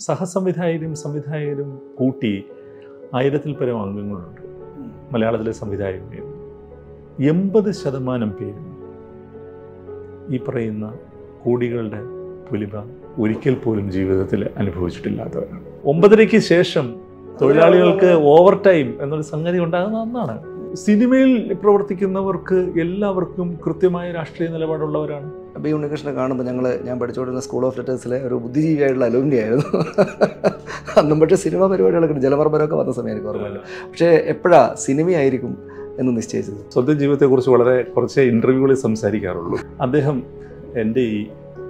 സഹസംവിധായകരും സംവിധായകരും കൂട്ടി ആയിരത്തിൽ പരം അംഗങ്ങളുണ്ട് മലയാളത്തിലെ സംവിധായകരും എൺപത് ശതമാനം പേരും ഈ പറയുന്ന കോടികളുടെ പുലിമ ഒരിക്കൽ പോലും ജീവിതത്തിൽ അനുഭവിച്ചിട്ടില്ലാത്തവരാണ് ഒമ്പതരയ്ക്ക് ശേഷം തൊഴിലാളികൾക്ക് ഓവർ ടൈം എന്നൊരു സംഗതി ഉണ്ടാകുന്ന അന്നാണ് സിനിമയിൽ പ്രവർത്തിക്കുന്നവർക്ക് എല്ലാവർക്കും കൃത്യമായ രാഷ്ട്രീയ നിലപാടുള്ളവരാണ് ബി ഉണ്ണികൃഷ്ണനെ കാണുമ്പോൾ ഞങ്ങൾ ഞാൻ പഠിച്ചുകൊണ്ടിരുന്ന സ്കൂൾ ഓഫ് ലെറ്റേഴ്സിലെ ഒരു ബുദ്ധിജീവിയായിട്ടുള്ള അലുമിനി ആയിരുന്നു അന്നും പക്ഷേ സിനിമ പരിപാടികളൊക്കെ ഉണ്ട്. ജലമർമ്മരമൊക്കെ വന്ന സമയം എനിക്ക് ഓർമ്മയില്ല പക്ഷേ എപ്പോഴാ സിനിമയായിരിക്കും എന്ന് നിശ്ചയിച്ചത് സ്വന്തം ജീവിതത്തെക്കുറിച്ച് വളരെ കുറച്ച് ഇൻ്റർവ്യൂകളിൽ സംസാരിക്കാറുള്ളൂ അദ്ദേഹം എൻ്റെ ഈ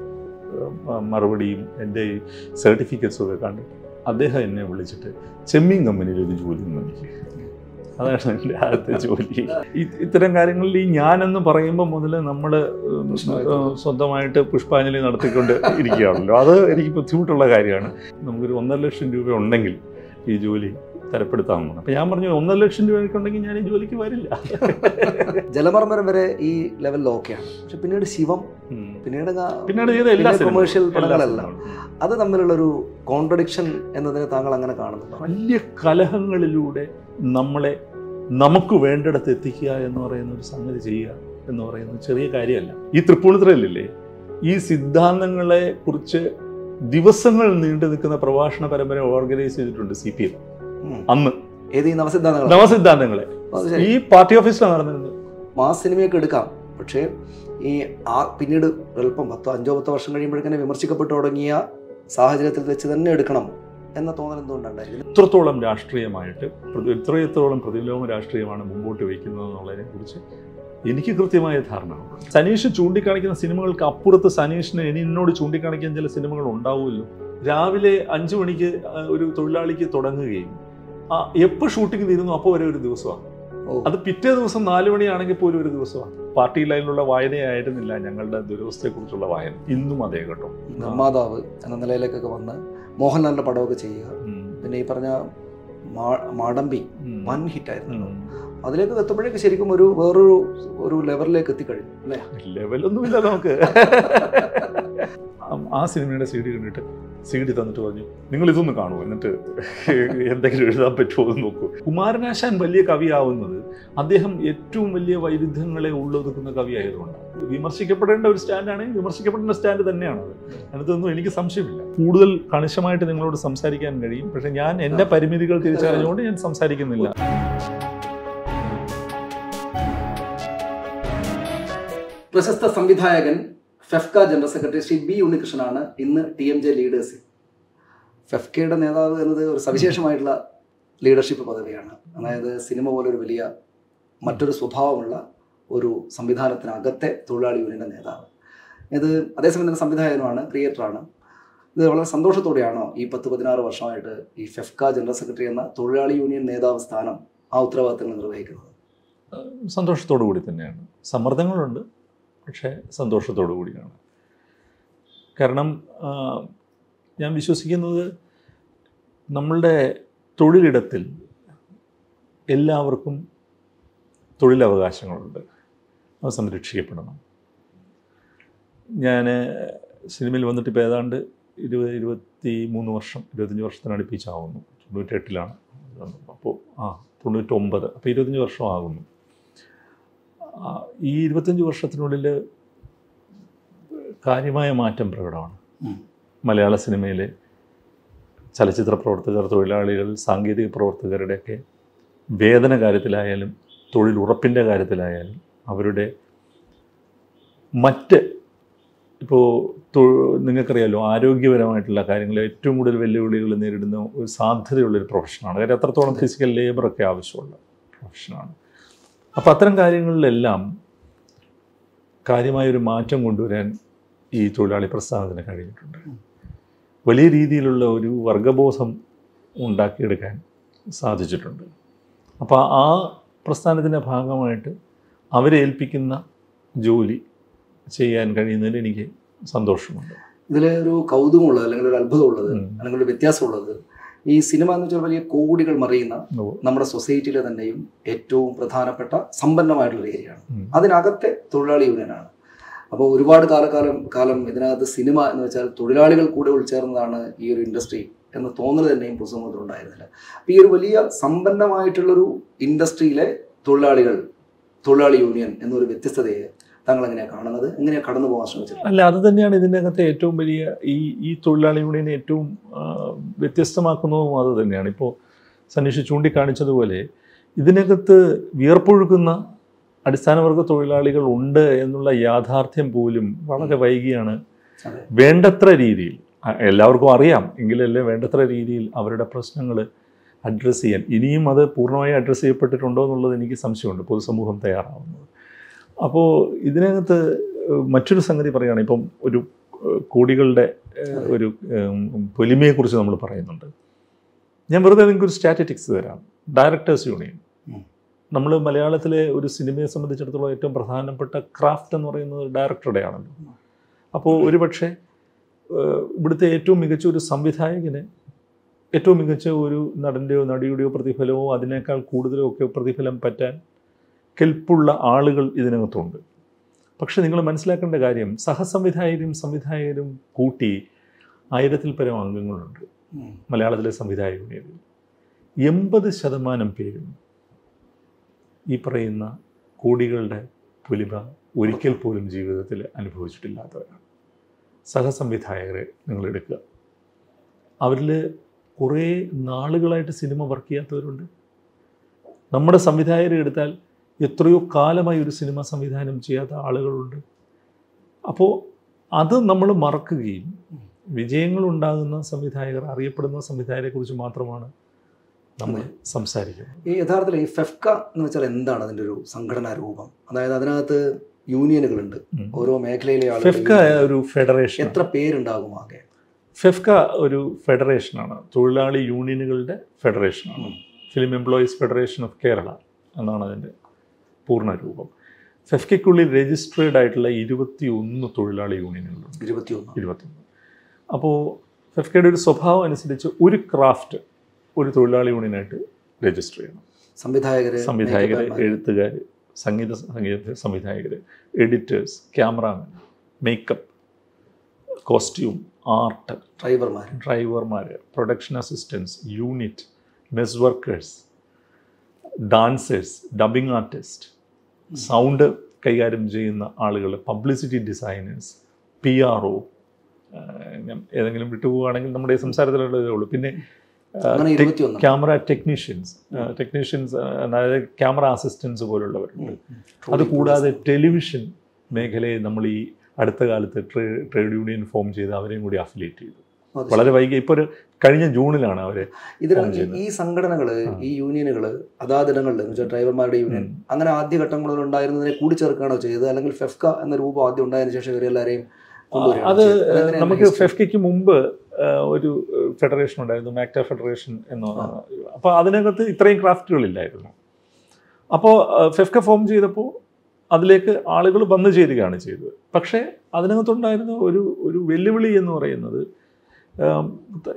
ഏഹ്, മറുപടിയും എൻ്റെ ഈ സർട്ടിഫിക്കറ്റ്സും ഒക്കെ കണ്ടിട്ട് അദ്ദേഹം എന്നെ വിളിച്ചിട്ട് ചെമ്മീൻ കമ്പനിയിൽ ഒരു ജോലി നൽകി അതാണ് എൻ്റെ ആദ്യത്തെ ജോലി ഇ- ഇത്തരം കാര്യങ്ങളിൽ ഈ ഞാനെന്ന് പറയുമ്പോൾ മുതൽ നമ്മൾ സ്വന്തമായിട്ട് പുഷ്പാഞ്ജലി നടത്തിക്കൊണ്ട് ഇരിക്കുകയാണല്ലോ അത് എനിക്ക് ബുദ്ധിമുട്ടുള്ള കാര്യമാണ് നമുക്കൊരു ഒന്നര ലക്ഷം രൂപ ഉണ്ടെങ്കിൽ ഈ ജോലി തരപ്പെടുത്താമെന്നാണ് അപ്പം ഞാൻ പറഞ്ഞു ഒന്നര ലക്ഷം രൂപ എനിക്കുണ്ടെങ്കിൽ ഞാൻ ഈ ജോലിക്ക് വരില്ല ജലമർമ്മരം വരെ ഈ ലെവലിൽ ഓക്കെയാണ് പക്ഷെ പിന്നീട് ശിവം ഉം. പിന്നീട് ആ- പിന്നീട് ചെയ്ത എല്ലാ പിന്നെ സിനിമകളും, commercial എല്ലാ പടങ്ങളെല്ലാം. സിനിമകളും. അത് തമ്മിലുള്ളൊരു കോൺട്രഡിക്ഷൻ എന്നതിനെ താങ്കൾ അങ്ങനെ കാണുന്നുണ്ടോ വലിയ കലഹങ്ങളിലൂടെ നമ്മളെ നമുക്ക് വേണ്ടിടത്ത് എത്തിക്കുക എന്ന് പറയുന്ന ഒരു സംഗതി ചെയ്യുക എന്ന് പറയുന്നത് ചെറിയ കാര്യമല്ല ഈ തൃപ്പൂണിത്തുറയിലില്ലേ ഈ സിദ്ധാന്തങ്ങളെ കുറിച്ച് ദിവസങ്ങൾ നീണ്ടു നിൽക്കുന്ന പ്രഭാഷണ പരമ്പര ഓർഗനൈസ് ചെയ്തിട്ടുണ്ട് സി പി എം ഉം. അന്ന് ഏത് ഈ നവസിദ്ധാന്തങ്ങൾ നവസിദ്ധാന്തങ്ങളെ അത് ശരി. ഈ പാർട്ടി ഓഫീസിലാണ് നടന്നിരുന്നത് മാസ് സിനിമയൊക്കെ എടുക്കാം പക്ഷേ ഈ ആ പിന്നീട് അല്പം പത്തോ അഞ്ചോ പത്തോ വർഷം കഴിയുമ്പോഴേക്കും വിമർശിക്കപ്പെട്ടു തുടങ്ങിയ സാഹചര്യത്തിൽ വെച്ച് തന്നെ എടുക്കണം എന്ന തോന്നൽ എന്തുകൊണ്ടുണ്ടായിരുന്നു എത്രത്തോളം രാഷ്ട്രീയമായിട്ട് പ്രതി- എത്രയെത്രത്തോളം പ്രതിലോമ രാഷ്ട്രീയമാണ് മുമ്പോട്ട് വയ്ക്കുന്നത് എന്നുള്ളതിനെ കുറിച്ച് എനിക്ക് കൃത്യമായ ധാരണ ഉണ്ട് സനീഷ് ചൂണ്ടിക്കാണിക്കുന്ന സിനിമകൾക്ക് അപ്പുറത്ത് സനീഷിന് ഇനി എന്നോട് ചൂണ്ടിക്കാണിക്കാൻ ചില സിനിമകൾ ഉണ്ടാവുമല്ലോ രാവിലെ അഞ്ചു മണിക്ക് ആ, ഒരു തൊഴിലാളിക്ക് തുടങ്ങുകയും ആ എപ്പോൾ ഷൂട്ടിംഗ് തീരുന്നു അപ്പോൾ വരെ ഒരു ദിവസമാണ് ഓ. അത് പിറ്റേ ദിവസം നാല് മണിയാണെങ്കിൽ പോലും ഒരു ദിവസമാണ് പാർട്ടി ലൈനിലുള്ള വായനയായിരുന്നില്ല ഞങ്ങളുടെ ദുരവസ്ഥയെക്കുറിച്ചുള്ള വായന ഇന്നും അതേ കേട്ടോ നിർമ്മാതാവ് എന്ന നിലയിലേക്കൊക്കെ വന്ന് മോഹൻലാലിന്റെ പടമൊക്കെ ചെയ്യുക ഉം. പിന്നെ ഈ പറഞ്ഞ മാ- മാടമ്പി ഉം. വൻ ഹിറ്റായിരുന്നു ഉം. അതിലേക്ക് എത്തുമ്പോഴേക്ക് ശരിക്കും ഒരു വേറൊരു ഒരു ലെവലിലേക്ക് എത്തിക്കഴിഞ്ഞു അല്ലേ ലെവലൊന്നുമില്ല നമുക്ക് ആ സിനിമയുടെ സി ഡി കണ്ടിട്ട് സി ഡി തന്നിട്ട് പറഞ്ഞു നിങ്ങൾ ഇതൊന്ന് കാണൂ എന്നിട്ട് എന്തെങ്കിലും എഴുതാൻ പറ്റുമോ എന്ന് നോക്കൂ കുമാരനാശാൻ വലിയ കവിയാവുന്നത് അദ്ദേഹം ഏറ്റവും വലിയ വൈരുദ്ധ്യങ്ങളെ ഉള്ളൊതുക്കുന്ന കവിയായതുകൊണ്ടാണ് വിമർശിക്കപ്പെടേണ്ട ഒരു സ്റ്റാൻഡാണ് വിമർശിക്കപ്പെടേണ്ട സ്റ്റാൻഡ് തന്നെയാണത് അതിനകത്തൊന്നും എനിക്ക് സംശയമില്ല കൂടുതൽ കണിശമായിട്ട് നിങ്ങളോട് സംസാരിക്കാൻ കഴിയും പക്ഷെ ഞാൻ എൻ്റെ പരിമിതികൾ തിരിച്ചറിഞ്ഞുകൊണ്ട് ഞാൻ സംസാരിക്കുന്നില്ല പ്രശസ്ത സംവിധായകൻ FEFKA general secretary Shri B ഉണ്ണികൃഷ്ണനാണ് ഇന്ന് ടി എം ജെ ലീഡേഴ്സിൽ ഫെഫ്കയുടെ നേതാവ് എന്നത് ഒരു സവിശേഷമായിട്ടുള്ള ലീഡർഷിപ്പ് പദവിയാണ് അതായത് സിനിമ പോലൊരു വലിയ മറ്റൊരു സ്വഭാവമുള്ള ഒരു സംവിധാനത്തിനകത്തെ തൊഴിലാളി യൂണിയൻ്റെ നേതാവ് ഇത് അതേസമയം തന്നെ സംവിധായകനുമാണ് ക്രിയേറ്ററാണ് ഇത് വളരെ സന്തോഷത്തോടെയാണോ ഈ പത്ത് പതിനാറ് വർഷമായിട്ട് ഈ ഫെഫ്ക ജനറൽ സെക്രട്ടറി എന്ന തൊഴിലാളി യൂണിയൻ നേതാവ് സ്ഥാനം ആ ഉത്തരവാദിത്തങ്ങൾ നിർവഹിക്കുന്നത് സന്തോഷത്തോടു കൂടി തന്നെയാണ് സമ്മർദ്ദങ്ങളുണ്ട് പക്ഷേ സന്തോഷത്തോടു കൂടിയാണ് കാരണം ആ, ഞാൻ വിശ്വസിക്കുന്നത് നമ്മളുടെ തൊഴിലിടത്തിൽ എല്ലാവർക്കും തൊഴിലവകാശങ്ങളുണ്ട് അത് സംരക്ഷിക്കപ്പെടണം ഞാൻ സിനിമയിൽ വന്നിട്ട് ഇപ്പോൾ ഏതാണ്ട് ഇരുപത് ഇരുപത്തി മൂന്ന് വർഷം ഇരുപത്തഞ്ച് വർഷത്തിനടുപ്പിച്ചാവുന്നു തൊണ്ണൂറ്റെട്ടിലാണ് അപ്പോൾ ആ തൊണ്ണൂറ്റൊമ്പത് അപ്പോൾ ഇരുപത്തഞ്ച് വർഷം ആകുന്നു ആ, ഈ ഇരുപത്തഞ്ച് വർഷത്തിനുള്ളിൽ കാര്യമായ മാറ്റം പ്രകടമാണ് ഉം. മലയാള സിനിമയിലെ ചലച്ചിത്ര പ്രവർത്തകർ തൊഴിലാളികൾ സാങ്കേതിക പ്രവർത്തകരുടെയൊക്കെ വേതന കാര്യത്തിലായാലും തൊഴിൽ ഉറപ്പിൻ്റെ കാര്യത്തിലായാലും അവരുടെ മറ്റ് ഇപ്പോൾ നിങ്ങൾക്കറിയാലോ ആരോഗ്യപരമായിട്ടുള്ള കാര്യങ്ങൾ ഏറ്റവും കൂടുതൽ വെല്ലുവിളികൾ നേരിടുന്ന ഒരു സാധ്യതയുള്ളൊരു പ്രൊഫഷനാണ് കാര്യം അത്രത്തോളം ഫിസിക്കൽ ലേബറൊക്കെ ആവശ്യമുള്ള പ്രൊഫഷനാണ് അപ്പോൾ അത്തരം കാര്യങ്ങളിലെല്ലാം കാര്യമായൊരു മാറ്റം കൊണ്ടുവരാൻ ഈ തൊഴിലാളി പ്രസ്ഥാനത്തിന് കഴിഞ്ഞിട്ടുണ്ട് വലിയ രീതിയിലുള്ള ഒരു വർഗബോധം ഉണ്ടാക്കിയെടുക്കാൻ സാധിച്ചിട്ടുണ്ട് അപ്പോൾ ആ പ്രസ്ഥാനത്തിൻ്റെ ഭാഗമായിട്ട് അവരെ ഏൽപ്പിക്കുന്ന ജോലി ചെയ്യാൻ കഴിയുന്നതിൽ എനിക്ക് സന്തോഷമുണ്ട് ഇതിലെ ഒരു കൗതുകമുള്ളത് അല്ലെങ്കിൽ ഒരു അത്ഭുതമുള്ളത് ഉം. അല്ലെങ്കിൽ ഒരു വ്യത്യാസമുള്ളത് ഈ സിനിമ എന്ന് വെച്ചാൽ വലിയ കോടികൾ മറിയുന്ന ഓ, നമ്മുടെ സൊസൈറ്റിയിലെ തന്നെയും ഏറ്റവും പ്രധാനപ്പെട്ട സമ്പന്നമായിട്ടുള്ള ഏരിയയാണ് ഉം. അതിനകത്തെ തൊഴിലാളി യൂണിയനാണ് അപ്പോൾ ഒരുപാട് കാലകാലം കാലം ഇതിനകത്ത് സിനിമ എന്ന് വെച്ചാൽ തൊഴിലാളികൾ കൂടെ ഉൾച്ചേർന്നതാണ് ഈ ഒരു ഇൻഡസ്ട്രി എന്ന തോന്നൽ തന്നെയും പൊതുസമൂഹത്തിൽ ഉണ്ടായിരുന്നില്ല അപ്പൊ ഈ ഒരു വലിയ സമ്പന്നമായിട്ടുള്ളൊരു ഇൻഡസ്ട്രിയിലെ തൊഴിലാളികൾ തൊഴിലാളി യൂണിയൻ എന്നൊരു വ്യത്യസ്തതയെ താങ്കൾ എങ്ങനെയാണ് കാണുന്നത് എങ്ങനെയാണ് കടന്നു പോകാൻ ശ്രമിച്ചത് അല്ല അത് തന്നെയാണ് ഇതിൻ്റെ അകത്തെ ഏറ്റവും വലിയ ഈ ഈ തൊഴിലാളി യൂണിയനെ ഏറ്റവും ആ, വ്യത്യസ്തമാക്കുന്നതും അത് തന്നെയാണ് ഇപ്പോൾ സനീഷ് ചൂണ്ടിക്കാണിച്ചതുപോലെ ഇതിനകത്ത് വിയർപ്പൊഴുക്കുന്ന അടിസ്ഥാനവർഗ തൊഴിലാളികൾ ഉണ്ട് എന്നുള്ള യാഥാർത്ഥ്യം പോലും വളരെ വൈകിയാണ് അതെ വേണ്ടത്ര രീതിയിൽ ആ, എല്ലാവർക്കും അറിയാം എങ്കിലല്ലേ വേണ്ടത്ര രീതിയിൽ അവരുടെ പ്രശ്നങ്ങൾ അഡ്രസ്സ് ചെയ്യാൻ ഇനിയും അത് പൂർണ്ണമായി അഡ്രസ്സ് ചെയ്യപ്പെട്ടിട്ടുണ്ടോ എന്നുള്ളത് എനിക്ക് സംശയമുണ്ട് പൊതുസമൂഹം തയ്യാറാവുന്നത് അപ്പോൾ ഇതിനകത്ത് ഏഹ്, മറ്റൊരു സംഗതി പറയുകയാണ് ഇപ്പം ഒരു ഏഹ്, കോടികളുടെ ഏഹ്, ഒരു ഏഹ്, പൊലിമയെക്കുറിച്ച് നമ്മൾ പറയുന്നുണ്ട് ഞാൻ വെറുതെ നിങ്ങൾക്ക് ഒരു സ്റ്റാറ്റിറ്റിക്സ് തരാം ഡയറക്ടേഴ്സ് യൂണിയൻ ഉം. നമ്മൾ മലയാളത്തിലെ ഒരു സിനിമയെ സംബന്ധിച്ചിടത്തോളം ഏറ്റവും പ്രധാനപ്പെട്ട ക്രാഫ്റ്റ് എന്ന് പറയുന്നത് ഡയറക്ടറുടെ ആണല്ലോ അപ്പോൾ ഒരുപക്ഷെ ഏഹ്, ഇവിടുത്തെ ഏറ്റവും മികച്ച ഒരു സംവിധായകന് ഏറ്റവും മികച്ച ഒരു നടൻ്റെയോ നടിയുടെയോ പ്രതിഫലമോ അതിനേക്കാൾ കൂടുതലോ ഒക്കെ പ്രതിഫലം പറ്റാൻ കെൽപ്പുള്ള ആളുകൾ ഇതിനകത്തുണ്ട് പക്ഷെ നിങ്ങൾ മനസ്സിലാക്കേണ്ട കാര്യം സഹസംവിധായകരും സംവിധായകരും കൂട്ടി ആയിരത്തിൽ പരം അംഗങ്ങളുണ്ട് ഉം. മലയാളത്തിലെ സംവിധായക യൂണിയനിൽ എൺപത് ശതമാനം പേരും ഈ പറയുന്ന കോടികളുടെ പുലിമ ഒരിക്കൽ പോലും ജീവിതത്തിൽ അനുഭവിച്ചിട്ടില്ലാത്തവരാണ് സഹസംവിധായകരെ നിങ്ങൾ എടുക്കുക അവരിൽ കുറേ നാളുകളായിട്ട് സിനിമ വർക്ക് ചെയ്യാത്തവരുണ്ട് നമ്മുടെ സംവിധായകരെ എടുത്താൽ എത്രയോ കാലമായി ഒരു സിനിമ സംവിധാനം ചെയ്യാത്ത ആളുകളുണ്ട് അപ്പോൾ അത് നമ്മൾ മറക്കുകയും വിജയങ്ങൾ ഉണ്ടാകുന്ന സംവിധായകർ അറിയപ്പെടുന്ന സംവിധായകരെ കുറിച്ച് മാത്രമാണ് നമ്മൾ സംസാരിക്കുന്നത് ഈ യഥാർത്ഥത്തിൽ ഈ ഫെഫ്ക എന്ന് വെച്ചാൽ എന്താണ് അതിന്റെ ഒരു സംഘടനാ രൂപം അതായത് അതിനകത്ത് യൂണിയനുകളുണ്ട് ഉം. ഓരോ മേഖലയിലെ ഫെഫ്ക ആളുകൾ ഒരു ഫെഡറേഷൻ എത്ര പേരുണ്ടാകും ആകെ ഫെഫ്ക ഒരു ഫെഡറേഷനാണ് തൊഴിലാളി യൂണിയനുകളുടെ ഫെഡറേഷനാണ് ഉം. Film employees federation of Kerala എന്നാണ് അതിൻ്റെ പൂർണ്ണ രൂപം ഫെഫ്കയ്ക്കുള്ളിൽ രജിസ്ട്രേഡ് ആയിട്ടുള്ള ഇരുപത്തി ഒന്ന് തൊഴിലാളി യൂണിയനുകളുണ്ട് ഇരുപത്തിയൊന്ന് ഇരുപത്തൊന്ന് അപ്പോൾ ഫെഫ്കയുടെ ഒരു സ്വഭാവം അനുസരിച്ച് ഒരു ക്രാഫ്റ്റ് ഒരു തൊഴിലാളി യൂണിയനായിട്ട് രജിസ്റ്റർ ചെയ്യണം സംവിധായകര് സംവിധായകർ makeup man, എഴുത്തുകാർ സംഗീത സംഗീത സംവിധായകർ editors cameraman makeup costume art ഡ്രൈവർമാർ ഡ്രൈവർമാർ production assistants unit mess workers dancers dubbing artist sound കൈകാര്യം ചെയ്യുന്ന ആളുകൾ publicity designers P R O ഏതെങ്കിലും വിട്ടുപോവുകയാണെങ്കിൽ നമ്മുടെ ഈ സംസാരത്തിലുള്ളതേ ഉള്ളൂ പിന്നെ അങ്ങനെ ഇരുപത്തിയൊന്ന് ക്യാമറ ടെക്നീഷ്യൻസ് ടെക്നീഷ്യൻസ് അതായത് ക്യാമറ അസിസ്റ്റൻസ് പോലുള്ളവരുണ്ട് അത് കൂടാതെ ടെലിവിഷൻ മേഖലയെ നമ്മൾ ഈ അടുത്ത കാലത്ത് ട്രേഡ് യൂണിയൻ ഫോം ചെയ്ത് അവരെയും കൂടി അഫിലിയേറ്റ് ചെയ്തു അത് വളരെ വൈകി ഇപ്പോൾ ഒരു കഴിഞ്ഞ ജൂണിലാണ് അവർ ഇതിന് ഫോം ചെയ്യുന്നത്. ഈ സംഘടനകള് ആ. ഈ യൂണിയനുകള് അതാതിടങ്ങളിൽ എന്ന് വെച്ചാൽ ഡ്രൈവർമാരുടെ യൂണിയൻ അങ്ങനെ ആദ്യ ഘട്ടങ്ങളിൽ ഉണ്ടായിരുന്നതിനെ കൂടിച്ചേർക്കുകയാണോ ചെയ്തത് അല്ലെങ്കിൽ ഫെഫ്ക എന്ന രൂപം ആദ്യം ഉണ്ടായതിനു ശേഷം ഇവരെല്ലാരെയും കൊണ്ടുവരികയാണോ അത് ചെയ്തത്? അതെങ്ങനെയാണ് നമുക്ക് history? ഫെഫ്കയ്ക്ക് മുമ്പ് ആ, ഒരു ഫെഡറേഷൻ ഉണ്ടായിരുന്നു മാക്ട ഫെഡറേഷൻ എന്ന് അപ്പോൾ അതിനകത്ത് ഇത്രയും ക്രാഫ്റ്റുകളില്ലായിരുന്നു അപ്പോൾ ഫെഫ്ക ഫോം ചെയ്തപ്പോൾ അതിലേക്ക് ആളുകൾ വന്നു ചേരുകയാണ് ചെയ്തത് പക്ഷേ അതിനകത്തുണ്ടായിരുന്ന ഒരു ഒരു വെല്ലുവിളി എന്ന് പറയുന്നത് ആം, ത-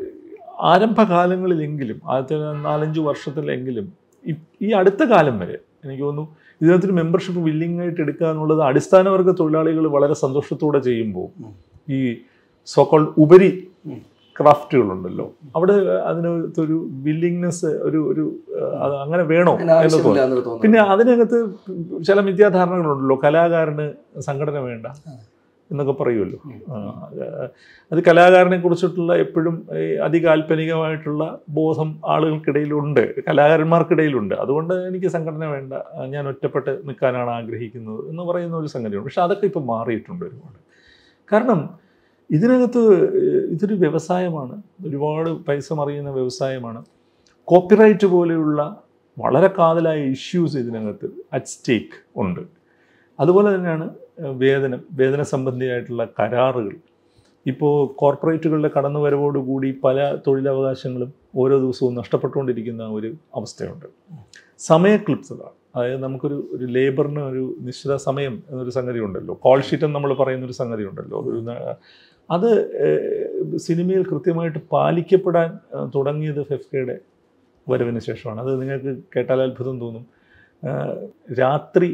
ആരംഭകാലങ്ങളിലെങ്കിലും ആദ്യത്തെ നാലഞ്ച് വർഷത്തിലെങ്കിലും ഈ- ഈ അടുത്ത കാലം വരെ എനിക്ക് തോന്നുന്നു ഇതിനകത്തൊരു മെമ്പർഷിപ്പ് വില്ലിംഗ് ആയിട്ട് എടുക്കുക എന്നുള്ളത് അടിസ്ഥാനവർഗ തൊഴിലാളികൾ വളരെ സന്തോഷത്തോടെ ചെയ്യുമ്പോൾ ഉം. ഈ സോക്കോൾ ഉപരി ഉം. ക്രാഫ്റ്റുകളുണ്ടല്ലോ അവിടെ അതിനകത്തൊരു വില്ലിങ്നെസ് ഒരു ഒരു ആ, അത് അങ്ങനെ വേണോ അതിന് എന്ന് ആവശ്യമില്ല തോന്നുന്നു എന്നൊരു തോന്നൽ. പിന്നെ അതിനകത്ത് ചില മിഥ്യാധാരണകളുണ്ടല്ലോ കലാകാരന് സംഘടന വേണ്ട എന്നൊക്കെ പറയുമല്ലോ ഉം. ആ, അത് അത് കലാകാരനെ കുറിച്ചിട്ടുള്ള എപ്പോഴും ഈ അതികാൽപ്പനികമായിട്ടുള്ള ബോധം ആളുകൾക്കിടയിലുണ്ട് കലാകാരന്മാർക്കിടയിലുണ്ട് അതുകൊണ്ട് എനിക്ക് സംഘടന വേണ്ട ആ, ഞാൻ ഒറ്റപ്പെട്ട് നിൽക്കാനാണ് ആഗ്രഹിക്കുന്നത് എന്ന് പറയുന്ന ഒരു സംഗതിയുണ്ട് പക്ഷെ അതൊക്കെ ഇപ്പം മാറിയിട്ടുണ്ട് ഒരുപാട് കാരണം ഇതിനകത്ത് ഇതൊരു വ്യവസായമാണ് ഒരുപാട് പൈസ മറിയുന്ന വ്യവസായമാണ് കോപ്പിറൈറ്റ് പോലെയുള്ള വളരെ കാതലായ ഇഷ്യൂസ് ഇതിനകത്ത് അറ്റ് സ്റ്റേക്ക് ഉണ്ട് അതുപോലെ തന്നെയാണ് ഏഹ്, വേതനം വേതന സംബന്ധിയായിട്ടുള്ള കരാറുകൾ ഇപ്പോൾ കോർപ്പറേറ്റുകളുടെ കടന്നുവരവോടുകൂടി പല തൊഴിലവകാശങ്ങളും ഓരോ ദിവസവും നഷ്ടപ്പെട്ടുകൊണ്ടിരിക്കുന്ന ഒരു അവസ്ഥയുണ്ട് സമയക്ലിപ്സത അതായത് നമുക്കൊരു ഒരു ലേബറിന് ഒരു നിശ്ചിത സമയം എന്നൊരു സംഗതി ഉണ്ടല്ലോ കോൾ ഷീറ്റ് എന്ന് നമ്മൾ പറയുന്ന ഒരു സംഗതി ഉണ്ടല്ലോ ഒരു ന- അത് ഏഹ്, സിനിമയിൽ കൃത്യമായിട്ട് പാലിക്കപ്പെടാൻ ഏഹ്, തുടങ്ങിയത് ഫെഫ്കയുടെ വരവിന് ശേഷമാണ് അത് നിങ്ങൾക്ക് കേട്ടാൽ അത്ഭുതം തോന്നും ഏഹ്, രാത്രി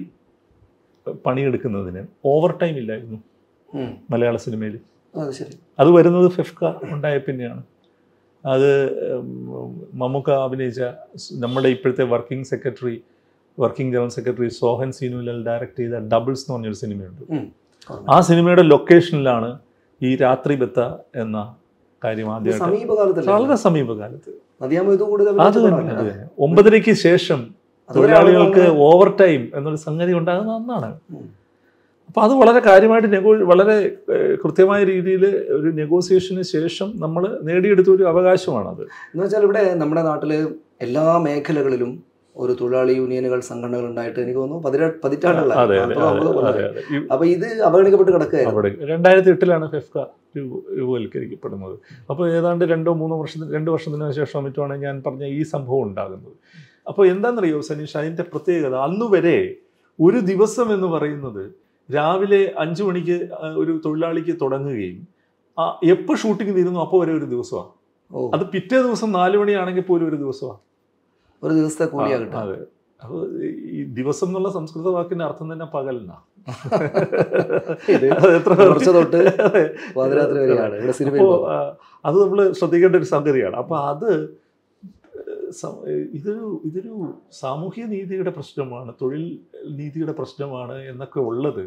പണിയെടുക്കുന്നതിന് ഓവർ ടൈം ഇല്ലായിരുന്നു ഉം. മലയാള സിനിമയിൽ അത് ശരി അത് വരുന്നത് ഫെഫ്ക ഉണ്ടായ പിന്നെയാണ് അത് ഉം, മമ്മൂക്ക അഭിനയിച്ച സ് നമ്മുടെ ഇപ്പോഴത്തെ working secretary working general secretary Sohan Seenulal direct ചെയ്ത ഡബിൾസ് എന്ന് പറഞ്ഞൊരു സിനിമയുണ്ട് ഉം. ആ സിനിമയുടെ ലൊക്കേഷനിലാണ് ഈ രാത്രി ബത്ത എന്ന കാര്യം ഇത് ആദ്യമായിട്ട് സമീപകാലത്തല്ലേ വളരെ സമീപകാലത്ത് നദിയാമ ഇത് കൂടുതൽ അത് തന്നെ അത് തന്നെ ഒമ്പതരയ്ക്ക് ശേഷം തൊഴിലാളികൾക്ക് ഓവർ ടൈം എന്നൊരു സംഗതി ഉണ്ടാകുന്ന അന്നാണ് ഉം. അപ്പൊ അത് വളരെ കാര്യമായിട്ട് നെഗോ വളരെ ഏഹ്, കൃത്യമായ രീതിയിൽ ഒരു നെഗോസിയേഷന് ശേഷം നമ്മൾ നേടിയെടുത്ത ഒരു അവകാശമാണത് എന്ന് വെച്ചാൽ ഇവിടെ നമ്മുടെ നാട്ടില് എല്ലാ മേഖലകളിലും ഒരു തൊഴിലാളി യൂണിയനുകൾ സംഘടനകൾ ഉണ്ടായിട്ട് എനിക്ക് തോന്നുന്നു പതിനെ പതിറ്റാണ്ടുള്ള അതെ അതെ നാൽപ്പത് അതെ അമ്പത് കൊല്ലം. അതെ അതെ ഈ- അപ്പൊ ഇത് അവഗണിക്കപ്പെട്ട് കിടക്കുകയായിരുന്നു അവിടെ രണ്ടായിരത്തി എട്ടിലാണ് ഫെഫ്ക രൂപ- രൂപവൽക്കരിക്കപ്പെടുന്നത് അപ്പോൾ ഏതാണ്ട് രണ്ടോ മൂന്നോ വർഷത്തിന് രണ്ട് വർഷത്തിന് ശേഷം മറ്റുമാണ് ഞാൻ പറഞ്ഞ ഈ സംഭവം ഉണ്ടാകുന്നത് അപ്പോൾ എന്താണെന്നറിയോ സനീഷ് അതിൻ്റെ പ്രത്യേകത അന്ന് വരെ ഒരു ദിവസം എന്ന് പറയുന്നത് രാവിലെ അഞ്ചു മണിക്ക് ആ, ഒരു തൊഴിലാളിക്ക് തുടങ്ങുകയും ആ എപ്പോൾ ഷൂട്ടിംഗ് തീരുന്നു അപ്പോൾ വരെ ഒരു ദിവസമാണ് ഓ അത് പിറ്റേ ദിവസം നാല് മണിയാണെങ്കിൽ പോലും ഒരു ദിവസമാണ് ഒരു ദിവസത്തെ കൂലിയാ കിട്ടുക അതെ അപ്പോൾ ഈ ദിവസം എന്നുള്ള സംസ്കൃത വാക്കിന്റെ അർത്ഥം തന്നെ പകലെന്നാ ഇത് അത് എത്ര പുലർച്ചെ തൊട്ട് അതെ. പാതിരാത്രി വരെയാണ് ഇവിടെ സിനിമയിൽ അപ്പോൾ ആ, അത് നമ്മൾ ശ്രദ്ധിക്കേണ്ട ഒരു സംഗതിയാണ് അപ്പോൾ അത് സ- ഇതൊരു ഇതൊരു സാമൂഹ്യ നീതിയുടെ പ്രശ്നമാണ് തൊഴിൽ നീതിയുടെ പ്രശ്നമാണ് എന്നൊക്കെ ഉള്ളത്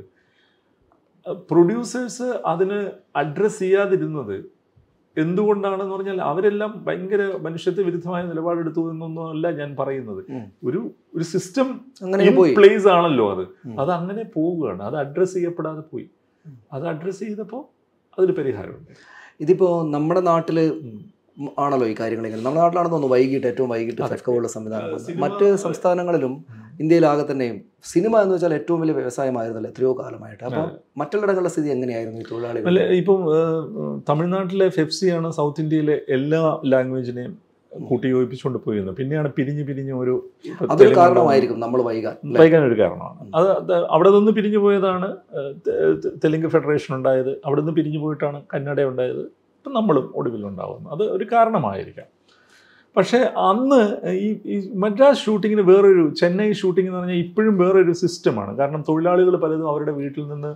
പ്രൊഡ്യൂസേഴ്സ് അതിന് അഡ്രസ്സ് ചെയ്യാതിരുന്നത് എന്തുകൊണ്ടാണെന്ന് പറഞ്ഞാൽ അവരെല്ലാം ഭയങ്കര മനുഷ്യത്വ വിരുദ്ധമായ നിലപാടെടുത്തു എന്നൊന്നും അല്ല ഞാൻ പറയുന്നത് ഉം. ഒരു ഒരു സിസ്റ്റം അങ്ങനെ പോയി പ്ലേസ് ആണല്ലോ അത് ഉം. അത് അങ്ങനെ പോവുകയാണ് അത് അഡ്രസ്സ് ചെയ്യപ്പെടാതെ പോയി അത് അഡ്രസ്സ് ചെയ്തപ്പോൾ അതിന് പരിഹാരമുണ്ട് ഇതിപ്പോ നമ്മുടെ നാട്ടില് ഉം. ആണല്ലോ ഈ കാര്യങ്ങൾ ഇങ്ങനെ നമ്മുടെ നാട്ടിലാണെന്ന് തോന്നുന്നു വൈകിട്ട് ഏറ്റവും വൈകിട്ട് അതെ. ഫെഫ്ക പോലുള്ള സംവിധാനം ആ, വന്നത്. സിനിമ- മറ്റ് സംസ്ഥാനങ്ങളിലും ഇന്ത്യയിലാകെ തന്നെയും സിനിമ എന്ന് വെച്ചാൽ ഏറ്റവും വലിയ വ്യവസായമായിരുന്നല്ലോ എത്രയോ കാലമായിട്ട് അപ്പം മറ്റുള്ളിടങ്ങളുടെ സ്ഥിതി എങ്ങനെയായിരുന്നു ഈ തൊഴിലാളികൾ അല്ല ഇപ്പം ഏഹ്, തമിഴ്നാട്ടിലെ ഫെഫ്സിയാണ് സൗത്ത് ഇന്ത്യയിലെ എല്ലാ ലാംഗ്വേജിനെയും കൂട്ടി യോജിപ്പിച്ചുകൊണ്ട് പോയിരുന്നത് പിന്നെയാണ് പിരിഞ്ഞ് പിരിഞ്ഞ് ഒരു അതൊരു തെലുങ്ക് കാരണമായിരിക്കും നമ്മൾ വൈകാൻ അല്ലേ? വൈകാൻ ഒരു കാരണമാണ് അത് അത് അവിടെ നിന്ന് പിരിഞ്ഞു പോയതാണ് ഏഹ്, തെ- തെ- തെലുങ്ക് ഫെഡറേഷൻ ഉണ്ടായത് അവിടെ നിന്ന് പിരിഞ്ഞു പോയിട്ടാണ് കന്നഡ ഉണ്ടായത് ഇപ്പം നമ്മളും ഒടുവിലുണ്ടാവുന്നു അത് ഒരു കാരണമായിരിക്കാം പക്ഷേ അന്ന് ഈ ഈ മദ്രാസ് ഷൂട്ടിങ്ങിന് വേറൊരു ചെന്നൈ ഷൂട്ടിംഗ് എന്ന് പറഞ്ഞാൽ ഇപ്പോഴും വേറൊരു സിസ്റ്റമാണ് കാരണം തൊഴിലാളികൾ പലതും അവരുടെ വീട്ടിൽ നിന്ന്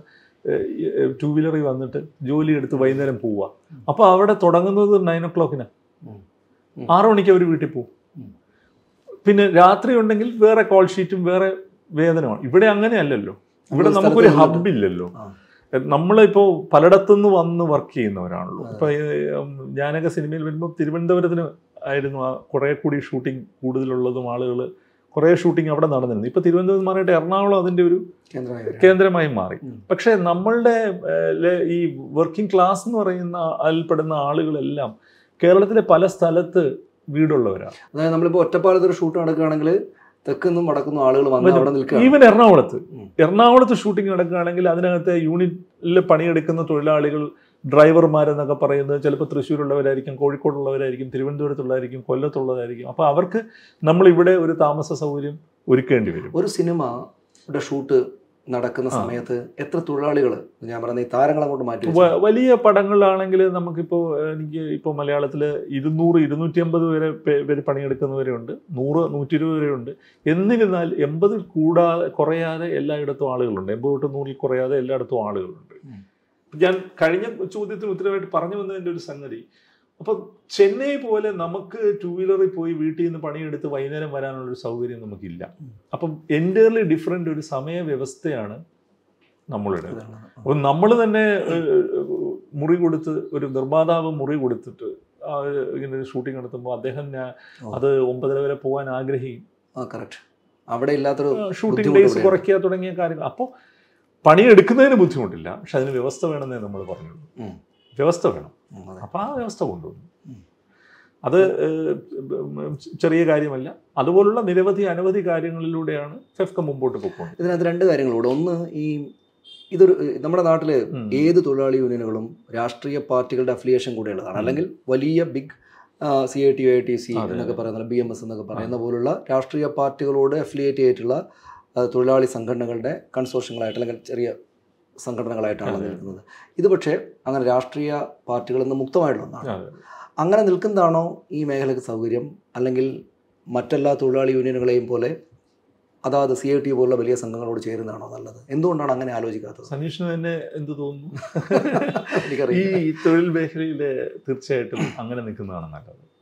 ടൂ വീലറിൽ വന്നിട്ട് ജോലി എടുത്ത് വൈകുന്നേരം പോവുക അപ്പോൾ അവിടെ തുടങ്ങുന്നത് നയൻ ഒ ക്ലോക്കിനാണ് ഉം. ഉം. ആറു മണിക്ക് അവർ വീട്ടിൽ പോകും ഉം. പിന്നെ രാത്രി ഉണ്ടെങ്കിൽ വേറെ കോൾ ഷീറ്റും വേറെ വേതനമാണ് ഇവിടെ അങ്ങനെയല്ലല്ലോ ഇവിടെ നമ്മൾ നമുക്കൊരു സ്ഥലത്ത് ഹബ് ഇല്ലല്ലോ ആ. നമ്മളിപ്പോൾ പലയിടത്തുനിന്ന് വന്ന് വർക്ക് ചെയ്യുന്നവരാണല്ലോ ഇപ്പൊ ഈ, ഉം, ഞാനൊക്കെ സിനിമയിൽ വരുമ്പോൾ തിരുവനന്തപുരത്തിന് ആയിരുന്നു ആ കുറെ കൂടി ഷൂട്ടിംഗ് കൂടുതലുള്ളതും ആളുകൾ കുറേ ഷൂട്ടിംഗ് അവിടെ നടന്നിരുന്നു ഇപ്പൊ തിരുവനന്തപുരം മാറിയിട്ട് എറണാകുളം അതിന്റെ ഒരു കേന്ദ്രമായി വരിക. കേന്ദ്രമായി മാറി ഉം. പക്ഷേ നമ്മളുടെ ഏഹ്, ലെ- ഈ വർക്കിംഗ് ക്ലാസ് എന്ന് പറയുന്ന അതിൽപ്പെടുന്ന ആളുകളെല്ലാം കേരളത്തിലെ പല സ്ഥലത്ത് വീടുള്ളവരാണ് അതായത് നമ്മളിപ്പോ ഒറ്റപ്പാലത്ത് ഒരു ഷൂട്ട് നടക്കുകയാണെങ്കിൽ തെക്കുന്നും വടക്കുന്നും ആളുകൾ വന്ന് വരും. അവിടെ നിൽക്കുകയാണ് ഈവൻ എറണാകുളത്ത് ഉം. എറണാകുളത്ത് ഷൂട്ടിംഗ് നടക്കുകയാണെങ്കിൽ അതിനകത്തെ യൂണിറ്റിൽ പണിയെടുക്കുന്ന തൊഴിലാളികൾ ഡ്രൈവർമാരെന്നൊക്കെ പറയുന്നത് ചിലപ്പോൾ തൃശ്ശൂരുള്ളവരായിരിക്കും കോഴിക്കോടുള്ളവരായിരിക്കും തിരുവനന്തപുരത്തുള്ളതായിരിക്കും കൊല്ലത്തുള്ളതായിരിക്കും അപ്പോൾ അവർക്ക് നമ്മളിവിടെ ഒരു താമസ സൗകര്യം ഒരുക്കേണ്ടി വരും ഒരു സിനിമയുടെ ഷൂട്ട് നടക്കുന്ന ആ. സമയത്ത് എത്ര തൊഴിലാളികൾ ഞാൻ പറയുന്ന ഈ താരങ്ങളെ കൊണ്ട് മാറ്റി വെച്ചു? വ- വലിയ പടങ്ങളിലാണെങ്കിൽ നമുക്കിപ്പോൾ എനിക്ക് ഇപ്പോൾ മലയാളത്തിൽ ഇരുന്നൂറ് ഇരുന്നൂറ്റി അമ്പത് വരെ പേ- പേര് പണിയെടുക്കുന്നവരുണ്ട് നൂറ് നൂറ്റി ഇരുപത് വരെ ഉണ്ട് എന്നിരുന്നാൽ എൺപതിൽ കൂടാതെ കുറയാതെ എല്ലായിടത്തും ആളുകളുണ്ട് എൺപത് തൊട്ട് നൂറിൽ കുറയാതെ എല്ലായിടത്തും ആളുകളുണ്ട് ഉം. ഞാൻ കഴിഞ്ഞ ചോദ്യത്തിന് ഉത്തരവായിട്ട് പറഞ്ഞു വന്നതിൻ്റെ ഒരു സംഗതി അപ്പം ചെന്നൈ പോലെ നമുക്ക് ടൂ വീലറിൽ പോയി വീട്ടിൽ നിന്ന് പണിയെടുത്ത് വൈകുന്നേരം വരാനുള്ള ഒരു സൗകര്യം നമുക്കില്ല ഉം. അപ്പം എൻ്റയർലി ഡിഫറെൻ്റ് ഒരു സമയ വ്യവസ്ഥയാണ് നമ്മളുടെ ഇതാണ്. അപ്പോൾ നമ്മൾ തന്നെ ഏഹ്, മുറി കൊടുത്ത് ഒരു നിർമ്മാതാവ് മുറി കൊടുത്തിട്ട് ആ ഒരു ഇങ്ങനെ ഒരു ഷൂട്ടിംഗ് നടത്തുമ്പോൾ അദ്ദേഹം ഞാൻ ഓ. അത് ഒമ്പതര വരെ പോകാൻ ആഗ്രഹിക്കും ആ കറക്റ്റ് അവിടെ ഇല്ലാത്തൊരു ഷൂട്ടിംഗ് ബുദ്ധിമുട്ട് ഡേയ്സ് ഇവിടെയാണ്. കുറയ്ക്കുക തുടങ്ങിയ കാര്യങ്ങൾ അപ്പോൾ പണിയെടുക്കുന്നതിന് ബുദ്ധിമുട്ടില്ല പക്ഷെ അതിന് വ്യവസ്ഥ വേണമെന്നേ നമ്മൾ പറഞ്ഞുള്ളൂ ഉം. വ്യവസ്ഥ വേണം ഉം, അതെ. അപ്പോൾ ആ വ്യവസ്ഥ കൊണ്ടുവന്നു ഉം. അത് ഏഹ്, ഉം, ചെറിയ കാര്യമല്ല അതുപോലുള്ള നിരവധി അനവധി കാര്യങ്ങളിലൂടെയാണ് ഫെഫ്ക മുമ്പോട്ട് പോയിക്കൊണ്ട് ഇതിനകത്ത് രണ്ട് കാര്യങ്ങളൂടെ ഒന്ന് ഈ ഇതൊരു നമ്മുടെ നാട്ടില് ഉം. ഏത് തൊഴിലാളി യൂണിയനുകളും രാഷ്ട്രീയ പാർട്ടികളുടെ അഫിലിയേഷൻ കൂടെയുള്ളതാണ് ഉം. അല്ലെങ്കിൽ വലിയ big C I T I T C അതെ, എന്നൊക്കെ പറയുന്ന ബി എം എസ് എന്നൊക്കെ പറയുന്ന പോലുള്ള രാഷ്ട്രീയ പാർട്ടികളോട് അഫിലിയേറ്റ് ചെയ്തിട്ടുള്ള ആ, തൊഴിലാളി സംഘടനകളുടെ കൺസോർഷ്യങ്ങളായിട്ട് അല്ലെങ്കിൽ ചെറിയ സംഘടനകളായിട്ടാണ് അതെ. നിൽക്കുന്നത് ഇത് പക്ഷേ അങ്ങനെ രാഷ്ട്രീയ പാർട്ടികളിൽ നിന്ന് മുക്തമായിട്ടുള്ള ഒന്നാണ് അതെ. അങ്ങനെ നിൽക്കുന്നതാണോ ഈ മേഖലയ്ക്ക് സൗകര്യം അല്ലെങ്കിൽ മറ്റെല്ലാ തൊഴിലാളി യൂണിയനുകളെയും പോലെ അതാത് സി ഐ ടി പോലുള്ള വലിയ സംഘങ്ങളോട് ചേരുന്നതാണോ നല്ലത് എന്തുകൊണ്ടാണ് അങ്ങനെ ആലോചിക്കാത്തത് സനീഷിന് തന്നെ എന്ത് തോന്നുന്നു ഈ എനിക്കറിയില്ല തൊഴിൽ മേഖലയില് തീർച്ചയായിട്ടും അങ്ങനെ നിൽക്കുന്നതാണ് നല്ലത്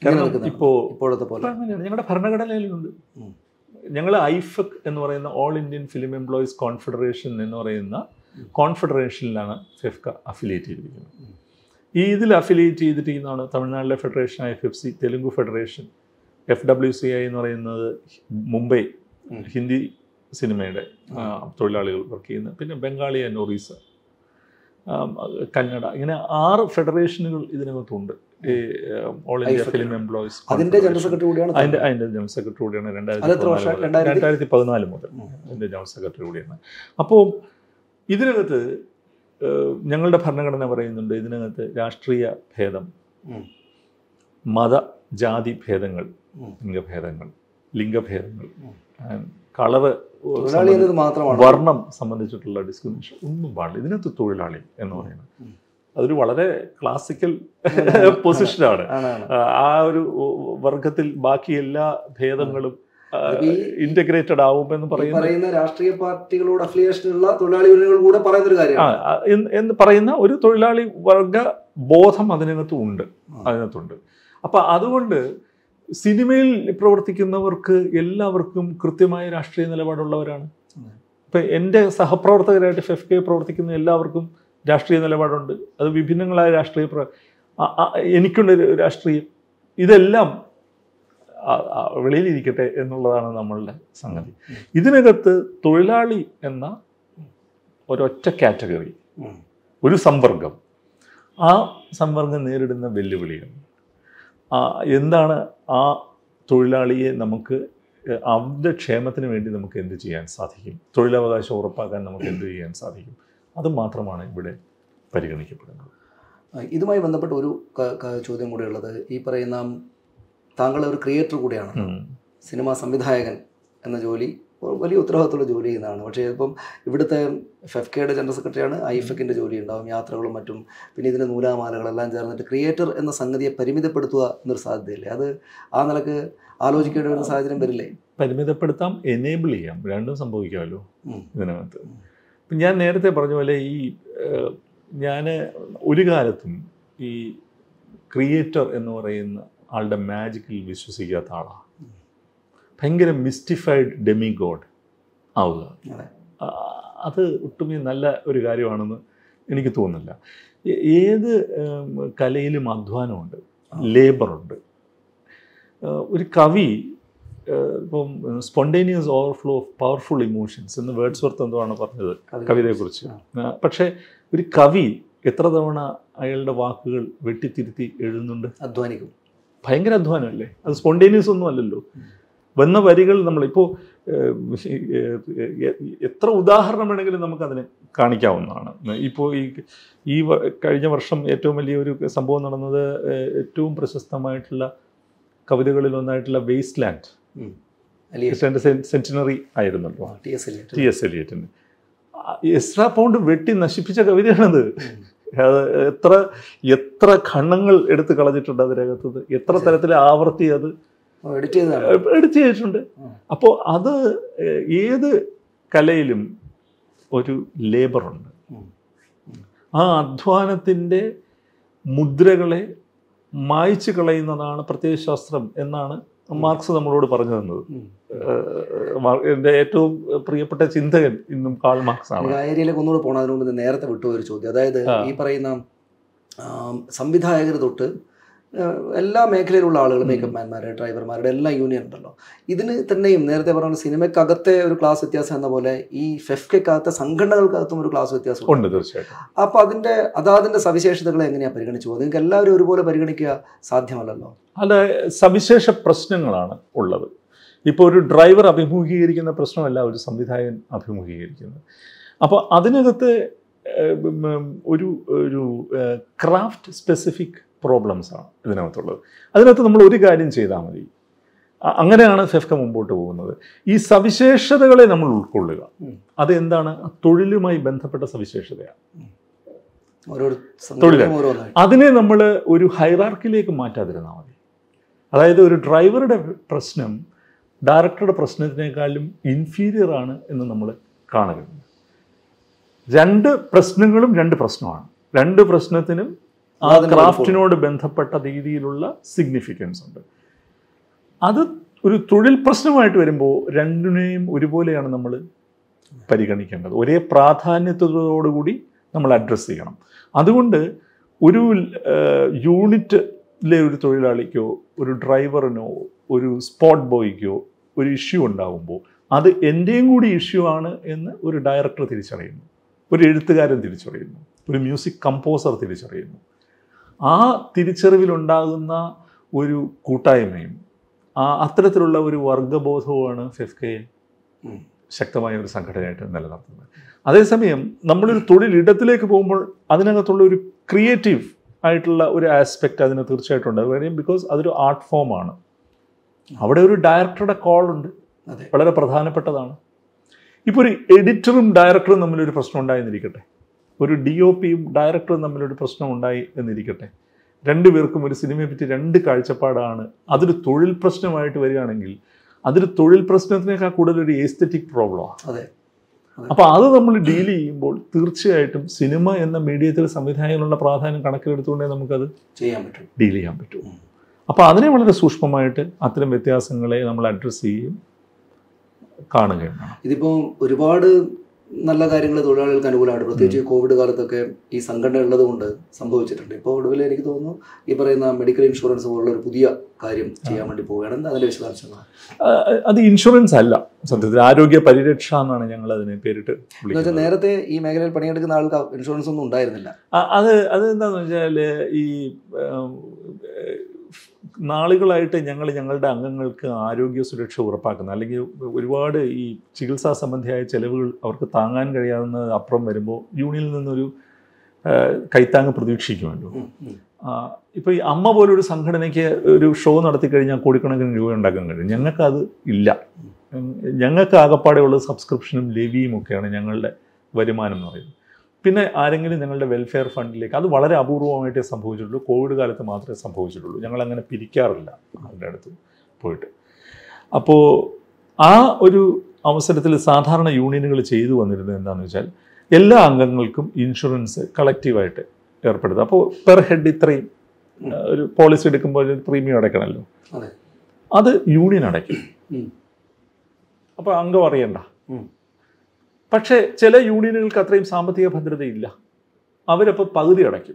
എങ്ങനെ കാരണം നിൽക്കുന്നതാണ്? ഇപ്പോൾ ഇപ്പോഴത്തെ പോലെ അങ്ങനെയാണ് ഞങ്ങളുടെ ഭരണഘടനയിലുണ്ട് ഉം. ഞങ്ങൾ ഐഫക് എന്ന് പറയുന്ന all Indian film employees confederation എന്ന് പറയുന്ന കോൺഫെഡറേഷനിലാണ് ഫെഫ്ക അഫിലിയേറ്റ് ചെയ്തിരിക്കുന്നത് ഈ ഇതിൽ അഫിലിയേറ്റ് ചെയ്തിരിക്കുന്നതാണ് തമിഴ്നാട്ടിലെ federation F F C Telugu federation F W C I എന്ന് പറയുന്നത് മുംബൈ ഉം. ഹിന്ദി സിനിമയുടെ ആ, തൊഴിലാളികൾ വർക്ക് ചെയ്യുന്ന പിന്നെ ബംഗാളി ആൻഡ് ഒറീസ ആം, കന്നഡ ഇങ്ങനെ ആറ് ഫെഡറേഷനുകൾ ഇതിനകത്തുണ്ട് ഈ all India IFAC. Film employees അതിന്റെ ജനറൽ സെക്രട്ടറി കൂടിയാണ് അതിന്റെ അതിന്റെ ജനറൽ സെക്രട്ടറി കൂടിയാണ് അത് എത്ര വർഷം? രണ്ടായിരത്തി രണ്ടായിരത്തി- രണ്ടായിരത്തി പതിനാല് മുതൽ ഉം. അതിന്റെ ജനറൽ സെക്രട്ടറി കൂടിയാണ് അപ്പോൾ ഇതിനകത്ത് ഏഹ്, ഞങ്ങളുടെ ഭരണഘടന പറയുന്നുണ്ട് ഇതിനകത്ത് രാഷ്ട്രീയ ഭേദം ഉം. മത ജാതി ഭേദങ്ങൾ ഉം. ലിംഗഭേദങ്ങൾ ലിംഗഭേദങ്ങൾ ഉം. കളറ് തൊഴിലാളി എന്നത് മാത്രമാണ് വർണ്ണം സംബന്ധിച്ചിട്ടുള്ള ഡിസ്ക്രിമിനേഷൻ ഒന്നും പാടില്ല ഇതിനകത്ത് തൊഴിലാളി എന്ന് പറയുന്നത് ഉം. അതൊരു വളരെ ക്ലാസിക്കൽ പൊസിഷനാണ് ആണ് ആണ് ആ ആ ഒരു വർഗത്തിൽ ബാക്കി എല്ലാ ഭേദങ്ങളും അപ്പൊ ഈ- ഇന്റഗ്രേറ്റഡ് ആവുമെന്ന് ഈ പറയുന്ന പറയുന്ന രാഷ്ട്രീയ പാർട്ടികളോട് അഫിലിയേഷൻ ഉള്ള തൊഴിലാളി യൂണിയനുകൾ കൂടെ പറയുന്ന ഒരു ആ, കാര്യമാണ് ആ, എന്ന് എന്ന് പറയുന്ന ഒരു തൊഴിലാളി വർഗ ബോധം അതിനകത്തും ഉണ്ട് ആ. അതിനകത്തുണ്ട് അപ്പൊ അതുകൊണ്ട് സിനിമയിൽ പ്രവർത്തിക്കുന്നവർക്ക് എല്ലാവർക്കും കൃത്യമായ രാഷ്ട്രീയ നിലപാടുള്ളവരാണ് ഉം. ഇപ്പൊ എൻ്റെ സഹപ്രവർത്തകരായിട്ട് ഫെഫ് കെ പ്രവർത്തിക്കുന്ന എല്ലാവർക്കും രാഷ്ട്രീയ നിലപാടുണ്ട് അത് വിഭിന്നങ്ങളായ രാഷ്ട്രീയ പ്ര ആ- ആ- എനിക്കുണ്ട് ഒരു രാഷ്ട്രീയം ഇതെല്ലാം ആ- ആ വെളിയിലിരിക്കട്ടെ എന്നുള്ളതാണ് നമ്മളുടെ സംഗതി ഉം. ഇതിനകത്ത് തൊഴിലാളി എന്ന ഒരൊറ്റ കാറ്റഗറി ഉം. ഒരു സംവർഗം ആ സംവർഗം നേരിടുന്ന വെല്ലുവിളികൾ ആ എന്താണ് ആ തൊഴിലാളിയെ നമുക്ക് ഏഹ്, അവരുടെ ക്ഷേമത്തിന് വേണ്ടി നമുക്ക് എന്ത് ചെയ്യാൻ സാധിക്കും തൊഴിലവകാശം ഉറപ്പാക്കാൻ നമുക്ക് എന്ത് ചെയ്യാൻ സാധിക്കും അത് മാത്രമാണ് ഇവിടെ പരിഗണിക്കപ്പെടുന്നത് ആ, ഇതുമായി ബന്ധപ്പെട്ട ഒരു ക- ക- ചോദ്യം കൂടെ ഉള്ളത് ഈ പറയുന്ന താങ്കൾ ഒരു ക്രിയേറ്റർ കൂടിയാണ് ഉം. സിനിമാ സംവിധായകൻ എന്ന ജോലി ഒരു വലിയ ഉത്തരവാദിത്തമുള്ള ജോലി ചെയ്യുന്നതാണ് പക്ഷേ ഇപ്പം ഇവിടുത്തെ ഫെഫ്കയുടെ ജനറൽ സെക്രട്ടറിയാണ് ഐഫക്കിൻ്റെ ജോലി ഉണ്ടാവും യാത്രകളും മറ്റും പിന്നെ ഇതിൻ്റെ നൂലാമാലകളെല്ലാം ചേർന്നിട്ട് ക്രിയേറ്റർ എന്ന സംഗതിയെ പരിമിതപ്പെടുത്തുക എന്നൊരു സാധ്യതയില്ലേ അത് ആ നിലക്ക് ആലോചിക്കേണ്ട ഒരു സാഹചര്യം വരില്ലേ പരിമിതപ്പെടുത്താം എനേബിൾ ചെയ്യാം രണ്ടും സംഭവിക്കാമല്ലോ ഉം. ഇതിനകത്ത് ഇപ്പം ഞാൻ നേരത്തെ പറഞ്ഞ പോലെ ഈ ഞാൻ ഒരു കാലത്തും ഈ ക്രിയേറ്റർ എന്ന് പറയുന്ന ആളുടെ മാജിക്കിൽ വിശ്വസിക്കാത്ത ആളാണ് ഭയങ്കര മിസ്റ്റിഫൈഡ് ഡെമി ഗോഡ് ആവുക അതെ. ആ, അത് ഒട്ടുമേ നല്ല ഒരു കാര്യമാണെന്ന് എനിക്ക് തോന്നുന്നില്ല ഏ- ഏത് ഉം, കലയിലും അധ്വാനമുണ്ട് ലേബറുണ്ട് ഒരു കവി ഏഹ്, ഇപ്പം spontaneous overflow of powerful emotions എന്ന് വേർഡ്സ് വർത്ത് എന്തുവാണ് പറഞ്ഞത് കവിത- കവിതയെക്കുറിച്ച് ആ. ആ, പക്ഷേ ഒരു കവി എത്ര തവണ അയാളുടെ വാക്കുകൾ വെട്ടിത്തിരുത്തി എഴുതുന്നുണ്ട് അധ്വാനിക്കും ഭയങ്കര അധ്വാനമല്ലേ അത് സ്പോണ്ടേനിയസ് ഒന്നും അല്ലല്ലോ വന്ന വരികൾ നമ്മളിപ്പോൾ എത്ര ഉദാഹരണം വേണമെങ്കിലും നമുക്കതിന് കാണിക്കാവുന്നതാണ് ഇപ്പോൾ ഈ ഈ വ- കഴിഞ്ഞ വർഷം ഏറ്റവും വലിയ ഒരു സംഭവം നടന്നത് ഏഹ്, ഏറ്റവും പ്രശസ്തമായിട്ടുള്ള കവിതകളിൽ ഒന്നായിട്ടുള്ള വേസ്റ്റ് ലാൻഡ് ഉം. അലിയ സെന്റിനറി ആയിരുന്നല്ലോ T S Eliot T S എലിയറ്റിന് എക്സ്ട്രാ പൗണ്ട് വെട്ടി നശിപ്പിച്ച കവിതയാണത് അത് എത്ര എത്ര ഖണ്ണങ്ങൾ എടുത്ത് കളഞ്ഞിട്ടുണ്ട് അതിനകത്തത് എത്ര തരത്തിൽ ആവർത്തി അത് എഡിറ്റ് ചെയ്തതാണ് എടുത്തു ചെയ്തിട്ടുണ്ട് ഉം. അപ്പോൾ അത് ഏഹ്, ഏത് കലയിലും ഒരു ലേബറുണ്ട് ഉം. ആ അധ്വാനത്തിൻ്റെ മുദ്രകളെ മായ്ച്ചു കളയുന്നതാണ് പ്രത്യയശാസ്ത്രം എന്നാണ് മാർക്സ് നമ്മളോട് പറഞ്ഞു തന്നത് ഉം. ഏഹ്, മാർ- എൻ്റെ ഏറ്റവും പ്രിയപ്പെട്ട ചിന്തകൻ ഇന്നും കാൾ മാർക്സ് ആണ് നമുക്ക് ആ ഏരിയയിലേക്ക് ഒന്നുകൂടെ പോകണം അതിന് മുമ്പ് നേരത്തെ വിട്ടുപോയ ഒരു ചോദ്യം അതായത് ആ. ഈ പറയുന്ന സംവിധായകർ തൊട്ട് ആ, എല്ലാ മേഖലയിലുള്ള ആളുകൾ മേക്കപ്പ് മാൻമാർ ഡ്രൈവർമാരുടെ എല്ലാം യൂണിയൻ ഉണ്ടല്ലോ ഇതിന് തന്നെയും നേരത്തെ പറഞ്ഞ സിനിമയ്ക്കകത്തെ ഒരു ക്ലാസ് വ്യത്യാസം എന്ന പോലെ ഈ ഫെഫ്കയ്ക്കകത്തെ സംഘടനകൾക്കകത്തും ഒരു ക്ലാസ് വ്യത്യാസം ഉണ്ട് തീർച്ചയായിട്ടും അപ്പൊ അതിന്റെ അതാതിന്റെ സവിശേഷതകളെ എങ്ങനെയാ പരിഗണിച്ചു പോകുന്നത് നിങ്ങൾക്ക് എല്ലാവരും ഒരുപോലെ പരിഗണിക്കുക സാധ്യമല്ലല്ലോ അല്ല സവിശേഷ പ്രശ്നങ്ങളാണ് ഉള്ളത് ഇപ്പോൾ ഒരു ഡ്രൈവർ അഭിമുഖീകരിക്കുന്ന പ്രശ്നമല്ല ഒരു സംവിധായകൻ അഭിമുഖീകരിക്കുന്നത് അപ്പോൾ അതിനകത്ത് ഏഹ്, ഉം, ഒരു ഒരു ക്രാഫ്റ്റ് സ്പെസിഫിക് പ്രോബ്ലംസ് ആണ് ഇതിനകത്തുള്ളത് അതിനകത്ത് നമ്മൾ ഒരു കാര്യം ചെയ്താൽ മതി അ- അങ്ങനെയാണ് ഫെഫ്ക മുമ്പോട്ട് പോകുന്നത് ഈ സവിശേഷതകളെ നമ്മൾ ഉൾക്കൊള്ളുക ഉം. അതെന്താണ് തൊഴിലുമായി ബന്ധപ്പെട്ട സവിശേഷതയാണ് ഓരോ തൊഴിലാളി. ഓരോന്നായി അതിനെ നമ്മൾ ഒരു ഹൈറാർക്കിലേക്ക് മാറ്റാതിരുന്നാൽ മതി അതായത് ഒരു ഡ്രൈവറുടെ പ്രശ്നം ഡയറക്ടറുടെ പ്രശ്നത്തിനേക്കാളും ഇൻഫീരിയർ ആണ് എന്ന് നമ്മൾ കാണരുത് രണ്ട് പ്രശ്നങ്ങളും രണ്ട് പ്രശ്നമാണ് രണ്ട് പ്രശ്നത്തിനും ആ അതിന് ക്രാഫ്റ്റിനോട് ബന്ധപ്പെട്ട രീതിയിലുള്ള സിഗ്നിഫിക്കൻസ് ഉണ്ട് അത് ഒരു തൊഴിൽ പ്രശ്നമായിട്ട് വരുമ്പോൾ രണ്ടിനെയും ഒരുപോലെയാണ് നമ്മൾ പരിഗണിക്കേണ്ടത് ഒരേ പ്രാധാന്യത്തോടുകൂടി നമ്മൾ അഡ്രസ്സ് ചെയ്യണം അതുകൊണ്ട് ഒരു യൂണിറ്റിലെ ഒരു തൊഴിലാളിക്കോ ഒരു ഡ്രൈവറിനോ ഒരു സ്പോട്ട് ബോയ്ക്കോ ഒരു ഇഷ്യൂ ഉണ്ടാകുമ്പോൾ അത് എൻ്റെയും കൂടി ഇഷ്യൂ ആണ് എന്ന് ഒരു ഡയറക്ടർ തിരിച്ചറിയുന്നു ഒരു എഴുത്തുകാരൻ തിരിച്ചറിയുന്നു ഒരു മ്യൂസിക് കമ്പോസർ തിരിച്ചറിയുന്നു ആ തിരിച്ചറിവിലുണ്ടാകുന്ന ഒരു കൂട്ടായ്മയും ആ അത്തരത്തിലുള്ള ഒരു വർഗബോധവുമാണ് ഫെഫ്കയെ ഉം. ശക്തമായ ഒരു സംഘടനയായിട്ട് നിലനിർത്തുന്നത് അതേസമയം നമ്മളൊരു തൊഴിലിടത്തിലേക്ക് പോകുമ്പോൾ അതിനകത്തുള്ള ഒരു ക്രിയേറ്റീവ് ആയിട്ടുള്ള ഒരു ആസ്പെക്റ്റ് അതിന് തീർച്ചയായിട്ടും ഉണ്ട് കാര്യം ബിക്കോസ് അതൊരു ആർട്ട് ഫോമാണ് അവിടെ ഒരു ഡയറക്ടറുടെ കോൾ ഉണ്ട് അതെ വളരെ പ്രധാനപ്പെട്ടതാണ് ഇപ്പോൾ ഒരു എഡിറ്ററും ഡയറക്ടറും തമ്മിലൊരു പ്രശ്നം ഉണ്ടായെന്നിരിക്കട്ടെ ഒരു ഡി ഒ പിയും ഡയറക്ടറും തമ്മിലൊരു പ്രശ്നം ഉണ്ടായി എന്നിരിക്കട്ടെ രണ്ടുപേർക്കും ഒരു സിനിമയെ പറ്റി രണ്ട് കാഴ്ചപ്പാടാണ് അതൊരു തൊഴിൽ പ്രശ്നമായിട്ട് വരികയാണെങ്കിൽ അതൊരു തൊഴിൽ പ്രശ്നത്തിനേക്കാൾ കൂടുതൽ ഒരു എസ്തെറ്റിക് പ്രോബ്ലമാണ് അതെ അപ്പോൾ അത് നമ്മൾ ഡീൽ ചെയ്യുമ്പോൾ തീർച്ചയായിട്ടും സിനിമ എന്ന മീഡിയത്തിൽ സംവിധായകനുള്ള പ്രാധാന്യം കണക്കിലെടുത്തുകൊണ്ടേ നമുക്കത് ചെയ്യാൻ പറ്റും ഡീൽ ചെയ്യാൻ പറ്റും അപ്പോൾ അതിനെ വളരെ സൂക്ഷ്മമായിട്ട് അത്തരം വ്യത്യാസങ്ങളെ നമ്മൾ അഡ്രസ്സ് ചെയ്യുകയും കാണുകയും വേണം ഇതിപ്പോൾ ഒരുപാട് നല്ല കാര്യങ്ങൾ തൊഴിലാളികൾക്ക് അനുകൂലമാണ് പ്രത്യേകിച്ച് ഈ കോവിഡ് കാലത്തൊക്കെ ഈ സംഘടന ഉള്ളത് കൊണ്ട് സംഭവിച്ചിട്ടുണ്ട് ഇപ്പോൾ ഒടുവിൽ എനിക്ക് തോന്നുന്നു ഈ പറയുന്ന മെഡിക്കൽ ഇൻഷുറൻസ് പോലുള്ള ഒരു പുതിയ കാര്യം ചെയ്യാൻ വേണ്ടി പോവുകയാണ് എന്താ അതിന്റെ വിശദാംശങ്ങൾ ആ, അത് ഇൻഷുറൻസ് അല്ല സത്യത്തിൽ ആരോഗ്യ പരിരക്ഷ എന്നാണ് ഞങ്ങൾ അതിനെ പേരിട്ട് എന്ന് വെച്ചാൽ വിളിക്കുന്നത് നേരത്തെ ഈ മേഖലയിൽ പണിയെടുക്കുന്ന ആൾക്ക് ഇൻഷുറൻസ് ഒന്നും ഉണ്ടായിരുന്നില്ല ആ, അത് അതെന്താന്ന് വെച്ചാൽ ഈ ഉം, ഏഹ്, നാളുകളായിട്ട് ഞങ്ങൾ ഞങ്ങളുടെ അംഗങ്ങൾക്ക് ആരോഗ്യ സുരക്ഷ ഉറപ്പാക്കുന്ന അല്ലെങ്കിൽ ഒരുപാട് ഈ ചികിത്സാ സംബന്ധിയായ ചെലവുകൾ അവർക്ക് താങ്ങാൻ കഴിയാവുന്ന അപ്പുറം വരുമ്പോൾ യൂണിയനിൽ നിന്നൊരു ഏഹ്, കൈത്താങ്ങ് പ്രതീക്ഷിക്കുമല്ലോ ഉം, ഉം. ഇപ്പോൾ ഈ അമ്മ പോലൊരു സംഘടനയ്ക്ക് ഒരു ഷോ നടത്തി കഴിഞ്ഞാൽ കോടിക്കണക്കിന് രൂപ ഉണ്ടാക്കാൻ കഴിയും ഞങ്ങൾക്ക് അത് ഇല്ല ഉം, ഞങ്ങൾക്ക് ആകപ്പാടെ ഉള്ളത് സബ്സ്ക്രിപ്ഷനും ലെവിയും ഒക്കെയാണ് ഞങ്ങളുടെ വരുമാനം എന്ന് പറയുന്നത് പിന്നെ ആരെങ്കിലും ഞങ്ങളുടെ വെൽഫെയർ ഫണ്ടിലേക്ക് അത് വളരെ അപൂർവമായിട്ടേ സംഭവിച്ചിട്ടുള്ളൂ കോവിഡ് കാലത്ത് മാത്രമേ സംഭവിച്ചിട്ടുള്ളൂ ഞങ്ങൾ അങ്ങനെ പിരിക്കാറില്ല അവരുടെ അടുത്ത് പോയിട്ട് അപ്പോൾ ആ ഒരു അവസരത്തിൽ സാധാരണ യൂണിയനുകൾ ചെയ്തു വന്നിരുന്നത് എന്താണെന്ന് വെച്ചാൽ എല്ലാ അംഗങ്ങൾക്കും ഇൻഷുറൻസ് കളക്റ്റീവായിട്ട് ഏർപ്പെടുത്തുക അപ്പോൾ പെർ ഹെഡ് ഇത്രയും ആ, ഒരു പോളിസി എടുക്കുമ്പോൾ ഒരു പ്രീമിയം അടയ്ക്കണമല്ലോ അതെ അത് യൂണിയൻ അടയ്ക്കും ഉം. അപ്പോൾ അംഗം അറിയണ്ട ഉം. പക്ഷേ ചില യൂണിയനുകൾക്ക് അത്രയും സാമ്പത്തിക ഭദ്രതയില്ല അവരപ്പോൾ പകുതി അടയ്ക്കും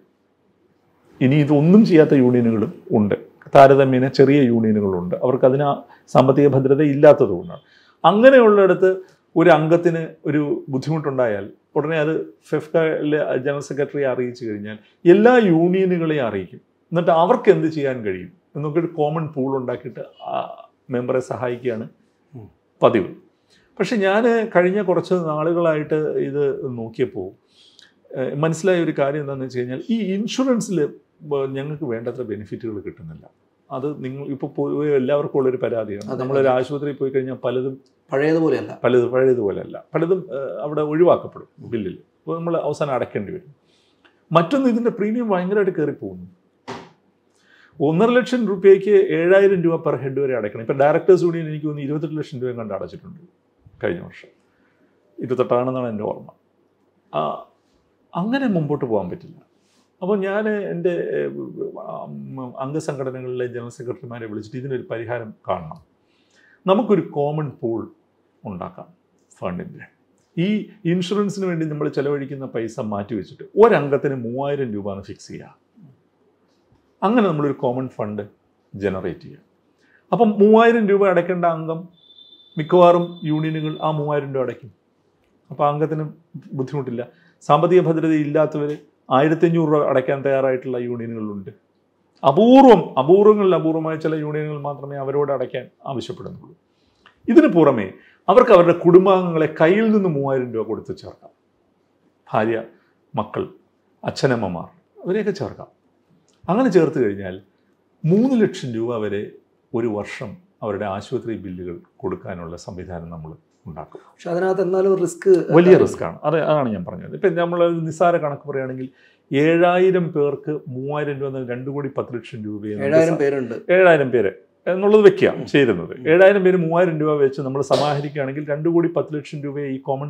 ഇനി ഇതൊന്നും ചെയ്യാത്ത യൂണിയനുകളും ഉണ്ട് താരതമ്യേന ചെറിയ യൂണിയനുകളുണ്ട് അവർക്ക് അതിന് ആ സാമ്പത്തിക ഭദ്രത ഇല്ലാത്തതുകൊണ്ടാണ് അങ്ങനെയുള്ളിടത്ത് ഒരു അംഗത്തിന് ഒരു ബുദ്ധിമുട്ടുണ്ടായാൽ ഉടനെ അത് ഫെഫ്കയിലെ ജനറൽ സെക്രട്ടറിയെ അറിയിച്ചു കഴിഞ്ഞാൽ എല്ലാ യൂണിയനുകളെയും അറിയിക്കും എന്നിട്ട് അവർക്ക് എന്ത് ചെയ്യാൻ കഴിയും എന്നൊക്കെ ഒരു കോമൺ പൂൾ ഉണ്ടാക്കിയിട്ട് ആ മെമ്പറെ സഹായിക്കുകയാണ് ഉം. പതിവ് പക്ഷെ ഞാൻ കഴിഞ്ഞ കുറച്ച് നാളുകളായിട്ട് ഇത് നോക്കിയപ്പോൾ ഏഹ്, മനസ്സിലായ ഒരു കാര്യം എന്താണെന്ന് വെച്ച് കഴിഞ്ഞാൽ ഈ ഇൻഷുറൻസിൽ ഞങ്ങൾക്ക് വേണ്ടത്ര ബെനിഫിറ്റുകൾ കിട്ടുന്നില്ല അത് നിങ്ങൾ ഇപ്പോൾ പൊതുവെ എല്ലാവർക്കും ഉള്ളൊരു പരാതിയാണ് അതെ, നമ്മളൊരു ആശുപത്രിയിൽ പോയി കഴിഞ്ഞാൽ പലതും പഴയതുപോലെയല്ല പലത് പഴയതുപോലെയല്ല പലതും ഏഹ്, അവിടെ ഒഴിവാക്കപ്പെടും ബില്ലിൽ അപ്പോൾ നമ്മൾ അവസാനം അടയ്ക്കേണ്ടി വരും മറ്റൊന്ന് ഇതിൻ്റെ പ്രീമിയം ഭയങ്കരമായിട്ട് കയറിപ്പോകുന്നു ഒന്നര ലക്ഷം രൂപയ്ക്ക് ഏഴായിരം രൂപ പെർ ഹെഡ് വരെ അടയ്ക്കണം ഇപ്പം ഡയറക്ടേഴ്സ് യൂണിയൻ എനിക്ക് തോന്നുന്നു ഇരുപത്തെട്ട് ലക്ഷം രൂപയും കണ്ട് അടച്ചിട്ടുണ്ട് കഴിഞ്ഞ വർഷം ഇരുപത്തെട്ടാണെന്നാണ് എൻ്റെ ഓർമ്മ ആ, അങ്ങനെ മുമ്പോട്ട് പോകാൻ പറ്റില്ല അപ്പോൾ ഞാൻ എൻ്റെ ഏഹ്, ഉം, അംഗസംഘടനകളിലെ ജനറൽ സെക്രട്ടറിമാരെ വിളിച്ചിട്ട് ഇതിനൊരു പരിഹാരം കാണണം നമുക്കൊരു കോമൺ പൂൾ ഉണ്ടാക്കാം ഫണ്ടിൻ്റെ ഈ ഇൻഷുറൻസിന് വേണ്ടി നമ്മൾ ചെലവഴിക്കുന്ന പൈസ മാറ്റി വെച്ചിട്ട് ഒരംഗത്തിന് മൂവായിരം രൂപയാണ് ഫിക്സ് ചെയ്യുക അങ്ങനെ നമ്മളൊരു കോമൺ ഫണ്ട് ജനറേറ്റ് ചെയ്യുക അപ്പം മൂവായിരം രൂപ അടയ്ക്കേണ്ട അംഗം മിക്കവാറും യൂണിയനുകൾ ആ മൂവായിരം രൂപ അടയ്ക്കും അപ്പോൾ അംഗത്തിന് ബുദ്ധിമുട്ടില്ല സാമ്പത്തിക ഭദ്രത ഇല്ലാത്തവർ ആയിരത്തഞ്ഞൂറ് രൂപ അടയ്ക്കാൻ തയ്യാറായിട്ടുള്ള യൂണിയനുകളുണ്ട് അപൂർവം അപൂർവങ്ങളിൽ അപൂർവമായ ചില യൂണിയനുകൾ മാത്രമേ അവരോട് അടയ്ക്കാൻ ആവശ്യപ്പെടുന്നുള്ളൂ ഇതിന് പുറമെ അവർക്ക് അവരുടെ കുടുംബാംഗങ്ങളെ കയ്യിൽ നിന്ന് മൂവായിരം രൂപ കൊടുത്ത് ചേർക്കാം ഭാര്യ മക്കൾ അച്ഛനമ്മമാർ അവരെയൊക്കെ ചേർക്കാം അങ്ങനെ ചേർത്ത് കഴിഞ്ഞാൽ മൂന്ന് ലക്ഷം രൂപ വരെ ഒരു വർഷം അവരുടെ ആശുപത്രി ബില്ലുകൾ കൊടുക്കാനുള്ള സംവിധാനം നമ്മൾ ഉണ്ടാക്കും പക്ഷെ അതിനകത്ത് എന്നാലും റിസ്ക് വലിയ റിസ്ക് ആണ് അത് അതാണ് ഞാൻ പറഞ്ഞത് ഇപ്പം നമ്മൾ നിസ്സാര കണക്ക് പറയുകയാണെങ്കിൽ ഏഴായിരം പേർക്ക് മൂവായിരം രൂപ എന്ന രണ്ട് കോടി പത്ത് ലക്ഷം രൂപയെ ഏഴായിരം പേരുണ്ട് ഏഴായിരം പേര് എന്നുള്ളത് വെക്കുക ചേരുന്നത് ഏഴായിരം പേര് മൂവായിരം രൂപ വെച്ച് നമ്മൾ സമാഹരിക്കുകയാണെങ്കിൽ രണ്ട് കോടി പത്ത് ലക്ഷം രൂപയെ ഈ കോമൺ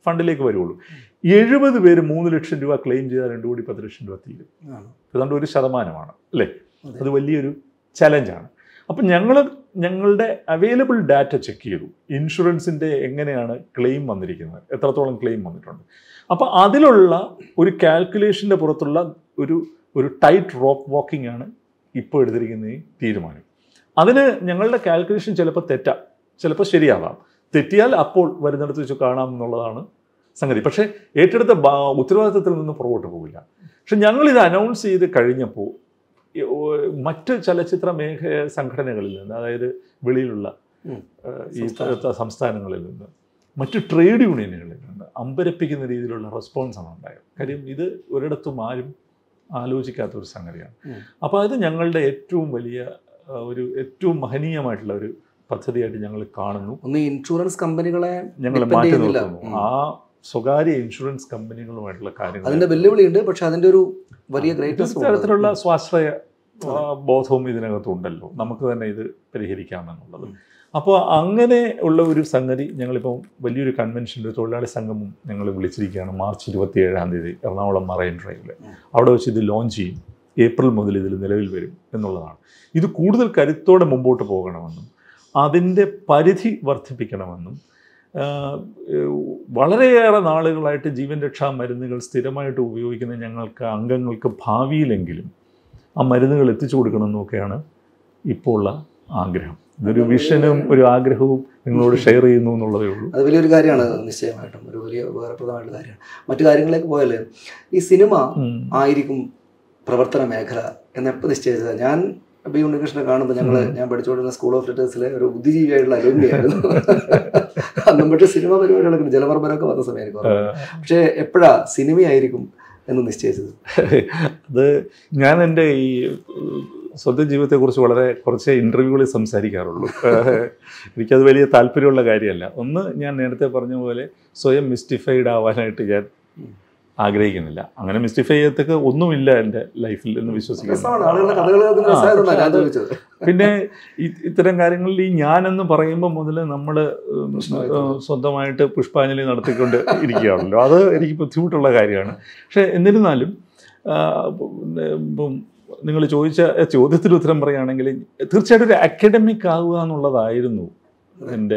ഫണ്ടിലേക്ക് വരുള്ളൂ എഴുപത് പേര് മൂന്ന് ലക്ഷം രൂപ ക്ലെയിം ചെയ്താൽ രണ്ട് കോടി പത്ത് ലക്ഷം രൂപ തീരും ആണ്. ഏതാണ്ട് ഒരു ശതമാനമാണ് അല്ലേ അതെ. അത് വലിയൊരു ചലഞ്ചാണ് അപ്പം ഞങ്ങൾ ഞങ്ങളുടെ അവൈലബിൾ ഡാറ്റ ചെക്ക് ചെയ്തു ഇൻഷുറൻസിൻ്റെ എങ്ങനെയാണ് ക്ലെയിം വന്നിരിക്കുന്നത് എത്രത്തോളം ക്ലെയിം വന്നിട്ടുണ്ട് അപ്പോൾ അതിലുള്ള ഒരു കാൽക്കുലേഷൻ്റെ പുറത്തുള്ള ഒരു ഒരു ടൈറ്റ് റോപ്പ് വാക്കിംഗ് ആണ് ഇപ്പോൾ എടുത്തിരിക്കുന്ന ഈ തീരുമാനം അതിന് ഞങ്ങളുടെ കാൽക്കുലേഷൻ ചിലപ്പോൾ തെറ്റാം ചിലപ്പോൾ ശരിയാവാം തെറ്റിയാൽ അപ്പോൾ വരുന്നിടത്ത് വെച്ച് കാണാം എന്നുള്ളതാണ് സംഗതി പക്ഷേ ഏറ്റെടുത്ത ബാ- ഉത്തരവാദിത്തത്തിൽ നിന്ന് പുറകോട്ട് പോകില്ല പക്ഷെ ഞങ്ങളിത് അനൗൺസ് ചെയ്ത് കഴിഞ്ഞപ്പോൾ ഈ, ഓ, മറ്റ് ചലച്ചിത്ര മേഖ സംഘടനകളിൽ നിന്ന് അതായത് വെളിയിലുള്ള ഉം. ഏഹ്, ഈ സംസ്ഥാന. ത- സംസ്ഥാനങ്ങളിൽ നിന്ന് മറ്റ് ട്രേഡ് യൂണിയനുകളിൽ നിന്ന് അമ്പരപ്പിക്കുന്ന രീതിയിലുള്ള റെസ്പോൺസാണ് ഉണ്ടായത് കാര്യം ഇത് ഒരിടത്തും ആരും ആലോചിക്കാത്ത ഒരു സംഗതിയാണ് ഉം. അപ്പോൾ അത് ഞങ്ങളുടെ ഏറ്റവും വലിയ ആ, ഒരു ഏറ്റവും മഹനീയമായിട്ടുള്ള ഒരു പദ്ധതിയായിട്ട് ഞങ്ങൾ കാണുന്നു ഒന്ന് ഈ ഇൻഷുറൻസ് കമ്പനികളെ ഞങ്ങൾ depend മാറ്റി ചെയ്യുന്നില്ല. നിർത്തുന്നു ഉം. ആ സ്വകാര്യ ഇൻഷുറൻസ് കമ്പനികളുമായിട്ടുള്ള കാര്യങ്ങൾ അതിന്റെ വെല്ലുവിളിയുണ്ട് പക്ഷെ അതിന്റെ ഒരു വലിയ ഗ്രേറ്റ്നസ് തരത്തിലുള്ള സ്വാശ്രയ ആ, ബോധവും ഇതിനകത്തുണ്ടല്ലോ നമുക്ക് തന്നെ ഇത് പരിഹരിക്കാമെന്നുള്ളത് ഉം. അപ്പോൾ അങ്ങനെ ഉള്ള ഒരു സംഗതി ഞങ്ങളിപ്പോൾ വലിയൊരു കൺവെൻഷൻ ഒരു തൊഴിലാളി സംഗമം ഞങ്ങൾ വിളിച്ചിരിക്കുകയാണ് മാർച്ച് ഇരുപത്തി ഏഴാം തീയതി എറണാകുളം മറൈൻ ഡ്രൈവിൽ ഉം. അവിടെ വെച്ച് ഇത് ലോഞ്ച് ചെയ്യും ഏപ്രിൽ മുതൽ ഇതിൽ നിലവിൽ വരും എന്നുള്ളതാണ് ഇത് കൂടുതൽ കരുത്തോടെ മുമ്പോട്ട് പോകണമെന്നും അതിൻ്റെ പരിധി വർദ്ധിപ്പിക്കണമെന്നും ആ, ഏഹ്, വളരെയേറെ നാളുകളായിട്ട് ജീവൻ രക്ഷാ മരുന്നുകൾ സ്ഥിരമായിട്ട് ഉപയോഗിക്കുന്ന ഞങ്ങൾക്ക് അംഗങ്ങൾക്ക് ഭാവിയിലെങ്കിലും ആ മരുന്നുകൾ എത്തിച്ചു കൊടുക്കണമെന്നൊക്കെയാണ് ഇപ്പോൾ ഉള്ള ആഗ്രഹം ഇതൊരു വിഷനും ഒരു ആഗ്രഹവും നിങ്ങളോട് ഷെയർ ചെയ്യുന്നു എന്നുള്ളതേ ഉള്ളൂ അത് വലിയൊരു കാര്യമാണ് നിശ്ചയമായിട്ടും ഒരു വലിയ ഉപകാരപ്രദമായിട്ടുള്ള കാര്യമാണ് മറ്റു കാര്യങ്ങളിലേക്ക് പോയാൽ ഈ സിനിമ ഉം. ആയിരിക്കും പ്രവർത്തന മേഖല എന്ന് എപ്പോൾ നിശ്ചയിച്ചത് ഞാൻ ബി ഉണ്ണികൃഷ്ണനെ കാണുമ്പോൾ ഞങ്ങൾ ഞാൻ പഠിച്ചുകൊണ്ടിരുന്ന സ്കൂൾ ഓഫ് ലിറ്റേഴ്സിലെ ഒരു ബുദ്ധിജീവിയായിട്ടുള്ള അലുമിയായിരുന്നു അന്നും പക്ഷേ സിനിമ പരിപാടികളൊക്കെ ജലമർമ്മനൊക്കെ വന്ന സമയം എനിക്ക് ഓർമ്മ. പക്ഷേ എപ്പോഴാ സിനിമയായിരിക്കും എന്ന് നിശ്ചയിച്ചത് അത് ഞാൻ എൻ്റെ ഈ ഉം, സ്വന്തം ജീവിതത്തെക്കുറിച്ച് വളരെ കുറച്ച് ഇൻ്റർവ്യൂകളിൽ സംസാരിക്കാറുള്ളൂ ഏഹ്, എനിക്കത് വലിയ താല്പര്യമുള്ള കാര്യമല്ല ഒന്ന് ഞാൻ നേരത്തെ പറഞ്ഞ പോലെ സ്വയം മിസ്റ്റിഫൈഡ് ആവാനായിട്ട് ഞാൻ ആഗ്രഹിക്കുന്നില്ല അങ്ങനെ മിസ്റ്റിഫൈ ചെയ്യത്തൊക്കെ ഒന്നുമില്ല എൻ്റെ ലൈഫിൽ എന്ന് വിശ്വസിക്കുന്നു രസമാണ് ആളുകളുടെ കഥകൾ കേൾക്കുന്ന ആ, രസമായതുകൊണ്ടാണ് ഞാൻ പക്ഷേ അത് ചോദിച്ചത് പിന്നെ ഇ- ഇത്തരം കാര്യങ്ങളിൽ ഈ ഞാനെന്ന് പറയുമ്പോൾ മുതൽ നമ്മൾ പ്രശ്നമായി സ്വന്തമായിട്ട് പുഷ്പാഞ്ജലി നടത്തിക്കൊണ്ട് ഇരിക്കുകയാണല്ലോ അത് എനിക്ക് ബുദ്ധിമുട്ടുള്ള കാര്യമാണ് പക്ഷേ എന്നിരുന്നാലും ആ, പിന്നെ ഇപ്പം നിങ്ങൾ ചോദിച്ച ചോദ്യത്തിന് ഉത്തരം പറയുകയാണെങ്കിൽ തീർച്ചയായിട്ടും ഒരു അക്കാഡമിക് ആവുക എന്നുള്ളതായിരുന്നു എൻ്റെ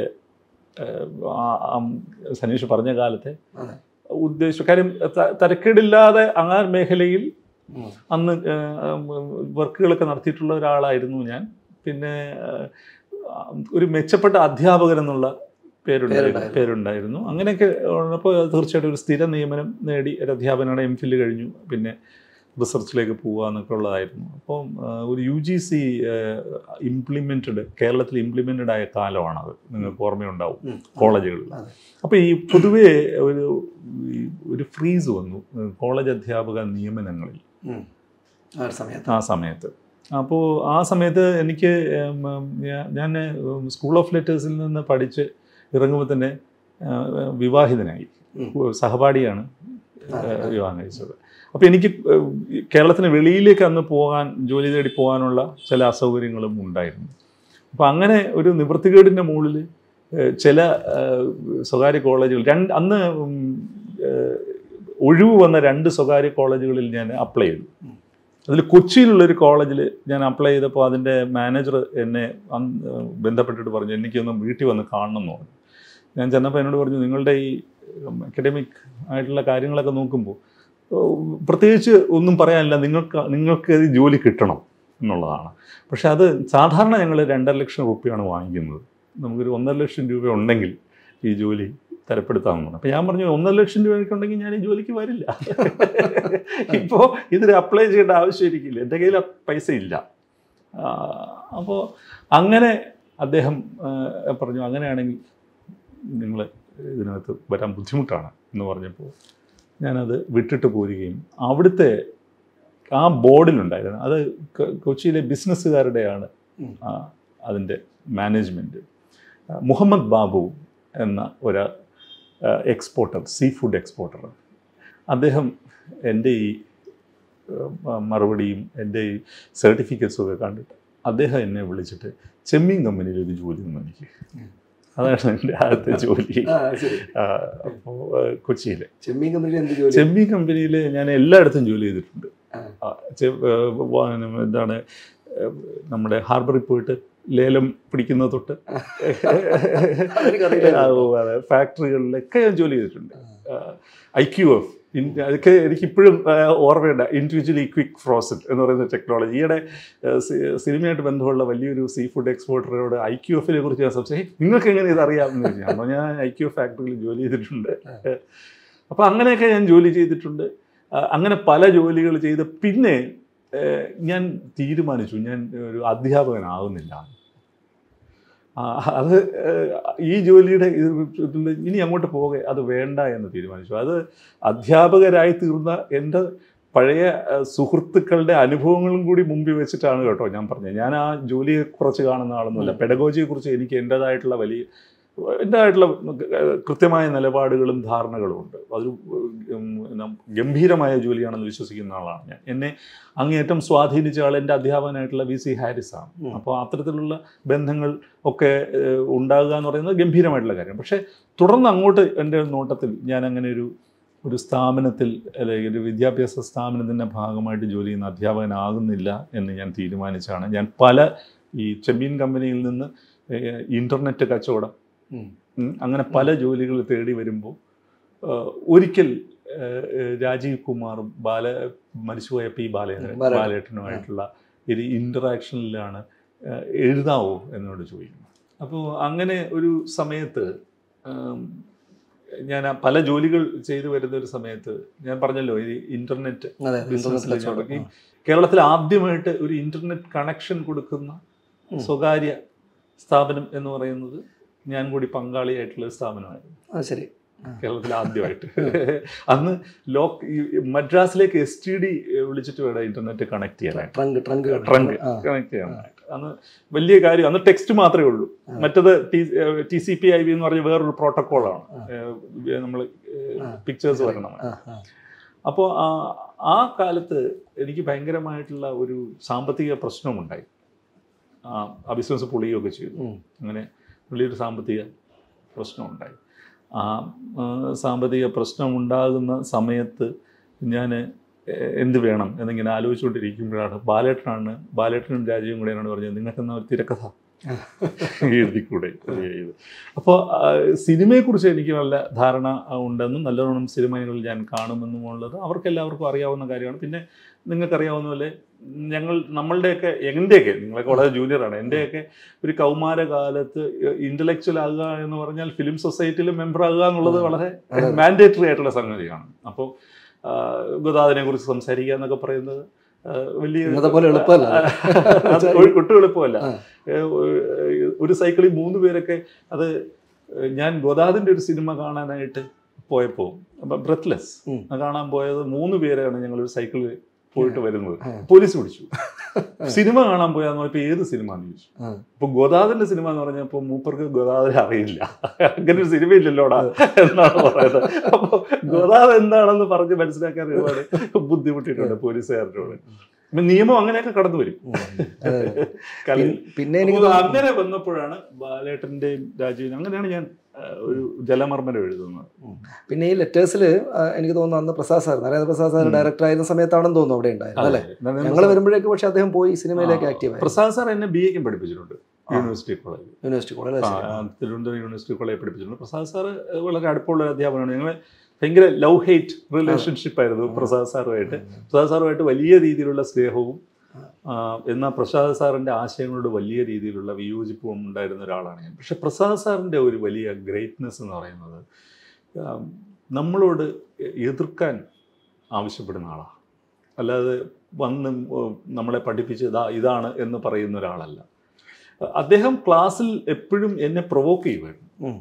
ആ- ആ സനീഷ് പറഞ്ഞ കാലത്തെ അതെ. ഉദ്ദേശിച്ചു കാര്യം ത- തരക്കേടില്ലാതെ ആ മേഖലയിൽ ഉം. അന്ന് വർക്കുകളൊക്കെ നടത്തിയിട്ടുള്ള ഒരാളായിരുന്നു ഞാൻ പിന്നെ ആ, ഒരു മെച്ചപ്പെട്ട അധ്യാപകൻ എന്നുള്ള പേരുണ്ടായിരുന്നു പേരുണ്ടായിരുന്നു. പേരുണ്ടായിരുന്നു അങ്ങനെയൊക്കെ ഉള്ളപ്പോൾ തീർച്ചയായിട്ടും ഒരു സ്ഥിര നിയമനം നേടി ഒരു അധ്യാപനമാണ് എം ഫിൽ കഴിഞ്ഞു പിന്നെ റിസർച്ചിലേക്ക് പോവുക എന്നൊക്കെ ഉള്ളതായിരുന്നു അപ്പം ആ, ഒരു യു ജി സി ഇംപ്ലിമെൻറ്റഡ് കേരളത്തിൽ ഇംപ്ലിമെൻറ്റഡ് ആയ കാലമാണത് നിങ്ങൾക്ക് ഓർമ്മയുണ്ടാവും ഉം. കോളേജുകളിൽ അതെ. അപ്പോൾ ഈ പൊതുവേ ഒരു ഈ ഒരു ഫ്രീസ് വന്നു കോളേജ് അധ്യാപക നിയമനങ്ങളിൽ ഉം. ആ ഒരു സമയത്ത് ആ സമയത്ത് അപ്പോൾ ആ സമയത്ത് എനിക്ക് ഉം, ഉം, ഞാ- ഞാൻ ഉം, സ്കൂൾ ഓഫ് ലെറ്റേഴ്സിൽ നിന്ന് പഠിച്ച് ഇറങ്ങുമ്പോൾ തന്നെ ആ, വിവാഹിതനായി ഉം. സഹപാഠിയാണ് ആ, ആ, വിവാഹം കഴിച്ചത് അപ്പോൾ എനിക്ക് ഉം, ഈ കേരളത്തിന് വെളിയിലേക്ക് അന്ന് പോകാൻ ജോലി തേടി പോകാനുള്ള ചില അസൗകര്യങ്ങളും ഉണ്ടായിരുന്നു അപ്പോൾ അങ്ങനെ ഒരു നിവൃത്തികേടിൻ്റെ മുകളിൽ ചില ആ, സ്വകാര്യ കോളേജുകൾ രണ്ട് അന്ന് ഉം, ആ, ഒഴിവ് വന്ന രണ്ട് സ്വകാര്യ കോളേജുകളിൽ ഞാൻ അപ്ലൈ ചെയ്തു അതിൽ കൊച്ചിയിലുള്ളൊരു കോളേജിൽ ഞാൻ അപ്ലൈ ചെയ്തപ്പോൾ അതിൻ്റെ മാനേജർ എന്നെ അന്ന് ബന്ധപ്പെട്ടിട്ട് പറഞ്ഞു എനിക്കൊന്ന് വീട്ടിൽ വന്ന് കാണണം എന്ന് പറഞ്ഞു ഞാൻ ചെന്നപ്പോൾ എന്നോട് പറഞ്ഞു നിങ്ങളുടെ ഈ അക്കാഡമിക് ആയിട്ടുള്ള കാര്യങ്ങളൊക്കെ നോക്കുമ്പോൾ ഉം, പ്രത്യേകിച്ച് ഒന്നും പറയാനില്ല നിങ്ങൾക്ക് നിങ്ങൾക്ക് ഇത് ജോലി കിട്ടണം എന്നുള്ളതാണ് പക്ഷെ അത് സാധാരണ ഞങ്ങൾ രണ്ടര ലക്ഷം റുപ്യാണ് വാങ്ങിക്കുന്നത് നമുക്കൊരു ഒന്നര ലക്ഷം രൂപ ഉണ്ടെങ്കിൽ ഈ ജോലി തരപ്പെടുത്താമെന്ന് അപ്പോൾ ഞാൻ പറഞ്ഞു ഒന്നര ലക്ഷം രൂപയൊക്കെ ഉണ്ടെങ്കിൽ ഞാൻ ഈ ജോലിക്ക് വരില്ല ഇപ്പോൾ ഇതിന് അപ്ലൈ ചെയ്യേണ്ട ആവശ്യമായിരിക്കില്ല എൻ്റെ കയ്യിൽ ആ പൈസ ഇല്ല അപ്പോൾ അങ്ങനെ അദ്ദേഹം ആ, പറഞ്ഞു അങ്ങനെയാണെങ്കിൽ നിങ്ങൾ ഇതിനകത്ത് വരാൻ ബുദ്ധിമുട്ടാണ് എന്ന് പറഞ്ഞപ്പോൾ ഞാനത് വിട്ടിട്ട് പോരുകയും അവിടുത്തെ ആ ബോർഡിലുണ്ടായിരുന്നു അത് കൊ- കൊച്ചിയിലെ ബിസിനസ്സുകാരുടെയാണ് ഉം. ആ, അതിൻ്റെ മാനേജ്മെൻറ്റ് മുഹമ്മദ് ബാബു എന്ന ഒരു എക്സ്പോർട്ടർ സീ ഫുഡ് എക്സ്പോർട്ടർ അദ്ദേഹം എൻ്റെ ഈ ആ, മറുപടിയും എൻ്റെ ഈ സർട്ടിഫിക്കറ്റ്സും ഒക്കെ കണ്ടിട്ട് അദ്ദേഹം എന്നെ വിളിച്ചിട്ട് ചെമ്മീൻ കമ്പനിയിൽ ഒരു ജോലി തന്നു എനിക്ക് അതാണ് എൻ്റെ ആദ്യത്തെ ജോലി ആ ശരി അപ്പോൾ കൊച്ചിയിൽ ചെമ്മീൻ കമ്പനി എന്ത് ജോലി ചെമ്മി കമ്പനിയിൽ ഞാൻ എല്ലായിടത്തും ജോലി ചെയ്തിട്ടുണ്ട് ആ. ആ, ചെ- ഏ, വ- എന്താണ് ഏ, നമ്മുടെ ഹാർബറിൽ പോയിട്ട് ലേലം പിടിക്കുന്ന തൊട്ട് അതെനിക്കറിയില്ല. ആ, ഓ, അതെ ഫാക്ടറികളിലൊക്കെ ഞാൻ ജോലി ചെയ്തിട്ടുണ്ട് ഐ ക്യു എഫ് അതൊക്കെ എനിക്കിപ്പോഴും ആ, ഓർമ്മയുണ്ട് ഇൻഡിവിജ്വലി ക്വിക്ക് ഫ്രോസൻ എന്ന് പറയുന്ന ടെക്നോളജി ഈയിടെ ആ, സി- സിനിമയായിട്ട് ബന്ധമുള്ള വലിയൊരു സീ ഫുഡ് എക്സ്പോർട്ടറോട് ഐ ക്യു എഫിനെ കുറിച്ച് ഞാൻ സംശയം നിങ്ങൾക്ക് എങ്ങനെ ഇത് അറിയാമെന്ന് ചോദിച്ചു അപ്പോൾ ഞാൻ ഐ ക്യു എഫ് ഫാക്ടറിയിൽ ജോലി ചെയ്തിട്ടുണ്ട് അപ്പോൾ അങ്ങനെയൊക്കെ ഞാൻ ജോലി ചെയ്തിട്ടുണ്ട് ആ, അങ്ങനെ പല ജോലികൾ ചെയ്ത് പിന്നെ ഏഹ്, ഞാൻ തീരുമാനിച്ചു ഞാൻ ഒരു അധ്യാപകനാകുന്നില്ല ആ, അത് ഏഹ്, ഈ ജോലിയുടെ ഇത് ഇതിൽ ഇനി അങ്ങോട്ട് പോകെ അത് വേണ്ട എന്ന് തീരുമാനിച്ചു അത് അധ്യാപകരായി തീർന്ന എൻ്റെ പഴയ ഏഹ്, സുഹൃത്തുക്കളുടെ അനുഭവങ്ങളും കൂടി മുമ്പിൽ വെച്ചിട്ടാണ് കേട്ടോ ഞാൻ പറഞ്ഞത് ഞാൻ ആ ജോലിയെ കുറിച്ച് കാണുന്ന ആളൊന്നുമല്ല പെഡഗോജിയെ കുറിച്ച് എനിക്ക് എൻ്റെതായിട്ടുള്ള വലിയ എൻ്റെതായിട്ടുള്ള കൃത്യമായ നിലപാടുകളും ധാരണകളും ഉണ്ട് അതൊരു ഉം, നം- ഗംഭീരമായ ജോലിയാണെന്ന് വിശ്വസിക്കുന്ന ആളാണ് ഞാൻ എന്നെ അങ്ങേയറ്റം സ്വാധീനിച്ച ആൾ എൻ്റെ അധ്യാപകനായിട്ടുള്ള വി സി ഹാരിസ് ആണ് ഉം. അപ്പോൾ അത്തരത്തിലുള്ള ബന്ധങ്ങൾ ഒക്കെ ഏഹ്, ഉണ്ടാകുക എന്ന് പറയുന്നത് ഗംഭീരമായിട്ടുള്ള കാര്യം പക്ഷേ തുടർന്ന് അങ്ങോട്ട് എൻ്റെ നോട്ടത്തിൽ ഞാൻ അങ്ങനെ ഒരു ഒരു സ്ഥാപനത്തിൽ അല്ലെങ്കിൽ ഒരു വിദ്യാഭ്യാസ സ്ഥാപനത്തിൻ്റെ ഭാഗമായിട്ട് ജോലി ചെയ്യുന്ന അധ്യാപകനാകുന്നില്ല എന്ന് ഞാൻ തീരുമാനിച്ചാണ് ഞാൻ പല ഈ ചെമ്മീൻ കമ്പനിയിൽ നിന്ന് ഏഹ്, ഇൻ്റർനെറ്റ് കച്ചവടം ഉം. ഉം, അങ്ങനെ പല ജോലികൾ തേടി വരുമ്പോൾ ഒരിക്കൽ ഏഹ്, ഏഹ്, രാജീവ് കുമാറും ബാല മരിച്ചുപോയ പി ബാലേന്ദ്രൻ ഉം, ബാലേട്ടൻ. ബാലേട്ടനുമായിട്ടുള്ള ഒരു ഇൻറ്ററാക്ഷനിലാണ് എഴുതാവോ എന്നോട് ചോദിക്കുന്നത് അപ്പോൾ അങ്ങനെ ഒരു സമയത്ത് ഉം, ഞാൻ ആ പല ജോലികൾ ചെയ്തു വരുന്ന ഒരു സമയത്ത് ഞാൻ പറഞ്ഞല്ലോ ഈ ഇൻ്റർനെറ്റ് അതെ ബിസിനസ്സിൽ ഇന്റർനെറ്റ് ഞാൻ കച്ചവടം. കേരളത്തിൽ ആദ്യമായിട്ട് ഒരു ഇൻ്റർനെറ്റ് കണക്ഷൻ കൊടുക്കുന്ന ഉം. സ്വകാര്യ സ്ഥാപനം എന്ന് പറയുന്നത് ഞാൻ കൂടി പങ്കാളിയായിട്ടുള്ള ഒരു സ്ഥാപനമായിരുന്നു ആ ശരി കേരളത്തിൽ ആദ്യമായിട്ട് അന്ന് ലോക്ക് ഈ മദ്രാസിലേക്ക് എസ് ടി ഡി വിളിച്ചിട്ട് വേണം ഇന്റർനെറ്റ് കണക്ട് ചെയ്യാനായിട്ട് ട്രങ്ക് ട്രങ്ക് ട്രങ്ക് ആ. കണക്ട് ചെയ്യാനായിട്ട് അന്ന് വലിയ കാര്യം അന്ന് ടെക്സ്റ്റ് മാത്രമേ ഉള്ളൂ ആ. മറ്റത് T C P I B എന്ന് പറഞ്ഞ വേറൊരു പ്രോട്ടോക്കോളാണ് ആ. നമ്മൾ ആ. പിക്ചേഴ്സ് വരണം ആ, ആ. അപ്പോൾ ആ കാലത്ത് എനിക്ക് ഭയങ്കരമായിട്ടുള്ള ഒരു സാമ്പത്തിക പ്രശ്നമുണ്ടായി ആ, ആ ബിസിനസ് പൊളിയുകയൊക്കെ ചെയ്തു ഉം. അങ്ങനെ വലിയൊരു സാമ്പത്തിക പ്രശ്നമുണ്ടായി ആ ആ, സാമ്പത്തിക പ്രശ്നമുണ്ടാകുന്ന സമയത്ത് ഞാൻ എന്ത് വേണം എന്നിങ്ങനെ ആലോചിച്ചുകൊണ്ടിരിക്കുമ്പോഴാണ് ബാലേട്ടനാണ് ബാലേട്ടനും രാജീവും കൂടെയാണ് പറഞ്ഞത് നിങ്ങൾക്കെന്നാ ഒരു തിരക്കഥ എഴുതിക്കൂടെ ഇത് അപ്പോൾ സിനിമയെക്കുറിച്ച് എനിക്ക് നല്ല ധാരണ ഉണ്ടെന്നും നല്ലോണം സിനിമകൾ ഞാൻ കാണുമെന്നും ഉള്ളത് അവർക്കെല്ലാവർക്കും അറിയാവുന്ന കാര്യമാണ് പിന്നെ നിങ്ങൾക്കറിയാവുന്ന പോലെ ഞങ്ങൾ നമ്മളുടെയൊക്കെ എൻ്റെയൊക്കെ നിങ്ങളൊക്കെ വളരെ ജൂനിയറാണ് എൻ്റെയൊക്കെ ഒരു കൗമാരകാലത്ത് ഇൻ്റലക്ച്വൽ ആകുക എന്ന് പറഞ്ഞാൽ ഫിലിം സൊസൈറ്റിയിൽ മെമ്പർ ആകുക എന്നുള്ളത് വളരെ അതെ. മാൻഡേറ്ററി ആയിട്ടുള്ള സംഗതിയാണ് അപ്പോൾ ഗോദാദിനെ കുറിച്ച് സംസാരിക്കുക എന്നൊക്കെ പറയുന്നത് ആ, വലിയ ഇന്നത്തെ പോലെ എളുപ്പമല്ല. അത് ഒട്ടും എളുപ്പമല്ല ആ. ഏഹ് ഒരു സൈക്കിളിൽ മൂന്ന് പേരൊക്കെ അത് ഞാൻ ഗോദാദിൻ്റെ ഒരു സിനിമ കാണാനായിട്ട് പോയപ്പോൾ ബ്രെത്ത്ലെസ് ഉം. കാണാൻ പോയത് മൂന്ന് പേരാണ് ഞങ്ങൾ ഒരു സൈക്കിളിൽ പോയിട്ട് വരുന്നത് ആ. പോലീസ് പിടിച്ചു സിനിമ കാണാൻ പോയാന്ന് പറഞ്ഞപ്പോൾ ഏത് സിനിമ എന്ന് ചോദിച്ചു ആ. ഇപ്പൊ ഗോദാദിന്റെ സിനിമ എന്ന് പറഞ്ഞപ്പോൾ മൂപ്പർക്ക് ഗോദാദിനെ അറിയില്ല അങ്ങനെ ഒരു സിനിമ ഇല്ലല്ലോടാ എന്നാണ് പറയുന്നത് അപ്പോൾ ഗോദാദ് എന്താണെന്ന് പറഞ്ഞ് മനസ്സിലാക്കാൻ ഒരുപാട് ബുദ്ധിമുട്ടിയിട്ടുണ്ട് പോലീസുകാരോട് പിന്നെ നിയമം അങ്ങനെയൊക്കെ കടന്നു വരും ഉം. അതെ. കലി- പിൻ- പിന്നെ എനിക്ക് അപ്പോൾ തോന്നുന്നു അങ്ങനെ വന്നപ്പോഴാണ് ബാലേട്ടന്റെയും രാജീവിനും അങ്ങനെയാണ് ഞാൻ ആ, ഒരു ജലമർമ്മനം എഴുതുന്നത് പിന്നെ ഈ ലെറ്റേഴ്സിൽ എനിക്ക് തോന്നുന്നു അന്ന് പ്രസാദ് സാർ നരേന്ദ്ര പ്രസാദ് സാർ ഉം. ഡയറക്ടർ ആയിരുന്ന സമയത്താണെന്ന് തോന്നുന്നു അവിടെ ഉണ്ടായിരുന്നു അല്ലേ അതെ. ഞങ്ങൾ വരുമ്പോഴേക്ക് പക്ഷെ അദ്ദേഹം പോയി സിനിമയിലേക്ക് ആക്റ്റീവ് ആയി പ്രസാദ് സാർ എന്നെ ബി എക്കും പഠിപ്പിച്ചിട്ടുണ്ട് യൂണിവേഴ്സിറ്റി കോളേജിൽ യൂണിവേഴ്സിറ്റി കോളേജ് ആ, ആ, തിരുവനന്തപുരം യൂണിവേഴ്സിറ്റി കോളേജ് പഠിപ്പിച്ചിട്ടുണ്ട് പ്രസാദ് സാർ വളരെ അടുപ്പമുള്ള ഒരു അധ്യാപകനാണ് ഞങ്ങൾ ഭയങ്കര ലവ് ഹെയ്റ്റ് റിലേഷൻഷിപ്പ് ആയിരുന്നു പ്രസാദ് സാറുമായിട്ട് പ്രസാദ് സാറുമായിട്ട് വലിയ രീതിയിലുള്ള സ്നേഹവും ആ, എന്നാൽ പ്രസാദ് സാറിൻ്റെ ആശയങ്ങളോട് വലിയ രീതിയിലുള്ള വിയോജിപ്പും ഉണ്ടായിരുന്ന ഒരാളാണ് ഞാൻ പക്ഷെ പ്രസാദ് സാറിൻ്റെ ഒരു വലിയ ഗ്രേറ്റ്നെസ് എന്ന് പറയുന്നത് ആ, നമ്മളോട് എതിർക്കാൻ ആവശ്യപ്പെടുന്ന ആളാണ് അല്ലാതെ വന്ന് നമ്മളെ പഠിപ്പിച്ച് ഇതാ ഇതാണ് എന്ന് പറയുന്ന ഒരാളല്ല അദ്ദേഹം ക്ലാസ്സിൽ എപ്പോഴും എന്നെ പ്രൊവോക്ക് ചെയ്യുമായിരുന്നു ഉം.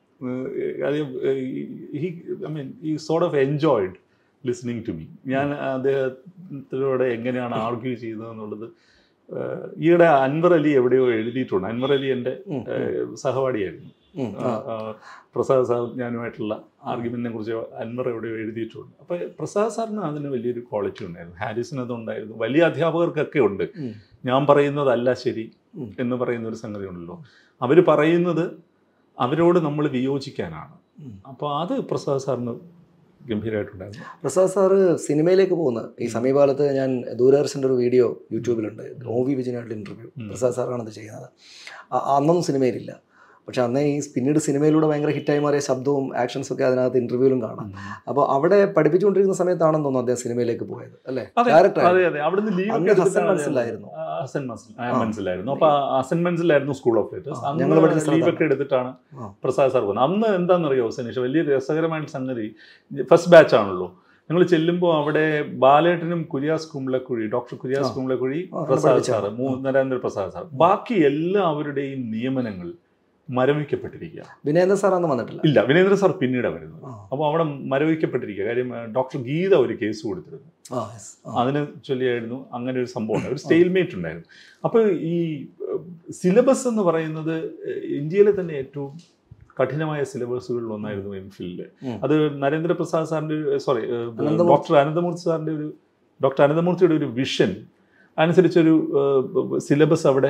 He I mean he sort of enjoyed listening to me ഞാൻ അദ്ദേഹത്തിലൂടെ എങ്ങനെയാണ് ആർഗ്യൂ ചെയ്യുന്നത് എന്നുള്ളത് ഏഹ്, ഈയിടെ അൻവർ അലി എവിടെയോ എഴുതിയിട്ടുണ്ട് അൻവർ അലി എൻ്റെ ഉം. ഏഹ്, സഹപാഠിയായിരുന്നു ഉം. ആ, ആ. ആ, പ്രസാദ് സാർ ഞാനുമായിട്ടുള്ള ആർഗ്യുമെന്റിനെ കുറിച്ച് അൻവർ എവിടെയോ എഴുതിയിട്ടുണ്ട് അപ്പോൾ പ്രസാദ് സാറിന് അതിന് വലിയൊരു ക്വാളിറ്റി ഉണ്ടായിരുന്നു ഹാരിസിന് അതുണ്ടായിരുന്നു വലിയ അധ്യാപകർക്കൊക്കെ ഉണ്ട് ഉം. ഞാൻ പറയുന്നതല്ല ശരി ഉം. എന്ന് പറയുന്ന ഒരു സംഗതി ഉണ്ടല്ലോ അവർ പറയുന്നത് അവരോട് നമ്മൾ വിയോജിക്കാനാണ് ഉം. അപ്പോൾ അത് പ്രസാദ് സാറിന് ഗംഭീരമായിട്ടുണ്ടായിരുന്നു പ്രസാദ് സാറ് സിനിമയിലേക്ക് പോകുന്ന ഈ സമീപകാലത്ത് ഞാൻ ദൂരദർശൻ്റെ ഒരു വീഡിയോ യൂട്യൂബിലുണ്ട് ഒ വി വിജയനായിട്ടുള്ള ഇൻ്റർവ്യൂ ഉം. പ്രസാദ് സാറാണ് അത് ചെയ്യുന്നത് അ- അന്നൊന്നും സിനിമയിലില്ല പക്ഷെ അന്നേ ഈ പിന്നീട് സിനിമയിലൂടെ ഭയങ്കര ഹിറ്റായി മാറിയ ശബ്ദവും ആക്ഷൻസും ഒക്കെ അതിനകത്ത് ഇൻ്റർവ്യൂവിലും കാണാം അപ്പോൾ അവിടെ പഠിപ്പിച്ചുകൊണ്ടിരിക്കുന്ന സമയത്താണെന്ന് തോന്നുന്നു അദ്ദേഹം സിനിമയിലേക്ക് പോയത് അല്ലേ അതെ ഡയറക്ടർ അതെ അതെ അവിടുന്ന് ലീവ് അന്ന് ഹസൻ മനസ്സിലായിരുന്നു ഹസൻ മൻസിൽ- ആ, മനസ്സിലായിരുന്നു അപ്പൊ ആ ഹസൻ മൻസിലായിരുന്നു സ്കൂൾ ഓഫ് ലേറ്റേഴ്സ് ആ, ഞങ്ങൾ പഠിച്ച അന്ന് സ്ഥലത്താണ്. ലീവ് ഒക്കെ എടുത്തിട്ടാണ് ആ. പ്രസാദ് സാർ വന്നത് അന്ന് എന്താണെന്നറിയോ സനീഷ് വലിയ രസകരമായിട്ട് സംഗതി ഫസ്റ്റ് ബാച്ച് ആണല്ലോ ഞങ്ങൾ ചെല്ലുമ്പോൾ അവിടെ ബാലേട്ടനും കുര്യാസ് കുംബ്ലക്കുഴി ഡോക്ടർ കുര്യാസ് ആ. കുംബ്ലക്കുഴി ആ, പ്രസാദ് പഠിച്ചതാണ്. സാറ് മൂ നരേന്ദ്ര പ്രസാദ് സാർ ബാക്കി എല്ലാവരുടെയും നിയമനങ്ങൾ മരവിക്കപ്പെട്ടിരിക്കുക വിനേന്ദ്ര സാർ അന്ന് വന്നിട്ടില്ല ഇല്ല വിനേന്ദ്ര സാർ പിന്നീടാണ് വരുന്നത് ആ. അപ്പോൾ അവിടെ മരവിക്കപ്പെട്ടിരിക്കുക കാര്യം ആ, ഡോക്ടർ ഗീത ഒരു കേസ് കൊടുത്തിരുന്നു ആ, yes. ആ. അതിനെ ചൊല്ലിയായിരുന്നു അങ്ങനെ ഒരു സംഭവം ഉണ്ടായി. ഒരു സ്റ്റെയിൽമേറ്റ് ഉണ്ടായിരുന്നു അപ്പോൾ ഈ സിലബസ് എന്ന് പറയുന്നത് ഏഹ്, ഇന്ത്യയിലെ തന്നെ ഏറ്റവും കഠിനമായ സിലബസുകളിൽ ഒന്നായിരുന്നു എം ഫില്ല് ഉം. അത് നരേന്ദ്രപ്രസാദ് സാറിന്റെ സോറി അനന്തമൂർത്തി. ഡോക്ടർ അനന്തമൂർത്തി സാറിന്റെ ഒരു ഡോക്ടർ അനന്തമൂർത്തിയുടെ ഒരു വിഷൻ അനുസരിച്ചൊരു സിലബസ് അവിടെ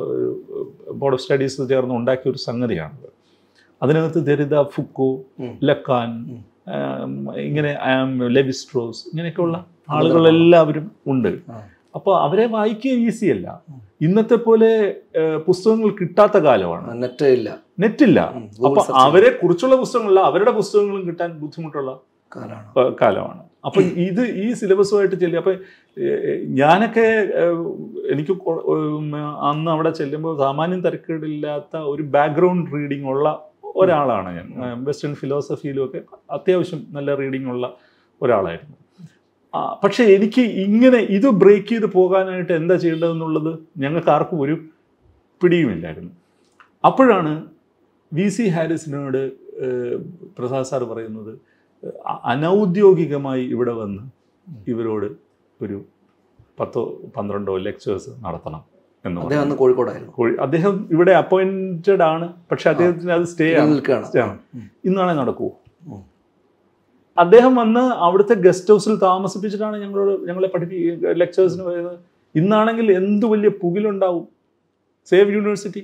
ബോർഡ് ഓഫ് സ്റ്റഡീസ് ചേർന്ന് ഉണ്ടാക്കിയ ഒരു സംഗതിയാണത് അതിനകത്ത് ദരിത ഫുക്കോ ഉം. ലക്കാൻ ഉം. ആം, ഇങ്ങനെ ആം, ലെവിസ്ട്രോസ് ഇങ്ങനെയൊക്കെയുള്ള ആളുകളെല്ലാവരും ഉണ്ട് ആ. അപ്പോൾ അവരെ വായിക്കുക ഈസി അല്ല ഉം. ഇന്നത്തെ പോലെ ഏഹ്, പുസ്തകങ്ങൾ കിട്ടാത്ത കാലമാണ് നെറ്റ് ഇല്ല നെറ്റില്ല ഉം. Google അപ്പൊ search അവരെ കുറിച്ചുള്ള പുസ്തകങ്ങളല്ല അവരുടെ പുസ്തകങ്ങളും കിട്ടാൻ ബുദ്ധിമുട്ടുള്ള കാലാണ് ഏഹ്, കാലമാണ് അപ്പൊ ഇത് ഈ സിലബസുമായിട്ട് ചെല്ലുക അപ്പൊ ഏഹ്, ഞാനൊക്കെ ഏഹ്, എനിക്ക് കൊ- ഉം, അന്ന് അവിടെ ചെല്ലുമ്പോൾ സാമാന്യം തരക്കേടില്ലാത്ത ഒരു ബാക്ക്ഗ്രൗണ്ട് റീഡിംഗ് ഉള്ള ഒരാളാണ് ഞാൻ ഏഹ്, വെസ്റ്റേൺ ഫിലോസഫിയിലും ഒക്കെ അത്യാവശ്യം നല്ല റീഡിംഗ് ഉള്ള ഒരാളായിരുന്നു ആ, പക്ഷെ എനിക്ക് ഇങ്ങനെ ഇത് ബ്രേക്ക് ചെയ്ത് പോകാനായിട്ട് എന്താ ചെയ്യേണ്ടതെന്നുള്ളത് ഞങ്ങൾക്ക് ആർക്കും ഒരു പിടിയുമില്ലായിരുന്നു അപ്പോഴാണ് വി സി ഹാരിസിനോട് ഏഹ്, പ്രസാദ് സാർ പറയുന്നത് അ- അനൗദ്യോഗികമായി ഇവിടെ വന്ന് ഇവരോട് ഒരു പത്തോ പന്ത്രണ്ടോ ലെക്ചേഴ്സ് നടത്തണം എന്ന് അദ്ദേഹം പറഞ്ഞു അന്ന് കോഴിക്കോടായിരുന്നു കോഴി- അദ്ദേഹം ഇവിടെ അപ്പോയിന്റഡ് ആണ് പക്ഷെ അദ്ദേഹത്തിന് അത് സ്റ്റേ ആണ് നിൽക്കുകയാണ് സ്റ്റേ ആണ് ഉം. ഇന്നാണെ നടക്കൂ ഉം. അദ്ദേഹം വന്ന് അവിടുത്തെ ഗസ്റ്റ് ഹൗസിൽ താമസിപ്പിച്ചിട്ടാണ് ഞങ്ങളോട് ഞങ്ങളെ പഠിപ്പി ലെക്ചേഴ്സിന് വരുന്നത് ഇന്നാണെങ്കിൽ എന്ത് വലിയ പുകിലുണ്ടാവും സേവ് യൂണിവേഴ്സിറ്റി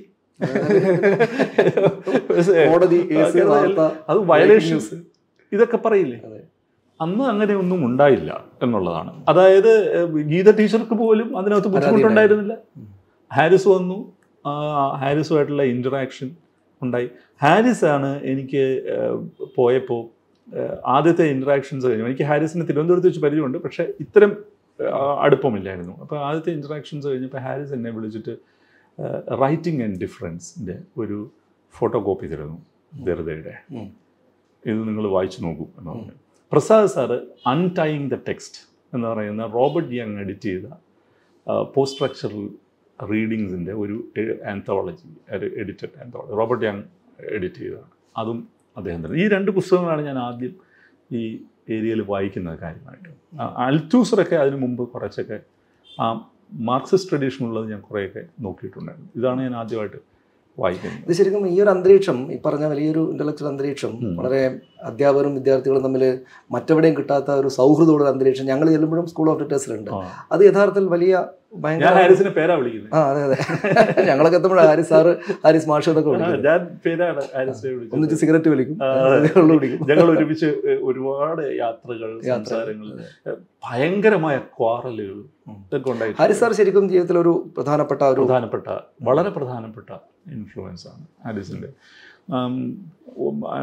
കോടതി കേസ് വാർത്ത അത് breaking വയലേഷൻസ് news. ഇതൊക്കെ പറയില്ലേ അതെ. അന്ന് അങ്ങനെ ഒന്നും ഉണ്ടായില്ല എന്നുള്ളതാണ് അതായത് ഏഹ്, ഗീത ടീച്ചർക്ക് പോലും അതിനകത്ത് ബുദ്ധിമുട്ടുണ്ടായിരുന്നില്ല ഉം. ഹാരിസ് വന്നു ആ, ഹാരിസുമായിട്ടുള്ള ഇൻറ്ററാക്ഷൻ ഉണ്ടായി ഹാരിസ് ആണ് എനിക്ക് ഏഹ്, പോയപ്പോൾ ഏഹ്, ആദ്യത്തെ ഇൻറ്ററാക്ഷൻസ് കഴിഞ്ഞു എനിക്ക് ഹാരിസിനെ തിരുവനന്തപുരത്ത് വെച്ച് പരിചയമുണ്ട് പക്ഷേ ഇത്തരം ഏഹ്, അടുപ്പമില്ലായിരുന്നു അപ്പോൾ ആദ്യത്തെ ഇൻറ്ററാക്ഷൻസ് കഴിഞ്ഞപ്പോൾ ഹാരിസ് എന്നെ വിളിച്ചിട്ട് റൈറ്റിംഗ് ആൻഡ് ഡിഫറൻസിൻ്റെ ഒരു ഫോട്ടോ കോപ്പി തരുന്നു വെറുതെയുടെ ഉം. ഇത് നിങ്ങൾ വായിച്ചു നോക്കൂ എന്ന് പറഞ്ഞു Prasad sir untying the text എന്ന് പറയുന്ന റോബർട്ട് യങ് എഡിറ്റ് ചെയ്ത പോസ്റ്റ് സ്ട്രക്ചറൽ റീഡിങ്സിൻ്റെ ഒരു ആന്തോളജി ഒരു edited anthology Robert Young edit ചെയ്തതാണ് അതും അദ്ദേഹം തന്നെ ഈ രണ്ട് പുസ്തകങ്ങളാണ് ഞാൻ ആദ്യം ഈ ഏരിയയിൽ വായിക്കുന്നത് കാര്യമായിട്ട് ആ, അൽത്തൂസറൊക്കെ അതിന് മുമ്പ് കുറച്ചൊക്കെ ആ മാർക്സിസ്റ്റ് ട്രഡീഷൻ ഉള്ളത് ഞാൻ കുറേയൊക്കെ നോക്കിയിട്ടുണ്ടായിരുന്നു ഇതാണ് ഞാൻ ആദ്യമായിട്ട് വായിക്കുന്നത് ഇത് ശരിക്കും ഈ ഒരു അന്തരീക്ഷം ഈ പറഞ്ഞ വലിയൊരു ഇന്റലക്ച്വൽ അന്തരീക്ഷം ഉം. വളരെ അധ്യാപകരും വിദ്യാർത്ഥികളും തമ്മിൽ മറ്റെവിടെയും കിട്ടാത്ത ഒരു സൗഹൃദമുള്ള അന്തരീക്ഷം ഞങ്ങൾ ചെല്ലുമ്പോഴും സ്കൂൾ ഓഫ് ലിറ്റേഴ്സിലുണ്ട് ആ. അത് യഥാർത്ഥത്തിൽ വലിയ ഞാൻ ഭയങ്കര ഹാരിസിനെ പേരാ വിളിക്കുന്നത് ആ അതെ അതെ ഞങ്ങളൊക്കെ എത്തുമ്പോഴാണ് ഹാരിസ് സാറ് ഹാരിസ് മാഷ് എന്നൊക്കെ ആ, വിളിക്കുന്നത് ഞാൻ പേരാണ് ഹാരിസിനെ വിളിച്ചത് ഒന്നിച്ച് സിഗരറ്റ് വലിക്കും ആ, വെള്ളം കുടിക്കും ഞങ്ങൾ ഒരുമിച്ച് ഏഹ്, ഒരുപാട് യാത്രകൾ യാത്ര. സംസാരങ്ങൾ ഏഹ്, ഭയങ്കരമായ ക്വാറലുകൾ ഉം. ഇതൊക്കെ ഉണ്ടായി ഹാരിസ് സാർ ശരിക്കും ജീവിതത്തിൽ ഒരു പ്രധാനപ്പെട്ട ഒരു പ്രധാനപ്പെട്ട വളരെ പ്രധാനപ്പെട്ട ഇൻഫ്ലുവൻസ് ആണ് ഹാരിസിൻ്റെ ആം, ഉം, ആ,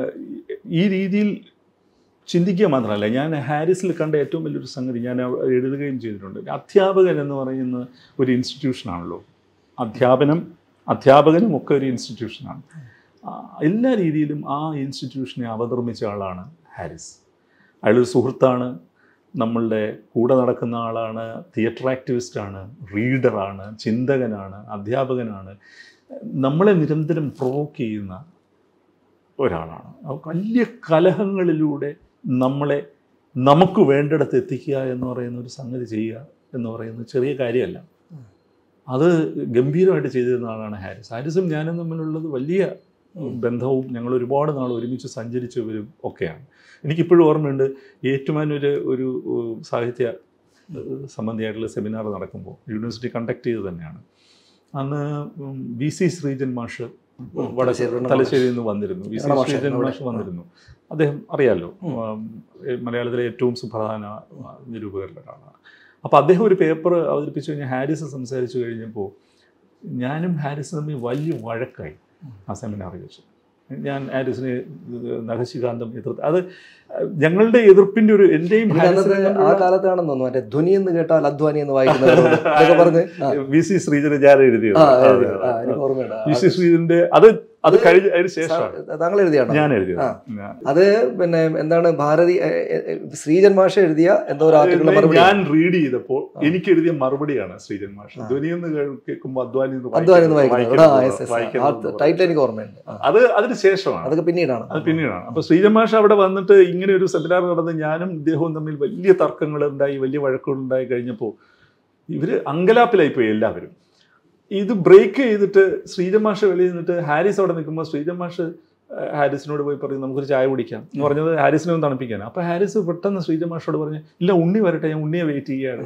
ഈ രീതിയിൽ ചിന്തിക്കുക മാത്രമല്ല ഞാൻ ഹാരിസിൽ കണ്ട ഏറ്റവും വലിയൊരു സംഗതി ഞാൻ അവ- എഴുതുകയും ചെയ്തിട്ടുണ്ട് അധ്യാപകൻ എന്ന് പറയുന്ന ഒരു ഇൻസ്റ്റിറ്റ്യൂഷനാണല്ലോ അധ്യാപനം അധ്യാപകനും ഒക്കെ ഒരു ഇൻസ്റ്റിറ്റ്യൂഷനാണ് ആ, എല്ലാ രീതിയിലും ആ ഇൻസ്റ്റിറ്റ്യൂഷനെ അവതർമ്മിച്ച ആളാണ് ഹാരിസ് അയാളൊരു സുഹൃത്താണ് നമ്മളുടെ കൂടെ നടക്കുന്ന ആളാണ് തിയേറ്റർ ആക്ടിവിസ്റ്റാണ് റീഡറാണ് ചിന്തകനാണ് അധ്യാപകനാണ് നമ്മളെ നിരന്തരം പ്രൊവോക്ക് ചെയ്യുന്ന ഒരാളാണ് അപ്പോൾ വലിയ കലഹങ്ങളിലൂടെ നമ്മളെ നമുക്ക് വേണ്ടിടത്ത് എത്തിക്കുക എന്ന് പറയുന്ന ഒരു സംഗതി ചെയ്യുക എന്ന് പറയുന്നത് ചെറിയ കാര്യമല്ല അത് ഗംഭീരമായിട്ട് ചെയ്തിരുന്ന ആളാണ് ഹാരിസ് ഹാരിസും ഞാനും തമ്മിലുള്ളത് വലിയ ബന്ധവും ഞങ്ങൾ ഒരുപാട് നാൾ ഒരുമിച്ച് സഞ്ചരിച്ചവരും ഒക്കെയാണ് എനിക്കിപ്പോഴും ഓർമ്മയുണ്ട് ഏറ്റുമാനൂർ ഒരു ഏഹ്, സാഹിത്യ ഏഹ്, സംബന്ധിയായിട്ടുള്ള സെമിനാർ നടക്കുമ്പോൾ യൂണിവേഴ്സിറ്റി കണ്ടക്ട് ചെയ്ത് തന്നെയാണ് അന്ന് വി സി ശ്രീജൻ മാഷ് വട തലശ്ശേരി വരണം തലശ്ശേരിയിൽ നിന്ന് വന്നിരുന്നു വി സി വരണം മാഷ് ശ്രീധരൻ അവിടെ. മാഷ് വന്നിരുന്നു അദ്ദേഹം അറിയാലോ ഉം, ഏ, മലയാളത്തിലെ ഏറ്റവും സുപ്രധാന ആ, നിരൂപകരിൽ ഒരാളാണ് അപ്പോൾ അദ്ദേഹം ഒരു പേപ്പർ അവതരിപ്പിച്ചു കഴിഞ്ഞാൽ ഹാരിസ് സംസാരിച്ചു കഴിഞ്ഞപ്പോൾ ഞാനും ഹാരിസും തമ്മിൽ വലിയ വഴക്കായി ആ സെമിനാറിൽ വെച്ച് ഞാൻ ഹാരിസിന് നഖശികാന്തം എതിർത്ത് അത് ഞങ്ങളുടെ എതിർപ്പിന്റെ ഒരു എന്റെയും എനിക്ക് അന്നത്തെ ആ കാലത്താണെന്ന് തോന്നുന്നു മറ്റേ ധ്വനി എന്ന് കേട്ടാൽ അധ്വാനി എന്ന് വായിക്കുന്നത് അതൊക്കെ പറഞ്ഞ് ആ, വി സി ശ്രീധരൻ ഞാൻ എഴുതിയത് ആ, അതെ, എഴുതി. അതെ, ആ, അതെ. എനിക്ക് ഓർമ്മയുണ്ട് വി സി ശ്രീധരന്റെ അത് അത് അത് കഴിഞ്ഞ അതിന് ശേഷമാണ് സാ- താങ്കൾ എഴുതിയാണോ ഞാൻ എഴുതിയത് ആ. ഞാൻ- അത് പിന്നെ എന്താണ് ഭാരതി എ, എ, എ, ശ്രീജൻ മാഷ എഴുതിയ എന്തോ ഒരു ആർട്ടിക്കിൾ അത് മറുപടി ഞാൻ റീഡ് ചെയ്തപ്പോൾ എനിക്ക് എഴുതിയ മറുപടിയാണ് ശ്രീജൻ മാഷ് ധ്വനി എന്ന് കേൾക്കുമ്പോൾ അധ്വാനി എന്ന് അധ്വാനി എന്ന് വായിക്കരുത്, വായിക്കുന്നത് ആ, yes, വായിക്കരുത്, yes. വായിക്കരുത് ആ എന്ന് ടൈറ്റിൽ എനിക്ക് ഓർമ്മയുണ്ട് ആ, അത് അതിന് ശേഷമാണ് അതൊക്കെ പിന്നീടാണ് അത് പിന്നീടാണ് അപ്പൊ ശ്രീജൻ മാഷ് അവിടെ വന്നിട്ട് ഇങ്ങനെ ഒരു സെമിനാർ നടന്ന് ഞാനും ഇദ്ദേഹവും തമ്മിൽ വലിയ തർക്കങ്ങൾ ഉണ്ടായി വലിയ വഴക്കുകൾ ഉണ്ടായി കഴിഞ്ഞപ്പോൾ ഇവര് അങ്കലാപ്പിലായി പോയി എല്ലാവരും ഇത് ബ്രേക്ക് ചെയ്തിട്ട് ശ്രീജൻ മാഷ് വെളിയിൽ നിന്നിട്ട് ഹാരിസ് അവിടെ നിൽക്കുമ്പോൾ ശ്രീജൻ മാഷ് ആ, ഹാരിസിനോട് പോയി പറയും നമുക്കൊരു ചായ കുടിക്കാം എന്ന് പറഞ്ഞത് ഹാരിസിനെ ഒന്ന് തണുപ്പിക്കാൻ അപ്പൊ ഹാരിസ് പെട്ടെന്ന് ശ്രീജൻ മാഷോട് പറഞ്ഞു ഇല്ല ഉണ്ണി വരട്ടെ ഞാൻ ഉണ്ണിയെ വെയിറ്റ് ചെയ്യാണ്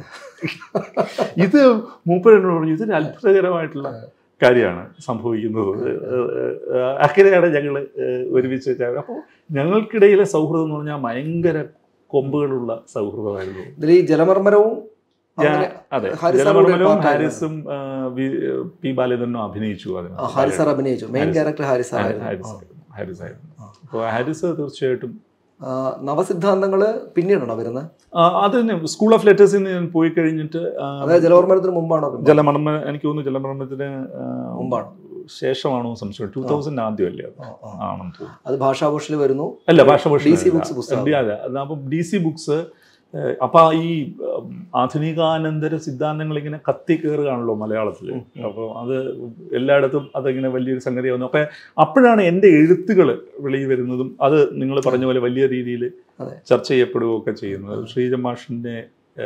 ഇത് മൂപ്പരോട് പറഞ്ഞു ഇതൊരു അത്ഭുതകരമായിട്ടുള്ള കാര്യമാണ് സംഭവിക്കുന്നത് ഏഹ് അങ്ങനെയാണ് ഞങ്ങൾ ഒരുമിച്ച് വെച്ചാൽ അപ്പോൾ ഞങ്ങൾക്കിടയിലെ സൗഹൃദം എന്ന് പറഞ്ഞാൽ ഭയങ്കര കൊമ്പുകളുള്ള സൗഹൃദമായിരുന്നു ഇതിൽ ഈ ജലമർമ്മരവും ഞാൻ അങ്ങനെ അതെ ഹാരിസ് ജലമർമ്മലവും സാറിന്റെ ഹാരിസും ആ, വി- പി ബാലചന്ദ്രനും അഭിനയിച്ചു ആ, അതിനകത്ത്. ഹാരിസ് സാർ അഭിനയിച്ചു main Haris. Character Haris sir Haris ആയിരുന്നു ആയിരുന്നു. ഹാരിസ് ആയിരുന്നു അപ്പോൾ ഹാരിസ് തീർച്ചയായിട്ടും ആ, നവസിദ്ധാന്തങ്ങള് പിന്നീടാണോ വരുന്നത് ആ, അത് തന്നെ സ്കൂൾ ഓഫ് ലെറ്റേഴ്സിൽ നിന്ന് ഞാൻ പോയി കഴിഞ്ഞിട്ട് ആ, അതായത് ജലവർമ്മരത്തിന് മുമ്പാണോ പിന്നീടാണോ? ജലമർമ്മ എനിക്ക് തോന്നുന്നു ജലമർമ്മത്തിന് ആ, മുമ്പാണ് ശേഷമാണോ എന്ന് സംശയം ടൂ തൗസൻഡ് ആദ്യമല്ലേ അത് ആ, ആ. ആണെന്ന് തോന്നുന്നു അത് ഭാഷാഭൂഷണിൽ വരുന്നു അല്ല ഭാഷഭൂഷൺ DC books പുസ്തകം. അപ്പം ഡി സി ബുക്സ് അപ്പൊ ഈ ഉം, ആധുനികാനന്തര സിദ്ധാന്തങ്ങൾ ഇങ്ങനെ കത്തി കയറുകയാണല്ലോ മലയാളത്തിൽ അപ്പോൾ അത് എല്ലായിടത്തും അതിങ്ങനെ വലിയൊരു സംഗതിയാവുന്നു അപ്പൊ അപ്പോഴാണ് എൻ്റെ എഴുത്തുകൾ വെളിയിൽ വരുന്നതും അത് നിങ്ങൾ പറഞ്ഞ പോലെ വലിയ രീതിയിൽ അതെ. ചർച്ച ചെയ്യപ്പെടുകയൊക്കെ ചെയ്യുന്നത് ശ്രീജ മാഷിൻ്റെ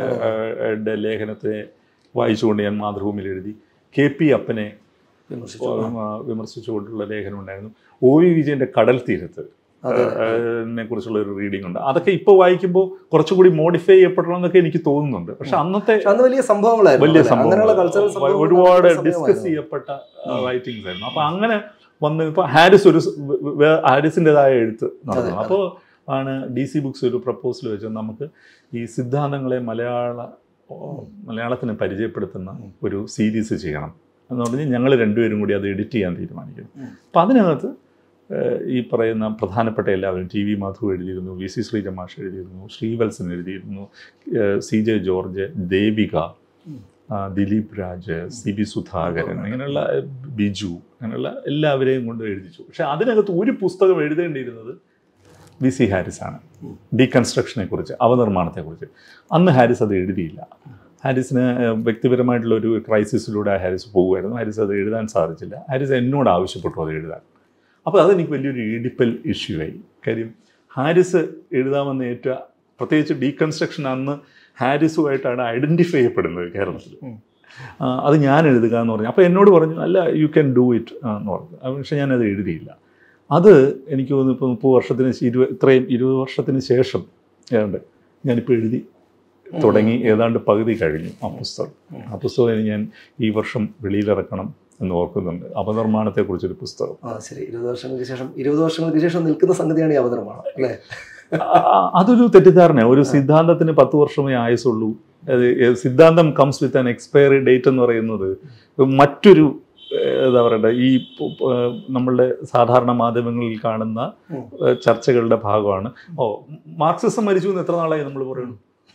യുടെ ലേഖനത്തെ വായിച്ചുകൊണ്ട് ഞാൻ മാതൃഭൂമിയിൽ എഴുതി കെ പി അപ്പനെ വിമർശിച്ചു ആ, വിമർശിച്ചുകൊണ്ടുള്ള ലേഖനം ഉണ്ടായിരുന്നു ഒ വി വിജയന്റെ കടൽ തീരത്ത് അതെ. നെ കുറിച്ചുള്ള ഒരു റീഡിംഗ് ഉണ്ട് അതൊക്കെ ഇപ്പോൾ വായിക്കുമ്പോൾ കുറച്ചുകൂടി മോഡിഫൈ ചെയ്യപ്പെടണം എന്നൊക്കെ എനിക്ക് തോന്നുന്നുണ്ട് പക്ഷെ അന്നത്തെ പക്ഷെ അന്ന് വലിയ സംഭവങ്ങളായിരുന്നു വലിയ അല്ലേ? സംഭവം അങ്ങനെയുള്ള കൾച്ചറൽ സംഭവങ്ങൾ ഒരുപാട് നടക്കുന്ന ഡിസ്കസ് സമയമായിരുന്നു. ചെയ്യപ്പെട്ട റൈറ്റിംഗ്സ് ആയിരുന്നു അപ്പൊ അങ്ങനെ വന്ന് ഇപ്പൊ ഹാരിസ് ഒരു സ് വേ- വേ- ഹാരിസിൻ്റെതായ എഴുത്ത് നടന്നു അതെ. അപ്പോൾ ആണ് ഡി സി ബുക്സ് ഒരു പ്രപ്പോസൽ വെച്ച് നമുക്ക് ഈ സിദ്ധാന്തങ്ങളെ മലയാള ഓ, മലയാളത്തിന് പരിചയപ്പെടുത്തുന്ന ഒരു സീരീസ് ചെയ്യണം എന്ന് പറഞ്ഞ് ഞങ്ങൾ രണ്ടുപേരും കൂടി അത് എഡിറ്റ് ചെയ്യാൻ തീരുമാനിക്കുന്നു ഉം. അപ്പം അതിനകത്ത് ഏഹ്, ഈ പറയുന്ന പ്രധാനപ്പെട്ട എല്ലാവരും ടി വി മാധു എഴുതിയിരുന്നു വി സി ശ്രീജമാഷ് എഴുതിയിരുന്നു ശ്രീവത്സൻ എഴുതിയിരുന്നു ഏഹ്, സി ജെ ജോർജ് ദേവിക ഉം. ആ, ദിലീപ് രാജ് സി ബി സുധാകരൻ ഇങ്ങനെയുള്ള ഏഹ്, ബിജു അങ്ങനെയുള്ള എല്ലാവരെയും കൊണ്ട് എഴുതിച്ചു പക്ഷെ അതിനകത്ത് ഒരു പുസ്തകം എഴുതേണ്ടിയിരുന്നത് വി സി ഹാരിസ് ആണ് ഡീകൺസ്ട്രക്ഷനെ കുറിച്ച് അവനിർമ്മാണത്തെക്കുറിച്ച് അന്ന് ഹാരിസ് അത് എഴുതിയില്ല ഹാരിസിന് ഏഹ്, വ്യക്തിപരമായിട്ടുള്ള ഒരു ക്രൈസിസിലൂടെ ഹാരിസ് പോകുമായിരുന്നു ഹാരിസ് അത് എഴുതാൻ സാധിച്ചില്ല ഹാരിസ് എന്നോട് ആവശ്യപ്പെട്ടു അത് എഴുതാൻ അപ്പോൾ അതെനിക്ക് വലിയൊരു ഇടിപ്പൽ ഇഷ്യൂ ആയി കാര്യം ഹാരിസ് എഴുതാമെന്ന് ഏറ്റ പ്രത്യേകിച്ച് ഡീകൺസ്ട്രക്ഷൻ അന്ന് ഹാരിസുമായിട്ടാണ് ഐഡൻറ്റിഫൈ ചെയ്യപ്പെടുന്നത് കേരളത്തിൽ ഉം. ആ, അത് ഞാൻ എഴുതുക എന്ന് പറഞ്ഞു അപ്പോൾ എന്നോട് പറഞ്ഞു അല്ല യു ക്യാൻ ഡൂ ഇറ്റ് എന്ന് പറഞ്ഞു അത് പക്ഷേ ഞാനത് എഴുതിയില്ല അത് എനിക്ക് തോന്നുന്നു ഇപ്പോൾ മുപ്പത് വർഷത്തിന് ശേ- ഇരുപത് ഇത്രയും ഇരുപത് വർഷത്തിന് ശേഷം ഏതാണ്ട് ഞാനിപ്പോൾ എഴുതി തുടങ്ങി ഏതാണ്ട് പകുതി കഴിഞ്ഞു ആ പുസ്തകം ആ പുസ്തകം ഇനി ഞാൻ ഈ വർഷം വെളിയിലിറക്കണം എന്ന് ഓർക്കുന്നുണ്ട് അപനിർമ്മാണത്തെക്കുറിച്ചൊരു പുസ്തകം ആ ശരി ഇരുപത് വർഷങ്ങൾക്ക് ശേഷം ഇരുപത് വർഷങ്ങൾക്ക് ശേഷം നിൽക്കുന്ന സംഗതിയാണ് ഈ അവതരണമാണ് അല്ലേ ആ- അതൊരു തെറ്റിദ്ധാരണ ഒരു സിദ്ധാന്തത്തിന് പത്ത് വർഷമേ ആയുസുള്ളൂ അത് ഏ- സിദ്ധാന്തം comes with an expiry date എന്ന് പറയുന്നത് മറ്റൊരു ഏഹ്, എന്താ പറയണ്ട ഈ പു- പു- ഏഹ്, നമ്മളുടെ സാധാരണ മാധ്യമങ്ങളിൽ കാണുന്ന ഉം. ഏഹ്, ചർച്ചകളുടെ ഭാഗമാണ് ഓ മാർക്സിസം മരിച്ചു എന്ന് എത്ര നാളായി നമ്മൾ പറയുന്നു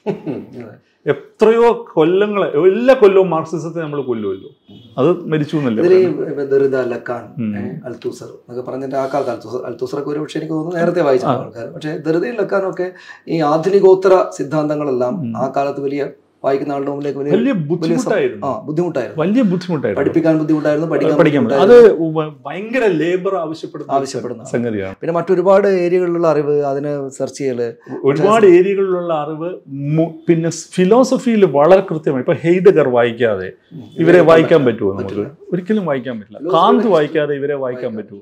എത്രയോ കൊല്ലങ്ങളെ എല്ലാ കൊല്ലവും മാർക്സിസത്തെ നമ്മൾ കൊല്ലുമല്ലോ അത് മരിച്ചു എന്നല്ലേ ഇതിൽ പറയുന്നത്? ദറിദ ലക്കാൻ ഉം. ഏ, അൽത്തൂസർ എന്നൊക്കെ പറഞ്ഞിട്ട് ആ കാലത്ത് അൽത്തൂസർ അൽത്തൂസറൊക്കെ ഒരു പക്ഷേ എനിക്ക് തോന്നുന്നു നേരത്തെ വായിച്ച ആൾക്കാർ പക്ഷേ ദറിദയും ലക്കാനും ഒക്കെ ഈ ആധുനികോത്തര സിദ്ധാന്തങ്ങളെല്ലാം ഉം. ആ കാലത്ത് വലിയ വായിക്കുന്ന ആളുടെ മുമ്പിലേക്ക് വലിയ വലിയ വലിയ സം- ബുദ്ധിമുട്ടായിരുന്നു ആ ബുദ്ധിമുട്ടായിരുന്നു വലിയ ബുദ്ധിമുട്ടായിരുന്നു പഠിപ്പിക്കാൻ ബുദ്ധിമുട്ടായിരുന്നു പഠിക്കാൻ പഠിക്കാൻ പറ്റും. ബുദ്ധിമുട്ടായിരുന്നു. അത് വ- ഭയങ്കര ലേബർ ആവശ്യപ്പെടുന്ന ഒരു ആവശ്യപ്പെടുന്ന സംഗതിയാണ് പിന്നെ മറ്റൊരുപാട് ഏരിയകളിലുള്ള അറിവ് അതിനെ സെർച്ച് ചെയ്യല് ഒരുപാട് ഏരിയകളിലുള്ള അറിവ് മു- പിന്നെ ഫിലോസഫിയിൽ വളരെ കൃത്യമായി ഇപ്പൊ ഹെയ്ഡഗർ വായിക്കാതെ ഇവരെ വായിക്കാൻ പറ്റുമോ നമുക്ക് ഒരിക്കലും വായിക്കാൻ പറ്റില്ല കാന്ത് വായിക്കാതെ ഇവരെ വായിക്കാൻ പറ്റുമോ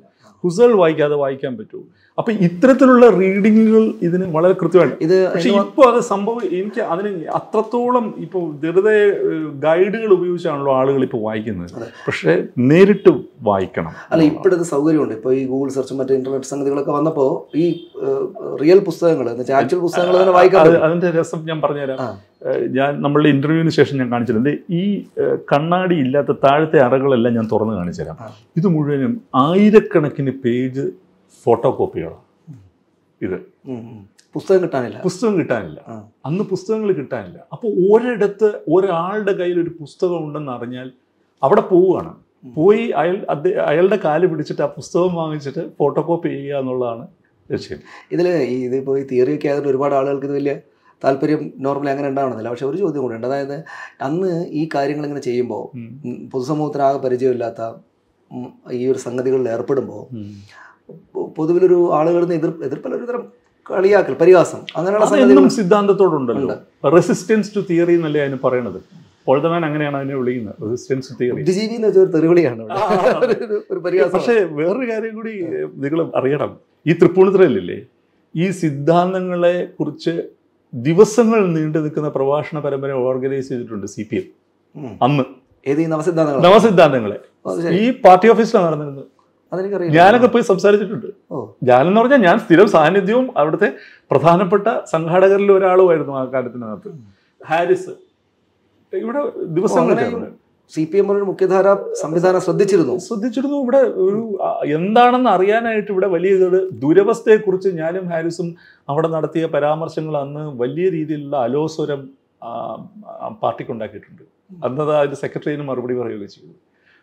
ഹുസൽ വായിക്കാതെ വായിക്കാൻ പറ്റുമോ അപ്പൊ ഇത്തരത്തിലുള്ള റീഡിങ്ങുകൾ ഇതിന് വളരെ കൃത്യമാണ് ഇത് പക്ഷെ ഇപ്പോൾ അത് സംഭവം എനിക്ക് അതിന് അത്രത്തോളം ഇപ്പോൾ വെറുതെ ഗൈഡുകൾ ഉപയോഗിച്ചാണല്ലോ ആളുകൾ ഇപ്പോൾ വായിക്കുന്നത് പക്ഷേ നേരിട്ട് വായിക്കണം അല്ല ഇപ്പോഴത്തെ സൗകര്യമുണ്ട് ഇപ്പോൾ ഈ ഗൂഗിൾ സെർച്ചും മറ്റു ഇന്റർനെറ്റ് സംഗതികളൊക്കെ വന്നപ്പോൾ ഈ റിയൽ പുസ്തകങ്ങൾ എന്ന് വെച്ചാൽ ആക്ച്വൽ പുസ്തകങ്ങൾ തന്നെ വായിക്കാൻ അത് പറ്റും. അതിന്റെ രസം ഞാൻ പറഞ്ഞുതരാം ആ. ഏഹ് ഞാൻ നമ്മളുടെ ഇന്റർവ്യൂവിന് ശേഷം ഞാൻ കാണിച്ചിട്ടുണ്ട് ഈ ഏഹ് കണ്ണാടി ഇല്ലാത്ത താഴത്തെ അറകളെല്ലാം ഞാൻ തുറന്ന് കാണിച്ചുതരാം ആ. ഇത് മുഴുവനും ആയിരക്കണക്കിന് പേജ് ഫോട്ടോ കോപ്പികളാണ് ഇത് ഉം, ഉം. പുസ്തകം കിട്ടാനില്ല പുസ്തകം കിട്ടാനില്ല ആ. അന്ന് പുസ്തകങ്ങൾ കിട്ടാനില്ല അപ്പോൾ ഒരിടത്ത് ഒരാളുടെ കയ്യിൽ ഒരു പുസ്തകം ഉണ്ടെന്ന് അറിഞ്ഞാൽ അവിടെ പോവുകയാണ് പോയി അയാൾ അദ്ദേഹം അയാളുടെ കാല് പിടിച്ചിട്ട് ആ പുസ്തകം വാങ്ങിച്ചിട്ട് ഫോട്ടോ കോപ്പി ചെയ്യുക എന്നുള്ളതാണ് ലക്ഷ്യം ഇതിൽ ഈ ഇതിപ്പോൾ ഈ തിയറിയൊക്കെ ആയതുകൊണ്ട് ഒരുപാട് ആളുകൾക്ക് ഇത് വലിയ താല്പര്യം നോർമലി അങ്ങനെ ഉണ്ടാവണമെന്നില്ല പക്ഷെ ഒരു ചോദ്യം കൂടെ ഉണ്ട് അതായത് അന്ന് ഈ കാര്യങ്ങൾ ഇങ്ങനെ ചെയ്യുമ്പോൾ ഉം. ഉം, പൊതുസമൂഹത്തിന് ആകെ പരിചയമില്ലാത്ത ഉം, ഈ ഒരു സംഗതികളിൽ ഏർപ്പെടുമ്പോൾ ഉം. പൊ- പൊതുവിലൊരു ആളുകളിൽ നിന്ന് എതിർ എതിർപ്പല്ല ഒരു തരം കളിയാക്കൽ പരിഹാസം അങ്ങനെയുള്ള സംഗതികൾ അതെന്നും സിദ്ധാന്തത്തോടുണ്ടല്ലോ റെസിസ്റ്റൻസ് ടു തിയറി എന്നല്ലേ അതിന് പറയണത് പൊഴുതമാൻ അങ്ങനെയാണ് അതിനെ വിളിക്കുന്നത് റെസിസ്റ്റൻസ് ടു തിയറി ബുദ്ധിജീവി എന്ന് വെച്ചാൽ ഒരു തെറിവിളിയാണ് ഇവിടെ. ആ, ആ, ആ. ഒരു- ഒരു പരിഹാസം പക്ഷേ വേറൊരു കാര്യം കൂടി നിങ്ങൾ അറിയണം ഈ തൃപ്പൂണിത്തുറയിലില്ലേ ഈ സിദ്ധാന്തങ്ങളെ കുറിച്ച് ദിവസങ്ങൾ നീണ്ടു നിൽക്കുന്ന പ്രഭാഷണ പരമ്പര ഓർഗനൈസ് ചെയ്തിട്ടുണ്ട് സി പി എം ഉം. അന്ന് ഏത് ഈ നവസിദ്ധാന്തങ്ങൾ നവസിദ്ധാന്തങ്ങളെ അത് ശരി. ഈ പാർട്ടി ഓഫീസിലാണ് നടന്നിരുന്നത് അതെനിക്കറിയില്ല ഞാനൊക്കെ പോയി സംസാരിച്ചിട്ടുണ്ട് ഓ ഞാനെന്ന് പറഞ്ഞാൽ ഞാൻ സ്ഥിരം സാന്നിധ്യവും അവിടുത്തെ പ്രധാനപ്പെട്ട സംഘാടകരിൽ ഒരാളുമായിരുന്നു ആ കാര്യത്തിനകത്ത് ഹാരിസ് ഇവിടെ ദിവസങ്ങൾ അങ്ങനെ ചേർന്ന് സി പി എം ഒരു മുഖ്യധാര സംവിധാനം ശ്രദ്ധിച്ചിരുന്നു ശ്രദ്ധിച്ചിരുന്നു ഇവിടെ ഒരു ആ, എന്താണെന്ന് അറിയാനായിട്ട് ഇവിടെ വലിയ ഒരു ദുരവസ്ഥയെക്കുറിച്ച് ഞാനും ഹാരിസും അവിടെ നടത്തിയ പരാമർശങ്ങൾ അന്ന് വലിയ രീതിയിലുള്ള അലോസ്വരം ആ, ആ, പാർട്ടിക്ക് ഉണ്ടാക്കിയിട്ടുണ്ട് അന്നത് അതിന്റെ സെക്രട്ടറിന് മറുപടി പറയുകയൊക്കെ ചെയ്തു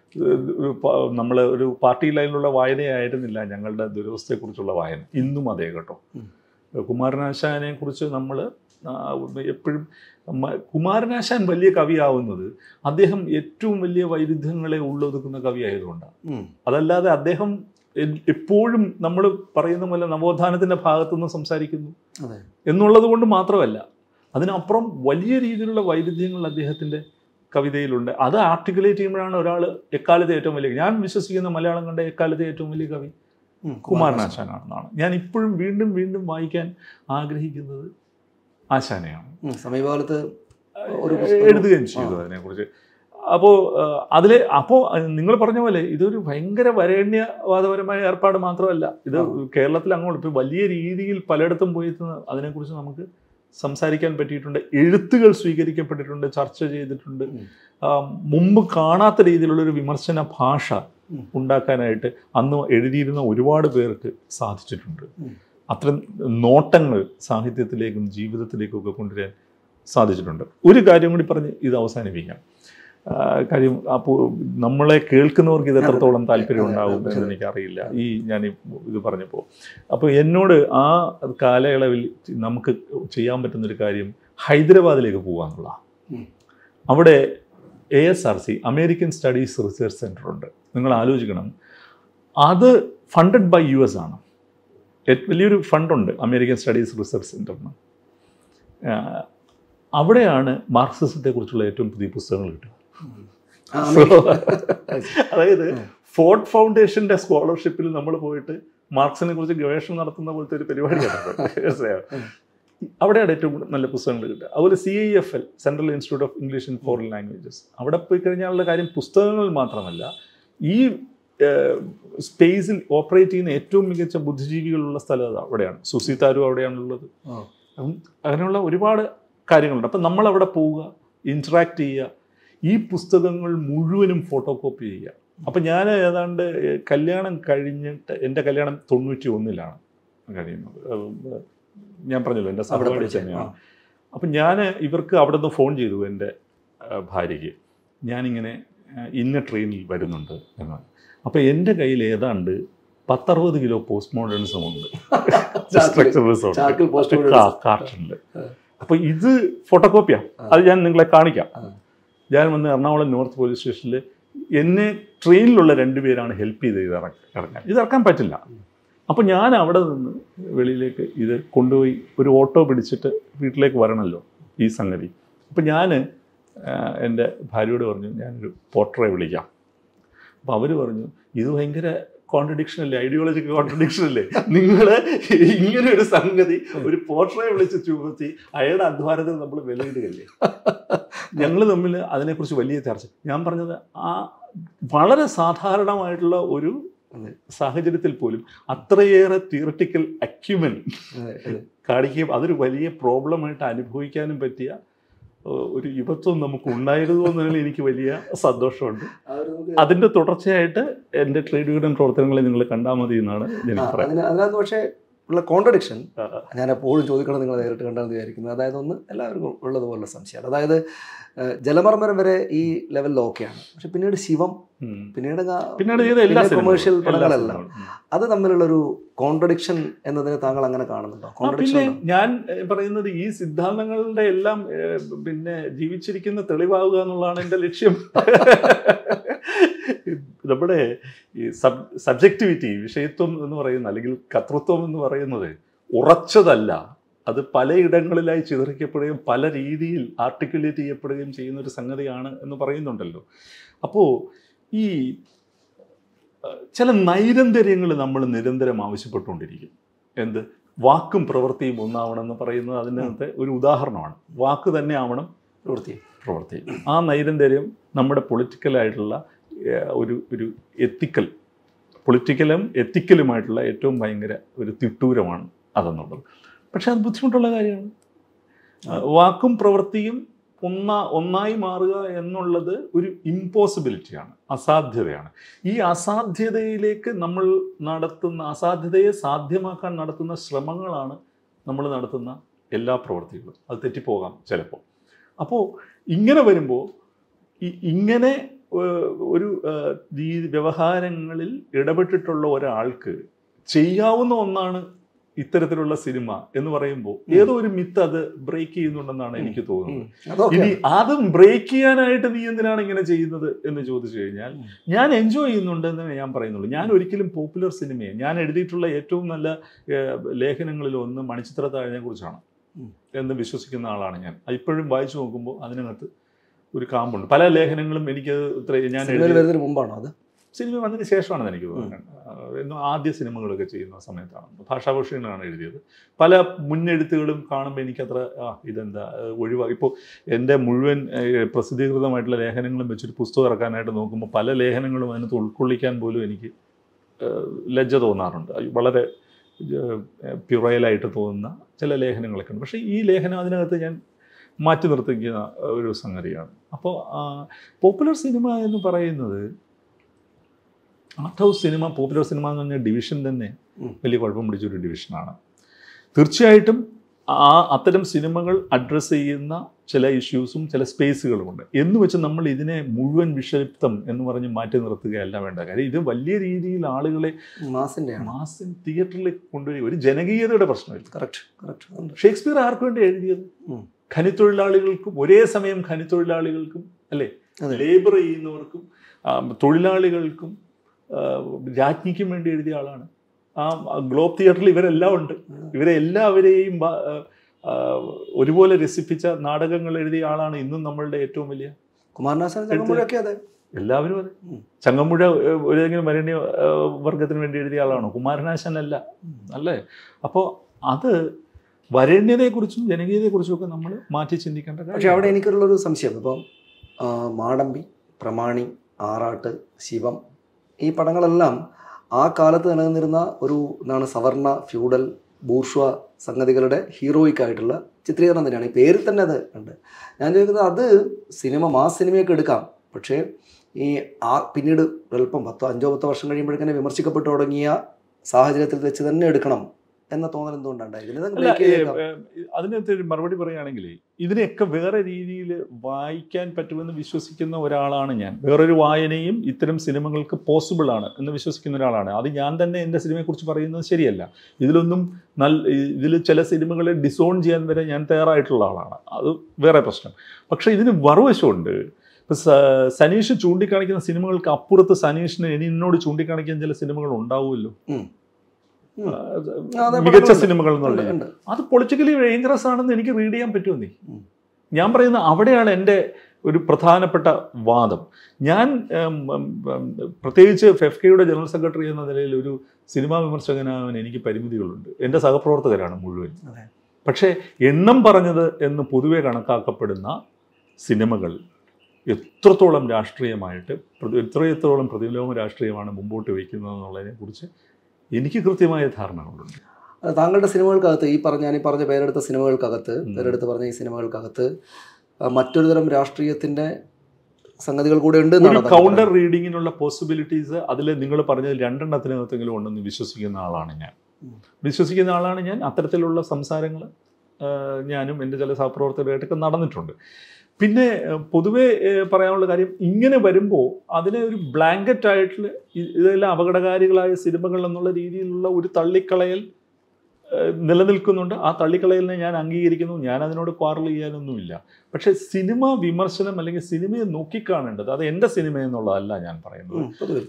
നമ്മൾ ഒരു പാർട്ടി ലൈനിലുള്ള വായനയായിരുന്നില്ല ഞങ്ങളുടെ ദുരവസ്ഥയെക്കുറിച്ചുള്ള വായന ഇന്നും അതേ കേട്ടോ ഉം. കുമാരനാശാനെ കുറിച്ച് നമ്മൾ എപ്പോഴും മ- കുമാരനാശാൻ വലിയ കവിയാവുന്നത് അദ്ദേഹം ഏറ്റവും വലിയ വൈരുദ്ധ്യങ്ങളെ ഉള്ളൊതുക്കുന്ന കവി ആയതുകൊണ്ടാണ് ഉം. അതല്ലാതെ അദ്ദേഹം എ- എപ്പോഴും നമ്മൾ പറയുന്ന പോലെ നവോത്ഥാനത്തിന്റെ ഭാഗത്തുനിന്ന് സംസാരിക്കുന്നു അതെ എന്നുള്ളത് കൊണ്ട് മാത്രമല്ല അതിനപ്പുറം വലിയ രീതിയിലുള്ള വൈരുദ്ധ്യങ്ങൾ അദ്ദേഹത്തിന്റെ കവിതയിലുണ്ട് അത് ആർട്ടിക്കുലേറ്റ് ചെയ്യുമ്പോഴാണ് ഒരാൾ എക്കാലത്തെ ഏറ്റവും വലിയ ഞാൻ വിശ്വസിക്കുന്ന മലയാളം കണ്ട എക്കാലത്തെ ഏറ്റവും വലിയ കവി ഉം. കുമാരനാശാനാണെന്നാണ് ഞാൻ ഇപ്പോഴും വീണ്ടും വീണ്ടും വായിക്കാൻ ആഗ്രഹിക്കുന്നത് ആശാനെയാണ് ഉം. സമീപകാലത്ത് ഒരു പുസ്തകം- എഴുതുകയും ചെയ്തു അതിനെക്കുറിച്ച് അപ്പോൾ അതിൽ അപ്പോൾ നിങ്ങൾ പറഞ്ഞ പോലെ ഇതൊരു ഭയങ്കര വരേണ്യവാദപരമായ ഏർപ്പാട് മാത്രമല്ല ഇത് കേരളത്തിൽ അങ്ങോട്ട് ഇപ്പോൾ വലിയ രീതിയിൽ പലയിടത്തും പോയി അതിനെക്കുറിച്ച് നമുക്ക് സംസാരിക്കാൻ പറ്റിയിട്ടുണ്ട് എഴുത്തുകൾ സ്വീകരിക്കപ്പെട്ടിട്ടുണ്ട് ചർച്ച ചെയ്തിട്ടുണ്ട് ഉം. ആ, മുമ്പ് കാണാത്ത രീതിയിലുള്ള ഒരു വിമർശന ഭാഷ ഉം. ഉണ്ടാക്കാനായിട്ട് അന്ന് എഴുതിയിരുന്ന ഒരുപാട് പേർക്ക് സാധിച്ചിട്ടുണ്ട് ഉം. അത്തരം നോട്ടങ്ങൾ സാഹിത്യത്തിലേക്കും ജീവിതത്തിലേക്കും ഒക്കെ കൊണ്ടുവരാൻ സാധിച്ചിട്ടുണ്ട് ഒരു കാര്യം കൂടി പറഞ്ഞ് ഇത് അവസാനിപ്പിക്കാം ആ, കാര്യം അപ്പോൾ നമ്മളെ കേൾക്കുന്നവർക്ക് ഇത് എത്രത്തോളം താല്പര്യം ഉണ്ടാവും എന്ന് എനിക്കറിയില്ല ഈ ഞാൻ ഈ ഇത് പറഞ്ഞപ്പോൾ അപ്പോൾ എന്നോട് ആ കാലയളവിൽ നമുക്ക് ചെയ്യാൻ പറ്റുന്നൊരു കാര്യം ഹൈദരാബാദിലേക്ക് പോകാന്നുള്ള ഉം. അവിടെ A S R C American studies research centre ഉണ്ട് നിങ്ങൾ ആലോചിക്കണം അത് ഫണ്ടഡ് ബൈ യു എസ് ആണ് ഏ- വലിയൊരു ഫണ്ടുണ്ട് അമേരിക്കൻ സ്റ്റഡീസ് റിസർച്ച് സെൻ്ററിന് അവിടെയാണ് മാർക്സിസത്തെക്കുറിച്ചുള്ള ഏറ്റവും പുതിയ പുസ്തകങ്ങൾ കിട്ടുക ആ, അമേരിക്ക. അതായത് ഫോർട്ട് ഫൗണ്ടേഷന്റെ സ്കോളർഷിപ്പിൽ നമ്മൾ പോയിട്ട് മാർക്സിനെ കുറിച്ച് ഗവേഷണം നടത്തുന്ന പോലത്തെ ഒരു പരിപാടിയാണ് മനസ്സിലായോ? അവിടെയാണ് ഏറ്റവും നല്ല പുസ്തകങ്ങൾ കിട്ടുക അതുപോലെ C I F L central institute of English and foreign languages അവിടെ പോയി കഴിഞ്ഞാലുള്ള കാര്യം പുസ്തകങ്ങൾ മാത്രമല്ല ഈ സ്പേസിൽ ഓപ്പറേറ്റ് ചെയ്യുന്ന ഏറ്റവും മികച്ച ബുദ്ധിജീവികളുള്ള സ്ഥലം അത് അവിടെയാണ് സുസി താരു അവിടെയാണുള്ളത് ആ. അപ്പം അങ്ങനെയുള്ള ഒരുപാട് കാര്യങ്ങളുണ്ട് അപ്പം നമ്മൾ അവിടെ പോവുക ഇൻറ്ററാക്ട് ചെയ്യുക ഈ പുസ്തകങ്ങൾ മുഴുവനും ഫോട്ടോ കോപ്പി ചെയ്യുക അപ്പം ഞാൻ ഏതാണ്ട് കല്യാണം കഴിഞ്ഞിട്ട് എൻ്റെ കല്യാണം തൊണ്ണൂറ്റി ഒന്നിലാണ് കഴിയുന്നത് ഏഹ് ഞാൻ പറഞ്ഞല്ലോ എൻ്റെ അവിടെ സഹപാഠി പഠിച്ച, തന്നെയാണ് അപ്പം ഞാൻ ഇവർക്ക് അവിടെ നിന്ന് ഫോൺ ചെയ്തു എൻ്റെ ആ, ഭാര്യയ്ക്ക് ഞാനിങ്ങനെ ആ, ഇന്ന ട്രെയിനിൽ വരുന്നുണ്ട് എന്ന് അപ്പോൾ എൻ്റെ കയ്യിൽ ഏതാണ്ട് പത്തറുപത് കിലോ പോസ്റ്റ് മോഡേണിസം ഉണ്ട് സ്ട്രക്ചറൽസ് ഉണ്ട് ചാക്കിൽ പോസ്റ്റ് കാ- കാർട്ടണില് അപ്പൊ ഇത് ഫോട്ടോകോപ്പിയാ അത് ഞാൻ നിങ്ങളെ കാണിക്കാം ആ. ഞാൻ വന്ന് എറണാകുളം നോർത്ത് പോലീസ് സ്റ്റേഷനിൽ എന്നെ ട്രെയിനിലുള്ള രണ്ടുപേരാണ് ഹെൽപ്പ് ചെയ്ത് ഇത് ഇറക്ക- ഇറക്കാൻ ഇത് ഇറക്കാൻ പറ്റില്ല അപ്പോൾ ഞാൻ അവിടെ നിന്ന് വെളിയിലേക്ക് ഇത് കൊണ്ടുപോയി ഒരു ഓട്ടോ പിടിച്ചിട്ട് വീട്ടിലേക്ക് വരണമല്ലോ ഈ സംഗതി അപ്പം ഞാൻ എൻ്റെ ഭാര്യയോട് പറഞ്ഞു ഞാനൊരു പോട്ടറെ വിളിക്കാം അപ്പോൾ അവർ പറഞ്ഞു ഇത് ഭയങ്കര കോൺട്രഡിക്ഷൻ അല്ലേ ഐഡിയോളജിക്കൽ കോൺട്രഡിക്ഷൻ അല്ലേ നിങ്ങൾ ഇങ്ങനെ ഒരു സംഗതി ഒരു പോർട്രേ വിളിച്ച് ചുമത്തി അയാളുടെ അധ്വാനത്തിന് നമ്മൾ വിലയിടുകയല്ലേ ഞങ്ങൾ തമ്മിൽ അതിനെക്കുറിച്ച് വലിയ ചർച്ച ഞാൻ പറഞ്ഞത് ആ വളരെ സാധാരണമായിട്ടുള്ള ഒരു അതെ. സാഹചര്യത്തിൽ പോലും അത്രയേറെ തിയറട്ടിക്കൽ അക്യുമൻ അതെ, അതെ. കാണിക്കുകയും അതൊരു വലിയ പ്രോബ്ലമായിട്ട് അനുഭവിക്കാനും പറ്റിയ ഏഹ്, ഒരു യുവത്വം നമുക്ക് ഉണ്ടായിരുന്നു എന്നതിൽ എനിക്ക് വലിയ സന്തോഷമുണ്ട് ആ ഒരു നമുക്ക് അതിന്റെ തുടർച്ചയായിട്ട് എൻ്റെ ട്രേഡ് യൂണിയൻ പ്രവർത്തനങ്ങളെ നിങ്ങൾ കണ്ടാൽ മതി എന്നാണ് ആ, എനിക്ക് പറയാം അതിന് അതിനകത്ത് പക്ഷേ ഉള്ള കോൺട്രഡിക്ഷൻ ആ, ഞാൻ എപ്പോഴും ചോദിക്കണം നിങ്ങൾ നേരിട്ട് കണ്ടാന്ന് വിചാരിക്കുന്നത് അതായത് ഒന്ന് എല്ലാവർക്കും ഉള്ളതുപോലുള്ള സംശയമാണ് അതായത് ഏഹ്, ജലമർമ്മരം വരെ ഈ ലെവലിൽ ഓക്കെയാണ് പക്ഷെ പിന്നീട് ശിവം ഉം. പിന്നീട് ഗാ- പിന്നീട് ചെയ്ത എല്ലാ പിന്നെ commercial സിനിമകളും, എല്ലാ പടങ്ങളെല്ലാം. സിനിമകളും. ഉം. അത് തമ്മിലുള്ളൊരു കോൺട്രഡിക്ഷൻ എന്നതിനെ താങ്കൾ അങ്ങനെ കാണുന്നുണ്ടോ ആ, കോൺട്രഡിക്ഷൻ പിന്നെ ഞാൻ ഏഹ്, പറയുന്നത് ഈ സിദ്ധാന്തങ്ങളുടെ എല്ലാം ഏഹ്, പിന്നെ ജീവിച്ചിരിക്കുന്ന തെളിവാകുക എന്നുള്ളതാണ് എൻ്റെ ലക്ഷ്യം നമ്മുടെ ഈ സബ് സബ്ജക്ടിവിറ്റി വിഷയത്വം എന്ന് പറയുന്ന അല്ലെങ്കിൽ കർത്തൃത്വം എന്ന് പറയുന്നത് ഉറച്ചതല്ല അത് പലയിടങ്ങളിലായി ചിതറിക്കപ്പെടുകയും പല രീതിയിൽ ആർട്ടിക്കുലേറ്റ് ചെയ്യപ്പെടുകയും ചെയ്യുന്ന ഒരു സംഗതിയാണ് എന്ന് പറയുന്നുണ്ടല്ലോ അപ്പോൾ ഈ അഹ്, ചില നൈരന്തര്യങ്ങൾ നമ്മൾ നിരന്തരം ആവശ്യപ്പെട്ടുകൊണ്ടിരിക്കും എന്ത് വാക്കും പ്രവൃത്തിയും ഒന്നാവണം എന്ന് പറയുന്നത് അതിനകത്തെ ഒരു ഉദാഹരണമാണ് വാക്ക് തന്നെ ആവണം പ്രവൃത്തി പ്രവൃത്തി ആ നൈരന്തര്യം നമ്മുടെ പൊളിറ്റിക്കലായിട്ടുള്ള ഏഹ്, ഒരു ഒരു എത്തിക്കൽ പൊളിറ്റിക്കലും എത്തിക്കലുമായിട്ടുള്ള ഏറ്റവും ഭയങ്കര ഒരു തിട്ടൂരമാണ് അതെന്നുള്ളത് പക്ഷെ അത് ബുദ്ധിമുട്ടുള്ള കാര്യമാണ് ആ, വാക്കും പ്രവൃത്തിയും ഒന്നാ ഒന്നായി മാറുക എന്നുള്ളത് ഒരു ഇമ്പോസിബിലിറ്റിയാണ് അസാധ്യതയാണ് ഈ അസാധ്യതയിലേക്ക് നമ്മൾ നടത്തുന്ന അസാധ്യതയെ സാധ്യമാക്കാൻ നടത്തുന്ന ശ്രമങ്ങളാണ് നമ്മൾ നടത്തുന്ന എല്ലാ പ്രവൃത്തികളും അത് തെറ്റിപ്പോകാം ചിലപ്പോൾ അപ്പോൾ ഇങ്ങനെ വരുമ്പോൾ ഈ ഇങ്ങനെ ഏഹ്, ഒരു ഏഹ്, രീതി വ്യവഹാരങ്ങളിൽ ഇടപെട്ടിട്ടുള്ള ഒരാൾക്ക് ചെയ്യാവുന്ന ഒന്നാണ് ഇത്തരത്തിലുള്ള സിനിമ എന്ന് പറയുമ്പോൾ ഏതോ ഒരു മിത്ത് അത് ബ്രേക്ക് ചെയ്യുന്നുണ്ടെന്നാണ് എനിക്ക് തോന്നുന്നത് അതൊക്കെ ഇനി അതും ബ്രേക്ക് ചെയ്യാനായിട്ട് നീ എന്തിനാണ് ഇങ്ങനെ ചെയ്യുന്നത് എന്ന് ചോദിച്ചു കഴിഞ്ഞാൽ ഉം. ഞാൻ എൻജോയ് ചെയ്യുന്നുണ്ടെന്ന് ഞാൻ പറയുന്നുള്ളൂ ഞാൻ ഒരിക്കലും പോപ്പുലർ സിനിമയെ ഞാൻ എഴുതിയിട്ടുള്ള ഏറ്റവും നല്ല ഏഹ്, ലേഖനങ്ങളിൽ ഒന്ന് മണിച്ചിത്ര താഴിനെ കുറിച്ചാണ് ഉം. എന്ന് വിശ്വസിക്കുന്ന ആളാണ് ഞാൻ ഇപ്പോഴും വായിച്ചു നോക്കുമ്പോൾ അതിനകത്ത് ഒരു കാമ്പുണ്ട് പല ലേഖനങ്ങളും എനിക്ക് ഇത്ര ഞാൻ സിനിമയിൽ എഴുതിയ വരുന്നതിന് മുമ്പാണോ അത് സിനിമ വന്നതിന് ശേഷമാണെന്ന് എനിക്ക് തോന്നുന്നത് എന്നും ആദ്യ സിനിമകളൊക്കെ ചെയ്യുന്ന സമയത്താണ് ഭാഷാഭൂഷണനാണ് എഴുതിയത് പല മുന്നെഴുത്തുകളും കാണുമ്പോൾ എനിക്കത്ര ആ ഇതെന്താ ഏഹ് ഒഴിവാക്കി ഇപ്പോൾ എൻ്റെ മുഴുവൻ ഏഹ് പ്രസിദ്ധീകൃതമായിട്ടുള്ള ലേഖനങ്ങളും വെച്ചൊരു പുസ്തകം ഇറക്കാനായിട്ട് നോക്കുമ്പോൾ പല ലേഖനങ്ങളും അതിനകത്ത് ഉൾക്കൊള്ളിക്കാൻ പോലും എനിക്ക് ഏഹ് ലജ്ജ തോന്നാറുണ്ട് അത് വളരെ പ്യുറയിലായിട്ട് തോന്നുന്ന ചില ലേഖനങ്ങളൊക്കെ ഉണ്ട് പക്ഷേ ഈ ലേഖനം അതിനകത്ത് ഞാൻ മാറ്റി നിർത്തിക്കുന്ന ഒരു സംഗതിയാണ് അപ്പോൾ പോപ്പുലർ സിനിമ എന്ന് പറയുന്നത് art house cinema popular cinema എന്ന് പറഞ്ഞ ഡിവിഷൻ തന്നെ ഉം. വലിയ കുഴപ്പം പിടിച്ചൊരു ഡിവിഷനാണ് തീർച്ചയായിട്ടും ആ അത്തരം സിനിമകൾ അഡ്രസ്സ് ചെയ്യുന്ന ചില ഇഷ്യൂസും ചില സ്പേസുകളുമുണ്ട് എന്ന് വെച്ച് നമ്മൾ ഇതിനെ മുഴുവൻ വിഷലിപ്തം എന്ന് പറഞ്ഞ് മാറ്റി നിർത്തുകയല്ല വേണ്ട കാര്യം ഇത് വലിയ രീതിയിൽ ആളുകളെ മാസിന്റെയാണ് മാസം തിയേറ്ററിൽ കൊണ്ടുവരിക ഒരു ജനകീയതയുടെ പ്രശ്നമില്ല കറക്റ്റ് കറക്റ്റ് ഷേക്സ്പിയർ ആർക്ക് വേണ്ടി എഴുതിയത് ഉം. ഖനിത്തൊഴിലാളികൾക്കും ഒരേ സമയം ഖനിത്തൊഴിലാളികൾക്കും അല്ലേ അതെ. ലേബർ ചെയ്യുന്നവർക്കും ആ, തൊഴിലാളികൾക്കും ആ, രാജ്ഞിക്കും വേണ്ടി എഴുതിയ ആളാണ് ആ ഗ്ലോബ് തിയേറ്ററിൽ ഇവരെല്ലാം ഉണ്ട് ഇവരെ എല്ലാവരെയും ബ- ആ, ആ, ഒരുപോലെ രസിപ്പിച്ച നാടകങ്ങൾ എഴുതിയ ആളാണ് ഇന്നും നമ്മളുടെ ഏറ്റവും വലിയ കുമാരനാശാൻ ചങ്ങമ്പുഴയൊക്കെ അതെ എല്ലാവരും അതെ ഉം. ചങ്ങമ്പുഴ ഏഹ്, ഏതെങ്കിലും വരണ്യ ഏഹ്, വർഗത്തിന് വേണ്ടി എഴുതിയ ആളാണോ കുമാരനാശൻ അല്ല അല്ലേ അപ്പോൾ അത് വരണ്യതയെക്കുറിച്ചും ജനകീയതയെക്കുറിച്ചും ഒക്കെ നമ്മൾ മാറ്റി ചിന്തിക്കേണ്ട പക്ഷെ കാര്യം അവിടെ എനിക്കുള്ളൊരു സംശയം ഇപ്പം ആ, മാടമ്പി പ്രമാണി ആറാട്ട് ശിവം ഈ പടങ്ങളെല്ലാം ആ കാലത്ത് നിലനിന്നിരുന്ന ഒരു എന്താണ് സവർണ ഫ്യൂഡൽ ബൂർഷ്വ സംഗതികളുടെ ഹീറോയിക് ആയിട്ടുള്ള ചിത്രീകരണം തന്നെയാണ് ഈ പേരിൽ തന്നെ അത് ഉണ്ട് ഞാൻ ചോദിക്കുന്നത് അത് സിനിമ മാസ് സിനിമയൊക്കെ എടുക്കാം പക്ഷേ ഈ ആ പിന്നീട് അല്പം പത്തോ അഞ്ചോ പത്തോ വർഷം കഴിയുമ്പോഴേക്കും വിമർശിക്കപ്പെട്ടു തുടങ്ങിയ സാഹചര്യത്തിൽ വെച്ച് തന്നെ എടുക്കണം എന്ന തോന്നൽ എന്തുകൊണ്ടാണ് ഉണ്ടായിരിക്കുന്നത് ഇതങ്ങ് അല്ല break ചെയ്തേക്കാം. ഏഹ്, ഏഹ്, അതിനകത്ത് ഒരു മറുപടി പറയുകയാണെങ്കിൽ ഇതിനെയൊക്കെ വേറെ രീതിയിൽ വായിക്കാൻ പറ്റുമെന്ന് വിശ്വസിക്കുന്ന ഒരാളാണ് ഞാൻ വേറൊരു വായനയും ഇത്തരം സിനിമകൾക്ക് പോസിബിൾ ആണ് എന്ന് വിശ്വസിക്കുന്ന ഒരാളാണ് അത് ഞാൻ തന്നെ എൻ്റെ സിനിമയെക്കുറിച്ച് പറയുന്നത് ശരിയല്ല ഇതിലൊന്നും നല്ല ഇതിൽ ചില സിനിമകളെ ഡിസോൺ ചെയ്യാൻ വരെ ഞാൻ തയ്യാറായിട്ടുള്ള ആളാണ് അത് വേറെ പ്രശ്നം പക്ഷേ ഇതിന് മറുവശമുണ്ട് ഇപ്പം സ- സനീഷ് ചൂണ്ടിക്കാണിക്കുന്ന സിനിമകൾക്ക് അപ്പുറത്ത് സനീഷിന് ഇനി എന്നോട് ചൂണ്ടിക്കാണിക്കാൻ ചില സിനിമകൾ ഉണ്ടാവുമല്ലോ ഉം. ഉം. ആ, ആ, അതെ, മികച്ച പടങ്ങളുണ്ട്. സിനിമകൾ എന്നുള്ള ഉണ്ട്, ഉണ്ട്. അത് പൊളിറ്റിക്കലി ഡേഞ്ചറസ് ആണെന്ന് എനിക്ക് റീഡ് ചെയ്യാൻ പറ്റുമോ നീ ഉം. ഞാൻ പറയുന്ന അവിടെയാണ് എൻ്റെ ഒരു പ്രധാനപ്പെട്ട വാദം ഞാൻ ഉം, ഉം, ഉം, പ്രത്യേകിച്ച് ഫെഫ്കയുടെ ജനറൽ സെക്രട്ടറി എന്ന നിലയിൽ ഒരു സിനിമാ വിമർശകനാകാൻ എനിക്ക് പരിമിതികളുണ്ട് എൻ്റെ സഹപ്രവർത്തകരാണ് മുഴുവൻ അതെ. പക്ഷേ എണ്ണം പറഞ്ഞത് എന്ന് പൊതുവെ കണക്കാക്കപ്പെടുന്ന സിനിമകൾ എത്രത്തോളം രാഷ്ട്രീയമായിട്ട് പ്രതി- എത്രയെത്രത്തോളം പ്രതിലോമ രാഷ്ട്രീയമാണ് മുമ്പോട്ട് വയ്ക്കുന്നത് എന്നുള്ളതിനെ കുറിച്ച് എനിക്ക് കൃത്യമായ ധാരണകളുണ്ട് അത് താങ്കളുടെ സിനിമകൾക്കകത്ത് ഈ പറഞ്ഞ ഞാൻ ഈ പറഞ്ഞ പേരെടുത്ത സിനിമകൾക്കകത്ത് ഉം. പേരെടുത്ത് പറഞ്ഞ ഈ സിനിമകൾക്കകത്ത് ആ, മറ്റൊരു തരം രാഷ്ട്രീയത്തിന്റെ സംഗതികൾ കൂടെ ഉണ്ട് ഒരു എന്നാണ് താങ്കൾ കൗണ്ടർ പറയുന്നത്. റീഡിങ്ങിനുള്ള പോസിബിലിറ്റീസ് അതിൽ നിങ്ങൾ പറഞ്ഞതിൽ രണ്ടെണ്ണത്തിനകത്തെങ്കിലും ഉണ്ടെന്ന് വിശ്വസിക്കുന്ന ആളാണ് ഞാൻ ഉം. വിശ്വസിക്കുന്ന ആളാണ് ഞാൻ അത്തരത്തിലുള്ള സംസാരങ്ങൾ ഞാനും എൻ്റെ ചില സഹപ്രവർത്തകരായിട്ടൊക്കെ നടന്നിട്ടുണ്ട് പിന്നെ ഏഹ്, പൊതുവേ ഏഹ്, പറയാനുള്ള കാര്യം ഇങ്ങനെ വരുമ്പോൾ അതിനെ ഒരു ബ്ലാങ്കറ്റ് ആയിട്ടുള്ള ഇ- ഇതെല്ലാം അപകടകാരികളായ സിനിമകൾ എന്നുള്ള രീതിയിലുള്ള ഒരു തള്ളിക്കളയൽ ഏഹ്, നിലനിൽക്കുന്നുണ്ട് ആ തള്ളിക്കളയലിനെ ഞാൻ അംഗീകരിക്കുന്നു ഞാൻ അതിനോട് ക്വാറൽ ചെയ്യാനൊന്നുമില്ല പക്ഷേ സിനിമ വിമർശനം അല്ലെങ്കിൽ സിനിമയെ നോക്കിക്കാണേണ്ടത് അത് എൻ്റെ സിനിമ എന്നുള്ളതല്ല ഞാൻ പറയുന്നത് ഉം, പൊതുവെ.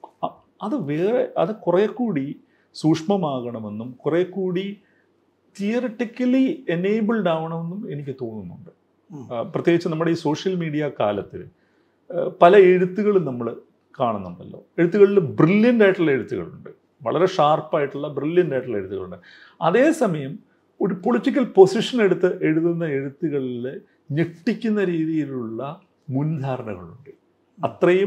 അത് വേറെ അത് കുറെ കൂടി സൂക്ഷ്മമാകണമെന്നും കുറെ കൂടി തിയറട്ടിക്കലി എനേബിൾഡ് ആവണമെന്നും എനിക്ക് തോന്നുന്നുണ്ട് ഉം. ആ, പ്രത്യേകിച്ച് നമ്മുടെ ഈ സോഷ്യൽ മീഡിയ കാലത്ത് ആ, പല എഴുത്തുകളും നമ്മൾ കാണുന്നുണ്ടല്ലോ എഴുത്തുകളിൽ ബ്രില്യൻ്റ് ആയിട്ടുള്ള എഴുത്തുകളുണ്ട് വളരെ ഷാർപ്പായിട്ടുള്ള ബ്രില്യൻ്റ് ആയിട്ടുള്ള എഴുത്തുകളുണ്ട് അതേസമയം ഒരു പൊളിറ്റിക്കൽ പൊസിഷൻ എടുത്ത് എഴുതുന്ന എഴുത്തുകളിൽ ഞെട്ടിക്കുന്ന രീതിയിലുള്ള മുൻധാരണകളുണ്ട് അത്രയും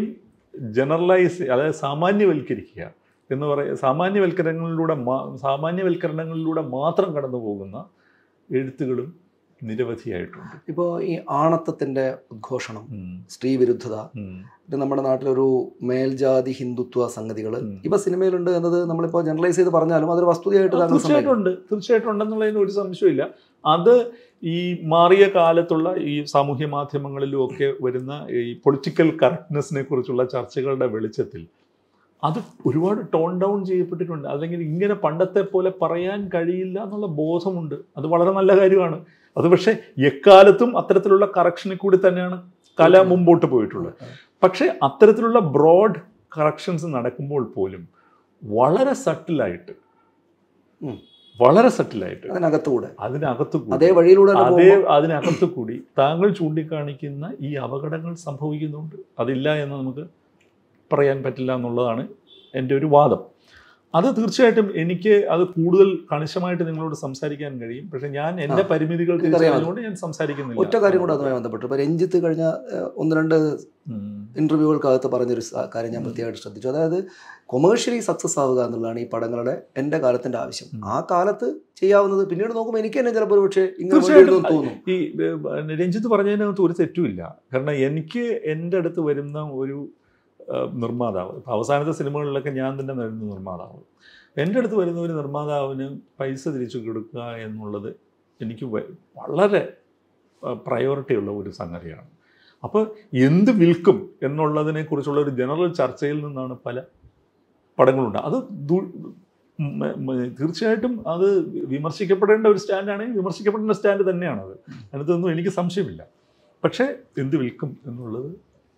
ജനറലൈസ് അതായത് സാമാന്യവൽക്കരിക്കുക എന്ന് പറയുക സാമാന്യവൽക്കരണങ്ങളിലൂടെ മാ സാമാന്യവൽക്കരണങ്ങളിലൂടെ മാത്രം കടന്നു പോകുന്ന എഴുത്തുകളും നിരവധിയായിട്ടുണ്ട് ഇപ്പോ ഈ ആണത്തത്തിന്റെ ഉദ്ഘോഷണം ഉം. സ്ത്രീ വിരുദ്ധത ഉം. പിന്നെ നമ്മുടെ നാട്ടിലൊരു മേൽജാതി ഹിന്ദുത്വ സംഗതികൾ ഉം. ഇവ സിനിമയിലുണ്ട് എന്നത് നമ്മളിപ്പോ ജനറലൈസ് ചെയ്ത് പറഞ്ഞാലും അതൊരു വസ്തുതയായിട്ട് ആ, താങ്കൾ തീർച്ചയായിട്ടും സമ്മതിക്കും. ഉണ്ട് തീർച്ചയായിട്ടും ഉണ്ടെന്നുള്ളതിന് ഒരു സംശയമില്ല അത് ഈ മാറിയ കാലത്തുള്ള ഈ സാമൂഹ്യ മാധ്യമങ്ങളിലും ഒക്കെ വരുന്ന ഈ പൊളിറ്റിക്കൽ കറക്റ്റ്നെസ്സിനെ കുറിച്ചുള്ള ചർച്ചകളുടെ വെളിച്ചത്തിൽ അത് ഒരുപാട് ടോൺ ഡൗൺ ചെയ്യപ്പെട്ടിട്ടുണ്ട് അല്ലെങ്കിൽ ഇങ്ങനെ പണ്ടത്തെ പോലെ പറയാൻ കഴിയില്ല എന്നുള്ള ബോധമുണ്ട് അത് വളരെ നല്ല കാര്യമാണ് അത് പക്ഷേ എക്കാലത്തും അത്തരത്തിലുള്ള കറക്ഷനിൽ കൂടി തന്നെയാണ് കല മുമ്പോട്ട് പോയിട്ടുള്ളത് പക്ഷേ അത്തരത്തിലുള്ള ബ്രോഡ് കറക്ഷൻസ് നടക്കുമ്പോൾ പോലും വളരെ സട്ടിലായിട്ട് ഉം. വളരെ സട്ടിലായിട്ട് അതിനകത്തുകൂടെ അതിനകത്ത് കൂടി അതേ വഴിയിലൂടെ തന്നെ അതേ പോകുമ്പോൾ അതിനകത്ത് കൂടി താങ്കൾ ചൂണ്ടിക്കാണിക്കുന്ന ഈ അപകടങ്ങൾ സംഭവിക്കുന്നുണ്ട് അതില്ല എന്ന് നമുക്ക് പറയാൻ പറ്റില്ല എന്നുള്ളതാണ് എൻ്റെ ഒരു വാദം അത് തീർച്ചയായിട്ടും എനിക്ക് അത് കൂടുതൽ കണിശമായിട്ട് നിങ്ങളോട് സംസാരിക്കാൻ കഴിയും പക്ഷെ ഞാൻ എൻ്റെ ആ, പരിമിതികൾ എനിക്കറിയാം. തിരിച്ചറിഞ്ഞുകൊണ്ട് ഞാൻ സംസാരിക്കുന്നില്ല ഒറ്റ കാര്യം കൂടെ അതുമായി ബന്ധപ്പെട്ട് ഇപ്പൊ രഞ്ജിത്ത് കഴിഞ്ഞ ഏഹ്, ഒന്ന് രണ്ട് ഉം. ഇന്റർവ്യൂകൾക്കകത്ത് പറഞ്ഞൊരു സ- കാര്യം ഞാൻ പ്രത്യേകമായിട്ട് ശ്രദ്ധിച്ചു അതായത് കൊമേഴ്ഷ്യലി സക്സസ് ആവുക എന്നുള്ളതാണ് ഈ പടങ്ങളുടെ എൻ്റെ കാലത്തിന്റെ ആവശ്യം ഉം. ആ കാലത്ത് ചെയ്യാവുന്നത് പിന്നീട് നോക്കുമ്പോൾ എനിക്ക് തന്നെ ചിലപ്പോൾ പക്ഷേ ഇങ്ങനെ തീർച്ചയായിട്ടും. വേണ്ടി വരുമെന്ന് തോന്നും ഈ ഏഹ്, രഞ്ജിത്ത് പറഞ്ഞതിനകത്ത് ഒരു തെറ്റുമില്ല കാരണം എനിക്ക് എൻ്റെ അടുത്ത് വരുന്ന ഒരു ഏഹ്, നിർമ്മാതാവ് ഇപ്പം അവസാനത്തെ സിനിമകളിലൊക്കെ ഞാൻ തന്നെ വരുന്ന നിർമ്മാതാവ് എൻ്റെ അടുത്ത് വരുന്ന ഒരു നിർമ്മാതാവിന് പൈസ തിരിച്ചു കൊടുക്കുക എന്നുള്ളത് എനിക്ക് വ- വളരെ പ്രയോറിറ്റി ഉള്ള ഒരു സംഗതിയാണ് അപ്പോൾ എന്ത് വിൽക്കും എന്നുള്ളതിനെ കുറിച്ചുള്ള ഒരു ജനറൽ ചർച്ചയിൽ നിന്നാണ് പല പടങ്ങളുണ്ട് അത് ദു- മ- മ- തീർച്ചയായിട്ടും അത് വിമർശിക്കപ്പെടേണ്ട ഒരു സ്റ്റാൻഡാണെങ്കിൽ വിമർശിക്കപ്പെടേണ്ട സ്റ്റാൻഡ് തന്നെയാണത് അതിനകത്തൊന്നും എനിക്ക് സംശയമില്ല പക്ഷേ എന്ത് വിൽക്കും എന്നുള്ളത്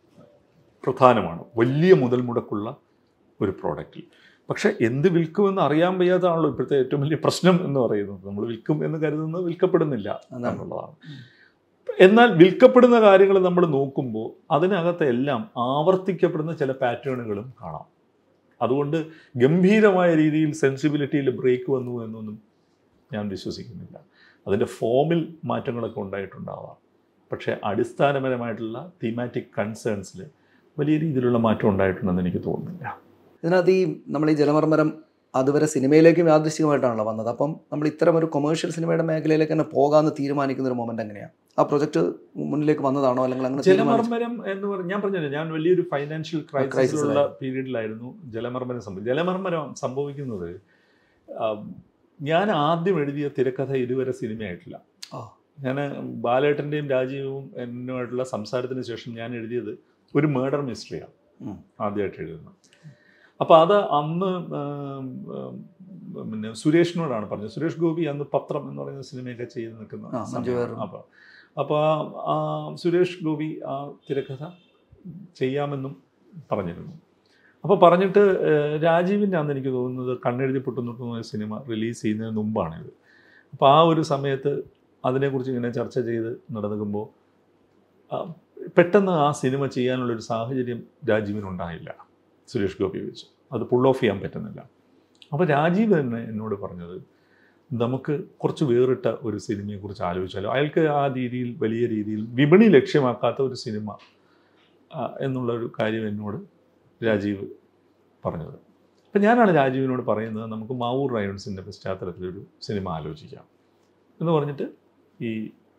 പ്രധാനമാണ് വലിയ മുതൽ മുടക്കുള്ള ഒരു പ്രോഡക്റ്റിൽ പക്ഷേ എന്ത് വിൽക്കുമെന്ന് അറിയാൻ വയ്യാത്തതാണല്ലോ ഇപ്പോഴത്തെ ഏറ്റവും വലിയ പ്രശ്നം എന്ന് പറയുന്നത് നമ്മൾ വിൽക്കും എന്ന് കരുതുന്നത് വിൽക്കപ്പെടുന്നില്ല അതാണ്. എന്നുള്ളതാണ് എന്നാൽ വിൽക്കപ്പെടുന്ന കാര്യങ്ങൾ നമ്മൾ നോക്കുമ്പോൾ അതിനകത്ത് എല്ലാം ആവർത്തിക്കപ്പെടുന്ന ചില പാറ്റേണുകളും കാണാം അതുകൊണ്ട് ഗംഭീരമായ രീതിയിൽ സെൻസിബിലിറ്റിയിൽ ബ്രേക്ക് വന്നു എന്നൊന്നും ഞാൻ വിശ്വസിക്കുന്നില്ല അതിൻ്റെ ഫോമിൽ മാറ്റങ്ങളൊക്കെ ഉണ്ടായിട്ടുണ്ടാവാം പക്ഷേ അടിസ്ഥാനപരമായിട്ടുള്ള തീമാറ്റിക് കൺസേൺസിൽ വലിയ രീതിയിലുള്ള മാറ്റം ഉണ്ടായിട്ടുണ്ടെന്ന് എനിക്ക് തോന്നുന്നില്ല ഇതിനകത്ത് ഈ നമ്മൾ ഈ ജലമർമരം അതുവരെ സിനിമയിലേക്കും യാദൃശികമായിട്ടാണല്ലോ വന്നത് അപ്പം നമ്മൾ ഇത്തരം ഒരു കൊമേഴ്ഷ്യൽ സിനിമയുടെ മേഖലയിലേക്ക് തന്നെ പോകാമെന്ന് തീരുമാനിക്കുന്ന ഒരു മൊമെന്റ് എങ്ങനെയാണ് ആ പ്രൊജക്ട് മുന്നിലേക്ക് വന്നതാണോ അല്ലെങ്കിൽ അങ്ങനെ തീരുമാനിച്ചു ജലമർമ്മരം എന്ന് പറഞ്ഞ ഞാൻ പറഞ്ഞില്ല ഞാൻ വലിയൊരു ഫൈനാൻഷ്യൽ ക്രൈസിസിലുള്ള ക്രൈസിസിലായിരുന്നു. പീരീഡിലായിരുന്നു ജലമർമ്മരം സംഭവിച്ചത് ജലമർമ്മരം സംഭവിക്കുന്നത് ആം, ഞാൻ ആദ്യം എഴുതിയ തിരക്കഥ ഇതുവരെ സിനിമയായിട്ടില്ല ആ. ഞാൻ ബാലേട്ടൻ്റെയും രാജീവും എന്നുമായിട്ടുള്ള സംസാരത്തിന് ശേഷം ഞാൻ എഴുതിയത് ഒരു മേർഡർ മിസ്റ്ററിയാണ് ഉം. ആദ്യമായിട്ട് എഴുതുന്നത് അപ്പോൾ അത് അന്ന് ആം, ആം, പിന്നെ സുരേഷിനോടാണ് പറഞ്ഞത് സുരേഷ് ഗോപി അന്ന് പത്രം എന്ന് പറയുന്ന സിനിമയൊക്കെ ചെയ്ത് നിൽക്കുന്ന ആ, മഞ്ജു സമയമാണ്. വാര്യർ. അപ്പോൾ അപ്പോൾ ആ സുരേഷ് ഗോപി ആ തിരക്കഥ ചെയ്യാമെന്നും പറഞ്ഞിരുന്നു അപ്പോൾ പറഞ്ഞിട്ട് ഏഹ്, രാജീവിൻ്റെ അന്ന് എനിക്ക് തോന്നുന്നത് കണ്ണെഴുതി പൊട്ടുന്നുട്ടുന്ന സിനിമ റിലീസ് ചെയ്യുന്നതിന് മുമ്പാണിത് അപ്പോൾ ആ ഒരു സമയത്ത് അതിനെക്കുറിച്ച് ഇങ്ങനെ ചർച്ച ചെയ്ത് നടക്കുമ്പോൾ പെട്ടെന്ന് ആ സിനിമ ചെയ്യാനുള്ളൊരു സാഹചര്യം രാജീവിനുണ്ടായില്ല സുരേഷ് ഗോപി വെച്ച് അത് പുൾ ഓഫ് ചെയ്യാൻ പറ്റുന്നില്ല അപ്പോൾ രാജീവ് തന്നെ എന്നോട് പറഞ്ഞത് നമുക്ക് കുറച്ച് വേറിട്ട ഒരു സിനിമയെക്കുറിച്ച് ആലോചിച്ചാലോ അയാൾക്ക് ആ രീതിയിൽ വലിയ രീതിയിൽ വിപണി ലക്ഷ്യമാക്കാത്ത ഒരു സിനിമ ആ, എന്നുള്ള ഒരു കാര്യം എന്നോട് രാജീവ് പറഞ്ഞത് അപ്പം ഞാനാണ് രാജീവിനോട് പറയുന്നത് നമുക്ക് മാവൂർ റയോൺസിൻ്റെ പശ്ചാത്തലത്തിലൊരു സിനിമ ആലോചിക്കാം എന്ന് പറഞ്ഞിട്ട് ഈ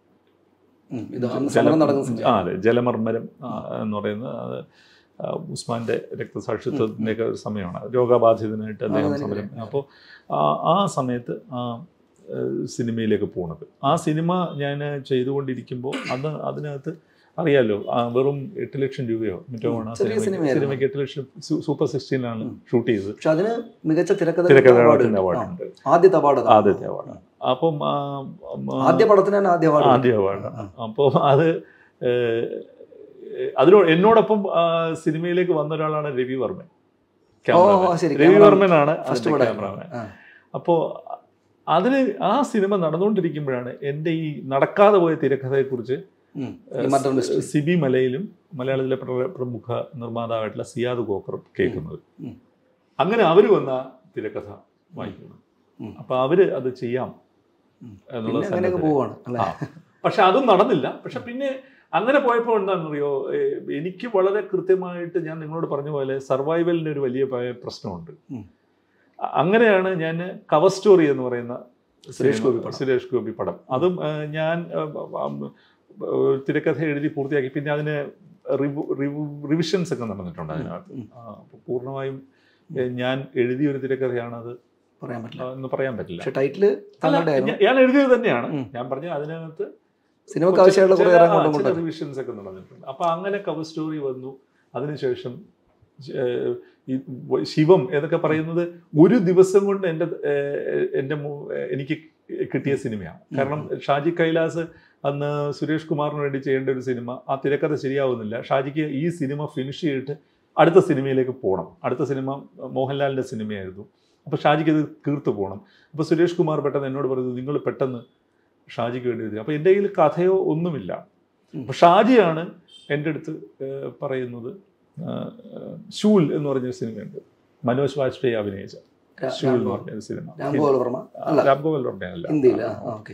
ഉം. ഇത് അന്ന് ജല- സമരം നടക്കുന്ന സമയം. ആ അതെ ജലമർമ്മരം ആ, എന്ന് പറയുന്നത് അത് ആ, ഉസ്മാന്റെ രക്തസാക്ഷിത്വത്തിൻ്റെ ഒക്കെ ഒരു സമയമാണ് രോഗബാധിതനായിട്ട് അദ്ദേഹം അതെ, സമരം അപ്പോൾ ആ സമയത്ത് ആ ഏഹ്, സിനിമയിലേക്ക് പോണത് ആ സിനിമ ഞാൻ ചെയ്തുകൊണ്ടിരിക്കുമ്പോൾ അന്ന് അതിനകത്ത് അറിയാലോ ആ, വെറും എട്ട് ലക്ഷം രൂപയോ മറ്റോ ആണ് ആ ചെറിയ സിനിമയ്ക്ക് സിനിമയായിരുന്നു. സിനിമയ്ക്ക് എട്ട് ലക്ഷം സു- സൂപ്പർ സിക്സ്റ്റീനിലാണ് ഉം. ഷൂട്ട് ചെയ്തത് പക്ഷെ അതിന് മികച്ച തിരക്കഥ തിരക്കഥാകൃത്തിന്റെ അവാർഡുണ്ട് ആദ്യത്തെ അവാർഡ് അതാണ്. ആദ്യത്തെ അവാർഡാണ് അപ്പം ആ, ആ, ആദ്യ പടത്തിന് തന്നെ ആദ്യ അവാർഡ് ആദ്യ അവാർഡാണ് അപ്പോൾ അത് ഏഹ്, അതിനോട് എന്നോടൊപ്പം ആ, സിനിമയിലേക്ക് വന്ന ഒരാളാണ് രവി വർമ്മൻ ഓ ക്യാമറാമാൻ. ശരി രവി വർമ്മനാണ് ഫസ്റ്റ് അതിന്റെ പടം ക്യാമറാമാൻ ആ. അപ്പോൾ അതിന് ആ സിനിമ നടന്നുകൊണ്ടിരിക്കുമ്പോഴാണ് എൻ്റെ ഈ നടക്കാതെ പോയ തിരക്കഥയെക്കുറിച്ച് ഉം. ഈ മർഡർ മിസ്റ്ററി സിബി മലയിലും മലയാളത്തിലെ പ്ര- പ്രമുഖ നിർമ്മാതാവായിട്ടുള്ള സിയാദ് കോക്കറും കേൾക്കുന്നത് ഉം. അങ്ങനെ അവർ വന്ന ആ തിരക്കഥ വായിക്കുന്നു ഉം. അപ്പൊ അവര് അത് ചെയ്യാം ഉം. എന്നുള്ള പിന്നെ അങ്ങനെയൊക്കെ സന്നദ്ധത. പോവാണ് അല്ലെ ആ. പക്ഷെ അതും നടന്നില്ല പക്ഷെ പിന്നെ അങ്ങനെ പോയപ്പോൾ എന്താണെന്നറിയോ ഏഹ് എനിക്ക് വളരെ കൃത്യമായിട്ട് ഞാൻ നിങ്ങളോട് പറഞ്ഞ പോലെ സർവൈവലിൻ്റെ ഒരു വലിയ പ- പ്രശ്നമുണ്ട് ഉം. അ- അങ്ങനെയാണ് ഞാൻ കവർ സ്റ്റോറി എന്ന് പറയുന്ന സുരേഷ് സിനിമ- ഗോപി പടം. സുരേഷ് ഗോപി പടം അതും ഏഹ്, ഞാൻ ഏഹ്, ഉം, ഏഹ്, തിരക്കഥ എഴുതി പൂർത്തിയാക്കി പിന്നെ അതിന് റിവു റിവിഷൻസ് ഒക്കെ നടന്നിട്ടുണ്ട് അതിനകത്ത് ഉം. ആ, അപ്പൊ പൂർണ്ണമായും ഏഹ്, ഞാൻ എഴുതിയ ഒരു തിരക്കഥയാണത് പറയാൻ പറ്റില്ല എന്ന് പറയാൻ പറ്റില്ല പക്ഷെ ടൈറ്റില് അല്ല, താങ്കളുടെ ആയിരുന്നു ഞാൻ- ഞാൻ എഴുതിയത് തന്നെയാണ് ഉം. ഞാൻ പറഞ്ഞ അതിനകത്ത് സിനിമക്ക് ആവശ്യമുള്ള കുറെ ഇറങ്ങോട്ടും കൊണ്ടും റിവിഷൻസ് ഒക്കെ നടന്നിട്ടുണ്ട് അപ്പൊ അങ്ങനെ കവർ സ്റ്റോറി വന്നു അതിനുശേഷം ഏഹ്, ഈ വ- ശിവം എന്നൊക്കെ പറയുന്നത് ഒരു ദിവസം കൊണ്ട് എൻ്റെ ഏഹ്, എൻ്റെ മു- എനിക്ക് കിട്ടിയ സിനിമയാണ് കാരണം ഷാജി കൈലാസ് അന്ന് സുരേഷ് കുമാറിന് വേണ്ടി ചെയ്യേണ്ട ഒരു സിനിമ ആ തിരക്കഥ ശരിയാവുന്നില്ല ഷാജിക്ക് ഈ സിനിമ ഫിനിഷ് ചെയ്തിട്ട് അടുത്ത സിനിമയിലേക്ക് പോകണം അടുത്ത സിനിമ മോഹൻലാലിൻ്റെ സിനിമയായിരുന്നു അപ്പോൾ ഷാജിക്ക് ഇത് തീർത്തു പോകണം അപ്പോൾ സുരേഷ് കുമാർ പെട്ടെന്ന് എന്നോട് പറയുന്നത് നിങ്ങൾ പെട്ടെന്ന് ഷാജിക്ക് വേണ്ടി എഴുതി അപ്പോൾ എൻ്റെ കയ്യിൽ കഥയോ ഒന്നുമില്ല ഉം. അപ്പോൾ ഷാജിയാണ് എൻ്റെ അടുത്ത് ഏഹ്, പറയുന്നത് ഏഹ്, ഏഹ്, ശൂൽ എന്ന് പറഞ്ഞൊരു സിനിമയുണ്ട് മനോജ് വാജ്പേയി അഭിനയിച്ച രാ- ശൂൽ എന്ന് രാംഗോപാൽ. പറഞ്ഞൊരു സിനിമ രാംഗോപാൽ വർമ്മ അല്ല രാംഗോപാൽ വർമ്മയല്ല ഹിന്ദിയിൽ ഓക്കെ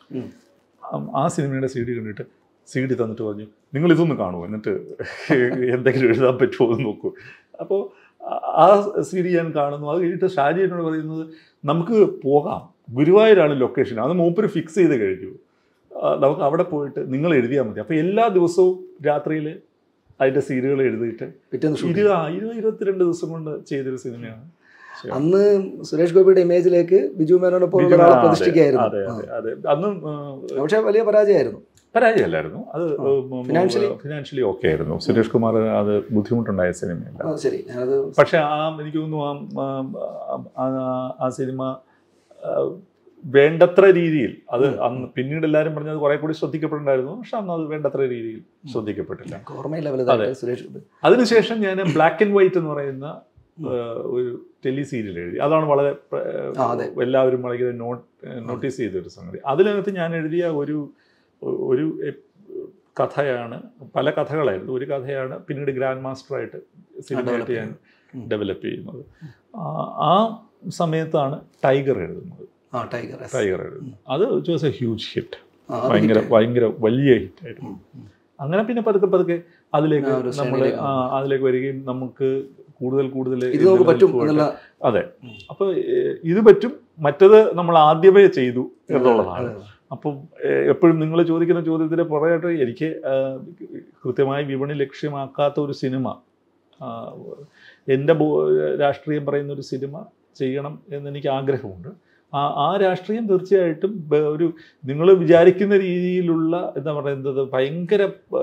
ആ- ആ സിനിമയുടെ സി ഡി കണ്ടിട്ട് സി ഡി തന്നിട്ട് പറഞ്ഞു നിങ്ങൾ ഇതൊന്ന് കാണുമോ എന്നിട്ട് എന്തെങ്കിലും എഴുതാൻ പറ്റുമോ എന്ന് നോക്കൂ അപ്പോൾ ആ സി ഡി ഞാൻ കാണുന്നു അത് കഴിഞ്ഞിട്ട് ഷാജി എന്നോട് പറയുന്നത് നമുക്ക് പോകാം ഗുരുവായൂരാണ് ലൊക്കേഷൻ അത് മൂപ്പര് ഫിക്സ് ചെയ്ത് കഴിഞ്ഞു ആ, നമുക്ക് അവിടെ പോയിട്ട് നിങ്ങൾ എഴുതിയാൽ മതി അപ്പോൾ എല്ലാ ദിവസവും രാത്രിയിൽ അതിൻ്റെ സീനുകൾ എഴുതിയിട്ട് പിറ്റേന്ന് ഷൂട്ട് ഇരുപത് ആ, ഇരുപത് ഇരുപത്തിരണ്ട് ദിവസം കൊണ്ട് ചെയ്തൊരു സിനിമയാണ് അന്ന് സുരേഷ് ഗോപിയുടെ ഇമേജിലേക്ക് ബിജു മേനോനെ പോലുള്ള ബിജു- ഒരാളെ ആ, അതെ, പ്രതിഷ്ഠിക്കായിരുന്നു അതെ അതെ അതെ അന്നും ആ, പക്ഷെ വലിയ പരാജയമായിരുന്നു പരാജയമല്ലായിരുന്നു അത് Financially? ഫിനാൻഷ്യലി ഓക്കെ ആയിരുന്നു സുരേഷ് കുമാർ അത് ബുദ്ധിമുട്ടുണ്ടായ സിനിമയല്ല ആ, ശരി ഞാനത് പക്ഷെ ആ എനിക്ക് തോന്നുന്നു ആ- ആ- ആ- ആ സിനിമ ആ, വേണ്ടത്ര രീതിയിൽ അത് അന്ന് പിന്നീട് എല്ലാവരും പറഞ്ഞത് കുറെ കൂടി ശ്രദ്ധിക്കപ്പെട്ടിട്ടുണ്ടായിരുന്നു പക്ഷെ അന്ന് അത് വേണ്ടത്ര രീതിയിൽ ശ്രദ്ധിക്കപ്പെട്ടില്ല എനിക്ക് ഓർമ്മയില്ല വലുതായിട്ട് സുരേഷ് ഗോപി അതിനുശേഷം ഞാൻ ബ്ലാക്ക് ആൻഡ് വൈറ്റ് എന്ന് പറയുന്ന ആ, ഒരു ടെലി സീരിയൽ എഴുതി അതാണ് വളരെ പ്ര- ആ, അതെ. എല്ലാവരും വളരെ നോട്ട് നോട്ടീസ് ചെയ്ത ഒരു സംഗതി അതിനകത്ത് ഞാൻ എഴുതിയ ഒരു ഒരു എപ്- കഥയാണ് പല കഥകളായിരുന്നു ഒരു കഥയാണ് പിന്നീട് ഗ്രാൻഡ് മാസ്റ്ററായിട്ട് സിനിമയായിട്ട് ഞാൻ ഉം. ഡെവലപ്പ് ചെയ്യുന്നത് ആ- ആ സമയത്താണ് ടൈഗർ എഴുതുന്നത് ആ ടൈഗർ yes. ടൈഗർ എഴുതുന്നത് അത് it was a huge hit ആ, അത് ഭയങ്കര hit. ഭയങ്കര വലിയ ഹിറ്റായിരുന്നു ഉം, ഉം. അങ്ങനെ പിന്നെ പതുക്കെ പതുക്കെ അതിലേക്ക് ആ, ഒരു നമ്മൾ ശ്രേണിയിലേക്ക് അതിലേക്ക് വരികയും നമുക്ക് കൂടുതൽ കൂടുതൽ ഇത് നമുക്ക് പറ്റും പോയിട്ട് എന്നുള്ള അതെ ഉം. അപ്പോൾ ഇത് പറ്റും മറ്റത് നമ്മൾ ആദ്യമേ ചെയ്തു എന്നുള്ളതാണ് അതെ, അതെ. അപ്പം ഏഹ്, എപ്പോഴും നിങ്ങൾ ചോദിക്കുന്ന ചോദ്യത്തിന് പുറകെയായിട്ട് എനിക്ക് ആഹ്, കൃത്യമായി വിപണി ലക്ഷ്യമാക്കാത്ത ഒരു സിനിമ ആഹ്, എൻ്റെ ബോ- രാഷ്ട്രീയം പറയുന്ന ഒരു സിനിമ ചെയ്യണം എന്നെനിക്ക് ആഗ്രഹമുണ്ട് ആ ആ രാഷ്ട്രീയം തീർച്ചയായിട്ടും ബ- ഒരു നിങ്ങൾ വിചാരിക്കുന്ന രീതിയിലുള്ള എന്താ പറയുന്നത് ഭയങ്കര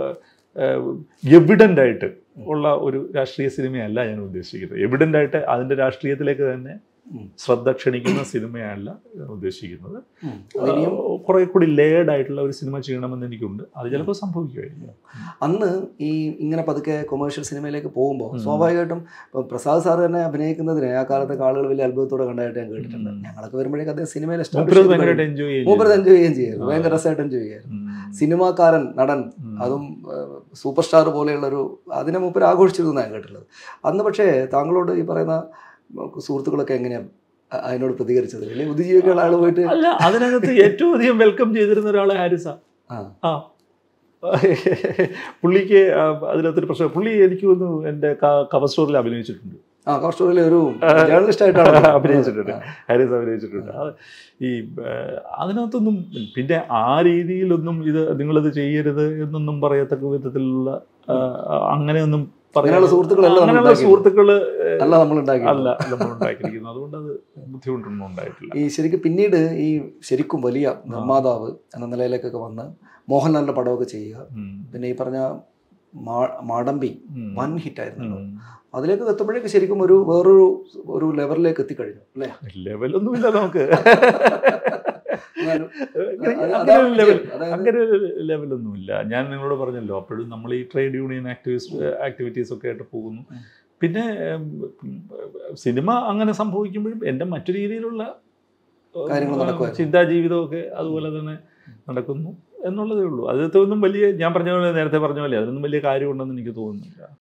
എവിഡൻ്റ് ആയിട്ട് ഉള്ള ഒരു രാഷ്ട്രീയ സിനിമയല്ല ഞാൻ ഉദ്ദേശിക്കുന്നത് എവിഡൻ്റ് ആയിട്ട് അതിൻ്റെ രാഷ്ട്രീയത്തിലേക്ക് തന്നെ ഉം. ശ്രദ്ധ ക്ഷണിക്കുന്ന സിനിമയല്ല ഉദ്ദേശിക്കുന്നത് ഉം. അതിനിയും കുറെ കൂടി ലേഡ് ആയിട്ടുള്ള ഒരു സിനിമ ചെയ്യണമെന്ന് എനിക്കുണ്ട് അത് ചിലപ്പോൾ സംഭവിക്കുമായിരിക്കും അന്ന് ഈ ഇങ്ങനെ പതുക്കെ കൊമേഴ്ഷ്യൽ സിനിമയിലേക്ക് പോകുമ്പോൾ ഉം. സ്വാഭാവികമായിട്ടും ഇപ്പം പ്രസാദ് സാർ തന്നെ അഭിനയിക്കുന്നതിന് ആ കാലത്തൊക്കെ ആളുകൾ വലിയ അത്ഭുതത്തോടെ കണ്ടായിട്ട് ഞാൻ കേട്ടിട്ടുണ്ട് ഉം. ഞങ്ങളൊക്കെ വരുമ്പോഴേക്കും അദ്ദേഹം സിനിമയിൽ മൂപ്പര് ഭയങ്കരമായിട്ട് എൻജോയ് മൂപ്പർ ചെയ്യും എൻജോയ് ചെയ്യുകയും ചെയ്യായിരുന്നു ആ. ഭയങ്കര രസമായിട്ട് എൻജോയ് ചെയ്യായിരുന്നു സിനിമാക്കാരൻ നടൻ അതും സൂപ്പർ സ്റ്റാർ പോലെയുള്ള ഒരു അതിനെ മൂപ്പർ ആഘോഷിച്ചിരുന്നു ഞാൻ കേട്ടിട്ടുള്ളത് അന്ന് പക്ഷേ താങ്കളോട് ഈ പറയുന്ന സുഹൃത്തുക്കളൊക്കെ എങ്ങനെയാണ് അതിനോട് പ്രതികരിച്ചത് വലിയ ബുദ്ധിജീവികളുടെ ആൾ പോയിട്ട് അല്ല അതിനകത്ത് ഏറ്റവും അധികം വെൽക്കം ചെയ്തിരുന്ന ഒരാളെ ഹാരിസ ആ ആ പുള്ളിക്ക് ആ, അതിനകത്തൊരു പ്രശ്നം പുള്ളി എനിക്ക് തോന്നുന്നു എൻ്റെ കവർ സ്റ്റോറിൽ അഭിനയിച്ചിട്ടുണ്ട് ആ കോസ്റ്റോറിലെ ഒരു ജേർണലിസ്റ്റ് ആയിട്ടാണ് അഭിനയിച്ചിട്ടുണ്ട് ഹാരിസ് അഭിനയിച്ചിട്ടുണ്ട് അത് ഈ ആ, അതിനകത്തൊന്നും പിന്നെ ആ രീതിയിലൊന്നും ഇത് നിങ്ങളിത് ചെയ്യരുത് എന്നൊന്നും പറയത്തക്ക വിധത്തിലുള്ള ആ, അങ്ങനെയൊന്നും അങ്ങനെയുള്ള സുഹൃത്തുക്കളല്ല നമ്മൾ അങ്ങനെയുള്ള ഉണ്ടാക്കിയത്. സുഹൃത്തുക്കള് അല്ല നമ്മൾ ഉണ്ടാക്കി അല്ല നമ്മൾ ഉണ്ടാക്കിയിരിക്കുന്നത് അതുകൊണ്ട് അത് ബുദ്ധിമുട്ടൊന്നും ഉണ്ടായിട്ടില്ല ഈ ശരിക്കും പിന്നീട് ഈ ശരിക്കും വലിയ നിർമ്മാതാവ് എന്ന നിലയിലേക്കൊക്കെ വന്ന് മോഹൻലാലിന്റെ പടമൊക്കെ ചെയ്യുക ഉം. പിന്നെ ഈ പറഞ്ഞ മാ- മാടമ്പി ഉം. വൻ ഹിറ്റായിരുന്നു ഉം. അതിലേക്ക് എത്തുമ്പോഴേക്ക് ശരിക്കും ഒരു വേറൊരു ഒരു ലെവലിലേക്ക് എത്തിക്കഴിഞ്ഞു അല്ലേ ലെവലൊന്നുമില്ല നമുക്ക് എന്നാലും അങ്ങനെ അത് അങ്ങനെ ഒരു അതാണ് ലെവൽ വിജയം. അതായത് അങ്ങനെ ഒരു ലെവലൊന്നുമില്ല ഞാൻ നിങ്ങളോട് പറഞ്ഞല്ലോ അപ്പോഴും നമ്മൾ ഈ ട്രേഡ് യൂണിയൻ ആക്ടിവിസ്റ്റ് ആക്ടിവിറ്റീസ് ഒക്കെ ആയിട്ട് പോകുന്നു ഉം. പിന്നെ ഉം, സിനിമ അങ്ങനെ സംഭവിക്കുമ്പോഴും എൻ്റെ മറ്റു രീതിയിലുള്ള ഉം, കാര്യങ്ങൾ നടക്കുമായിരുന്നു. ചിന്താജീവിതമൊക്കെ അതുപോലെ തന്നെ നടക്കുന്നു എന്നുള്ളതേ ഉള്ളൂ അതിനകത്തൊന്നും വലിയ ഞാൻ പറഞ്ഞ പോലെ നേരത്തെ പറഞ്ഞ പോലെ അതിനൊന്നും വലിയ കാര്യമുണ്ടെന്ന് എനിക്ക് തോന്നുന്നില്ല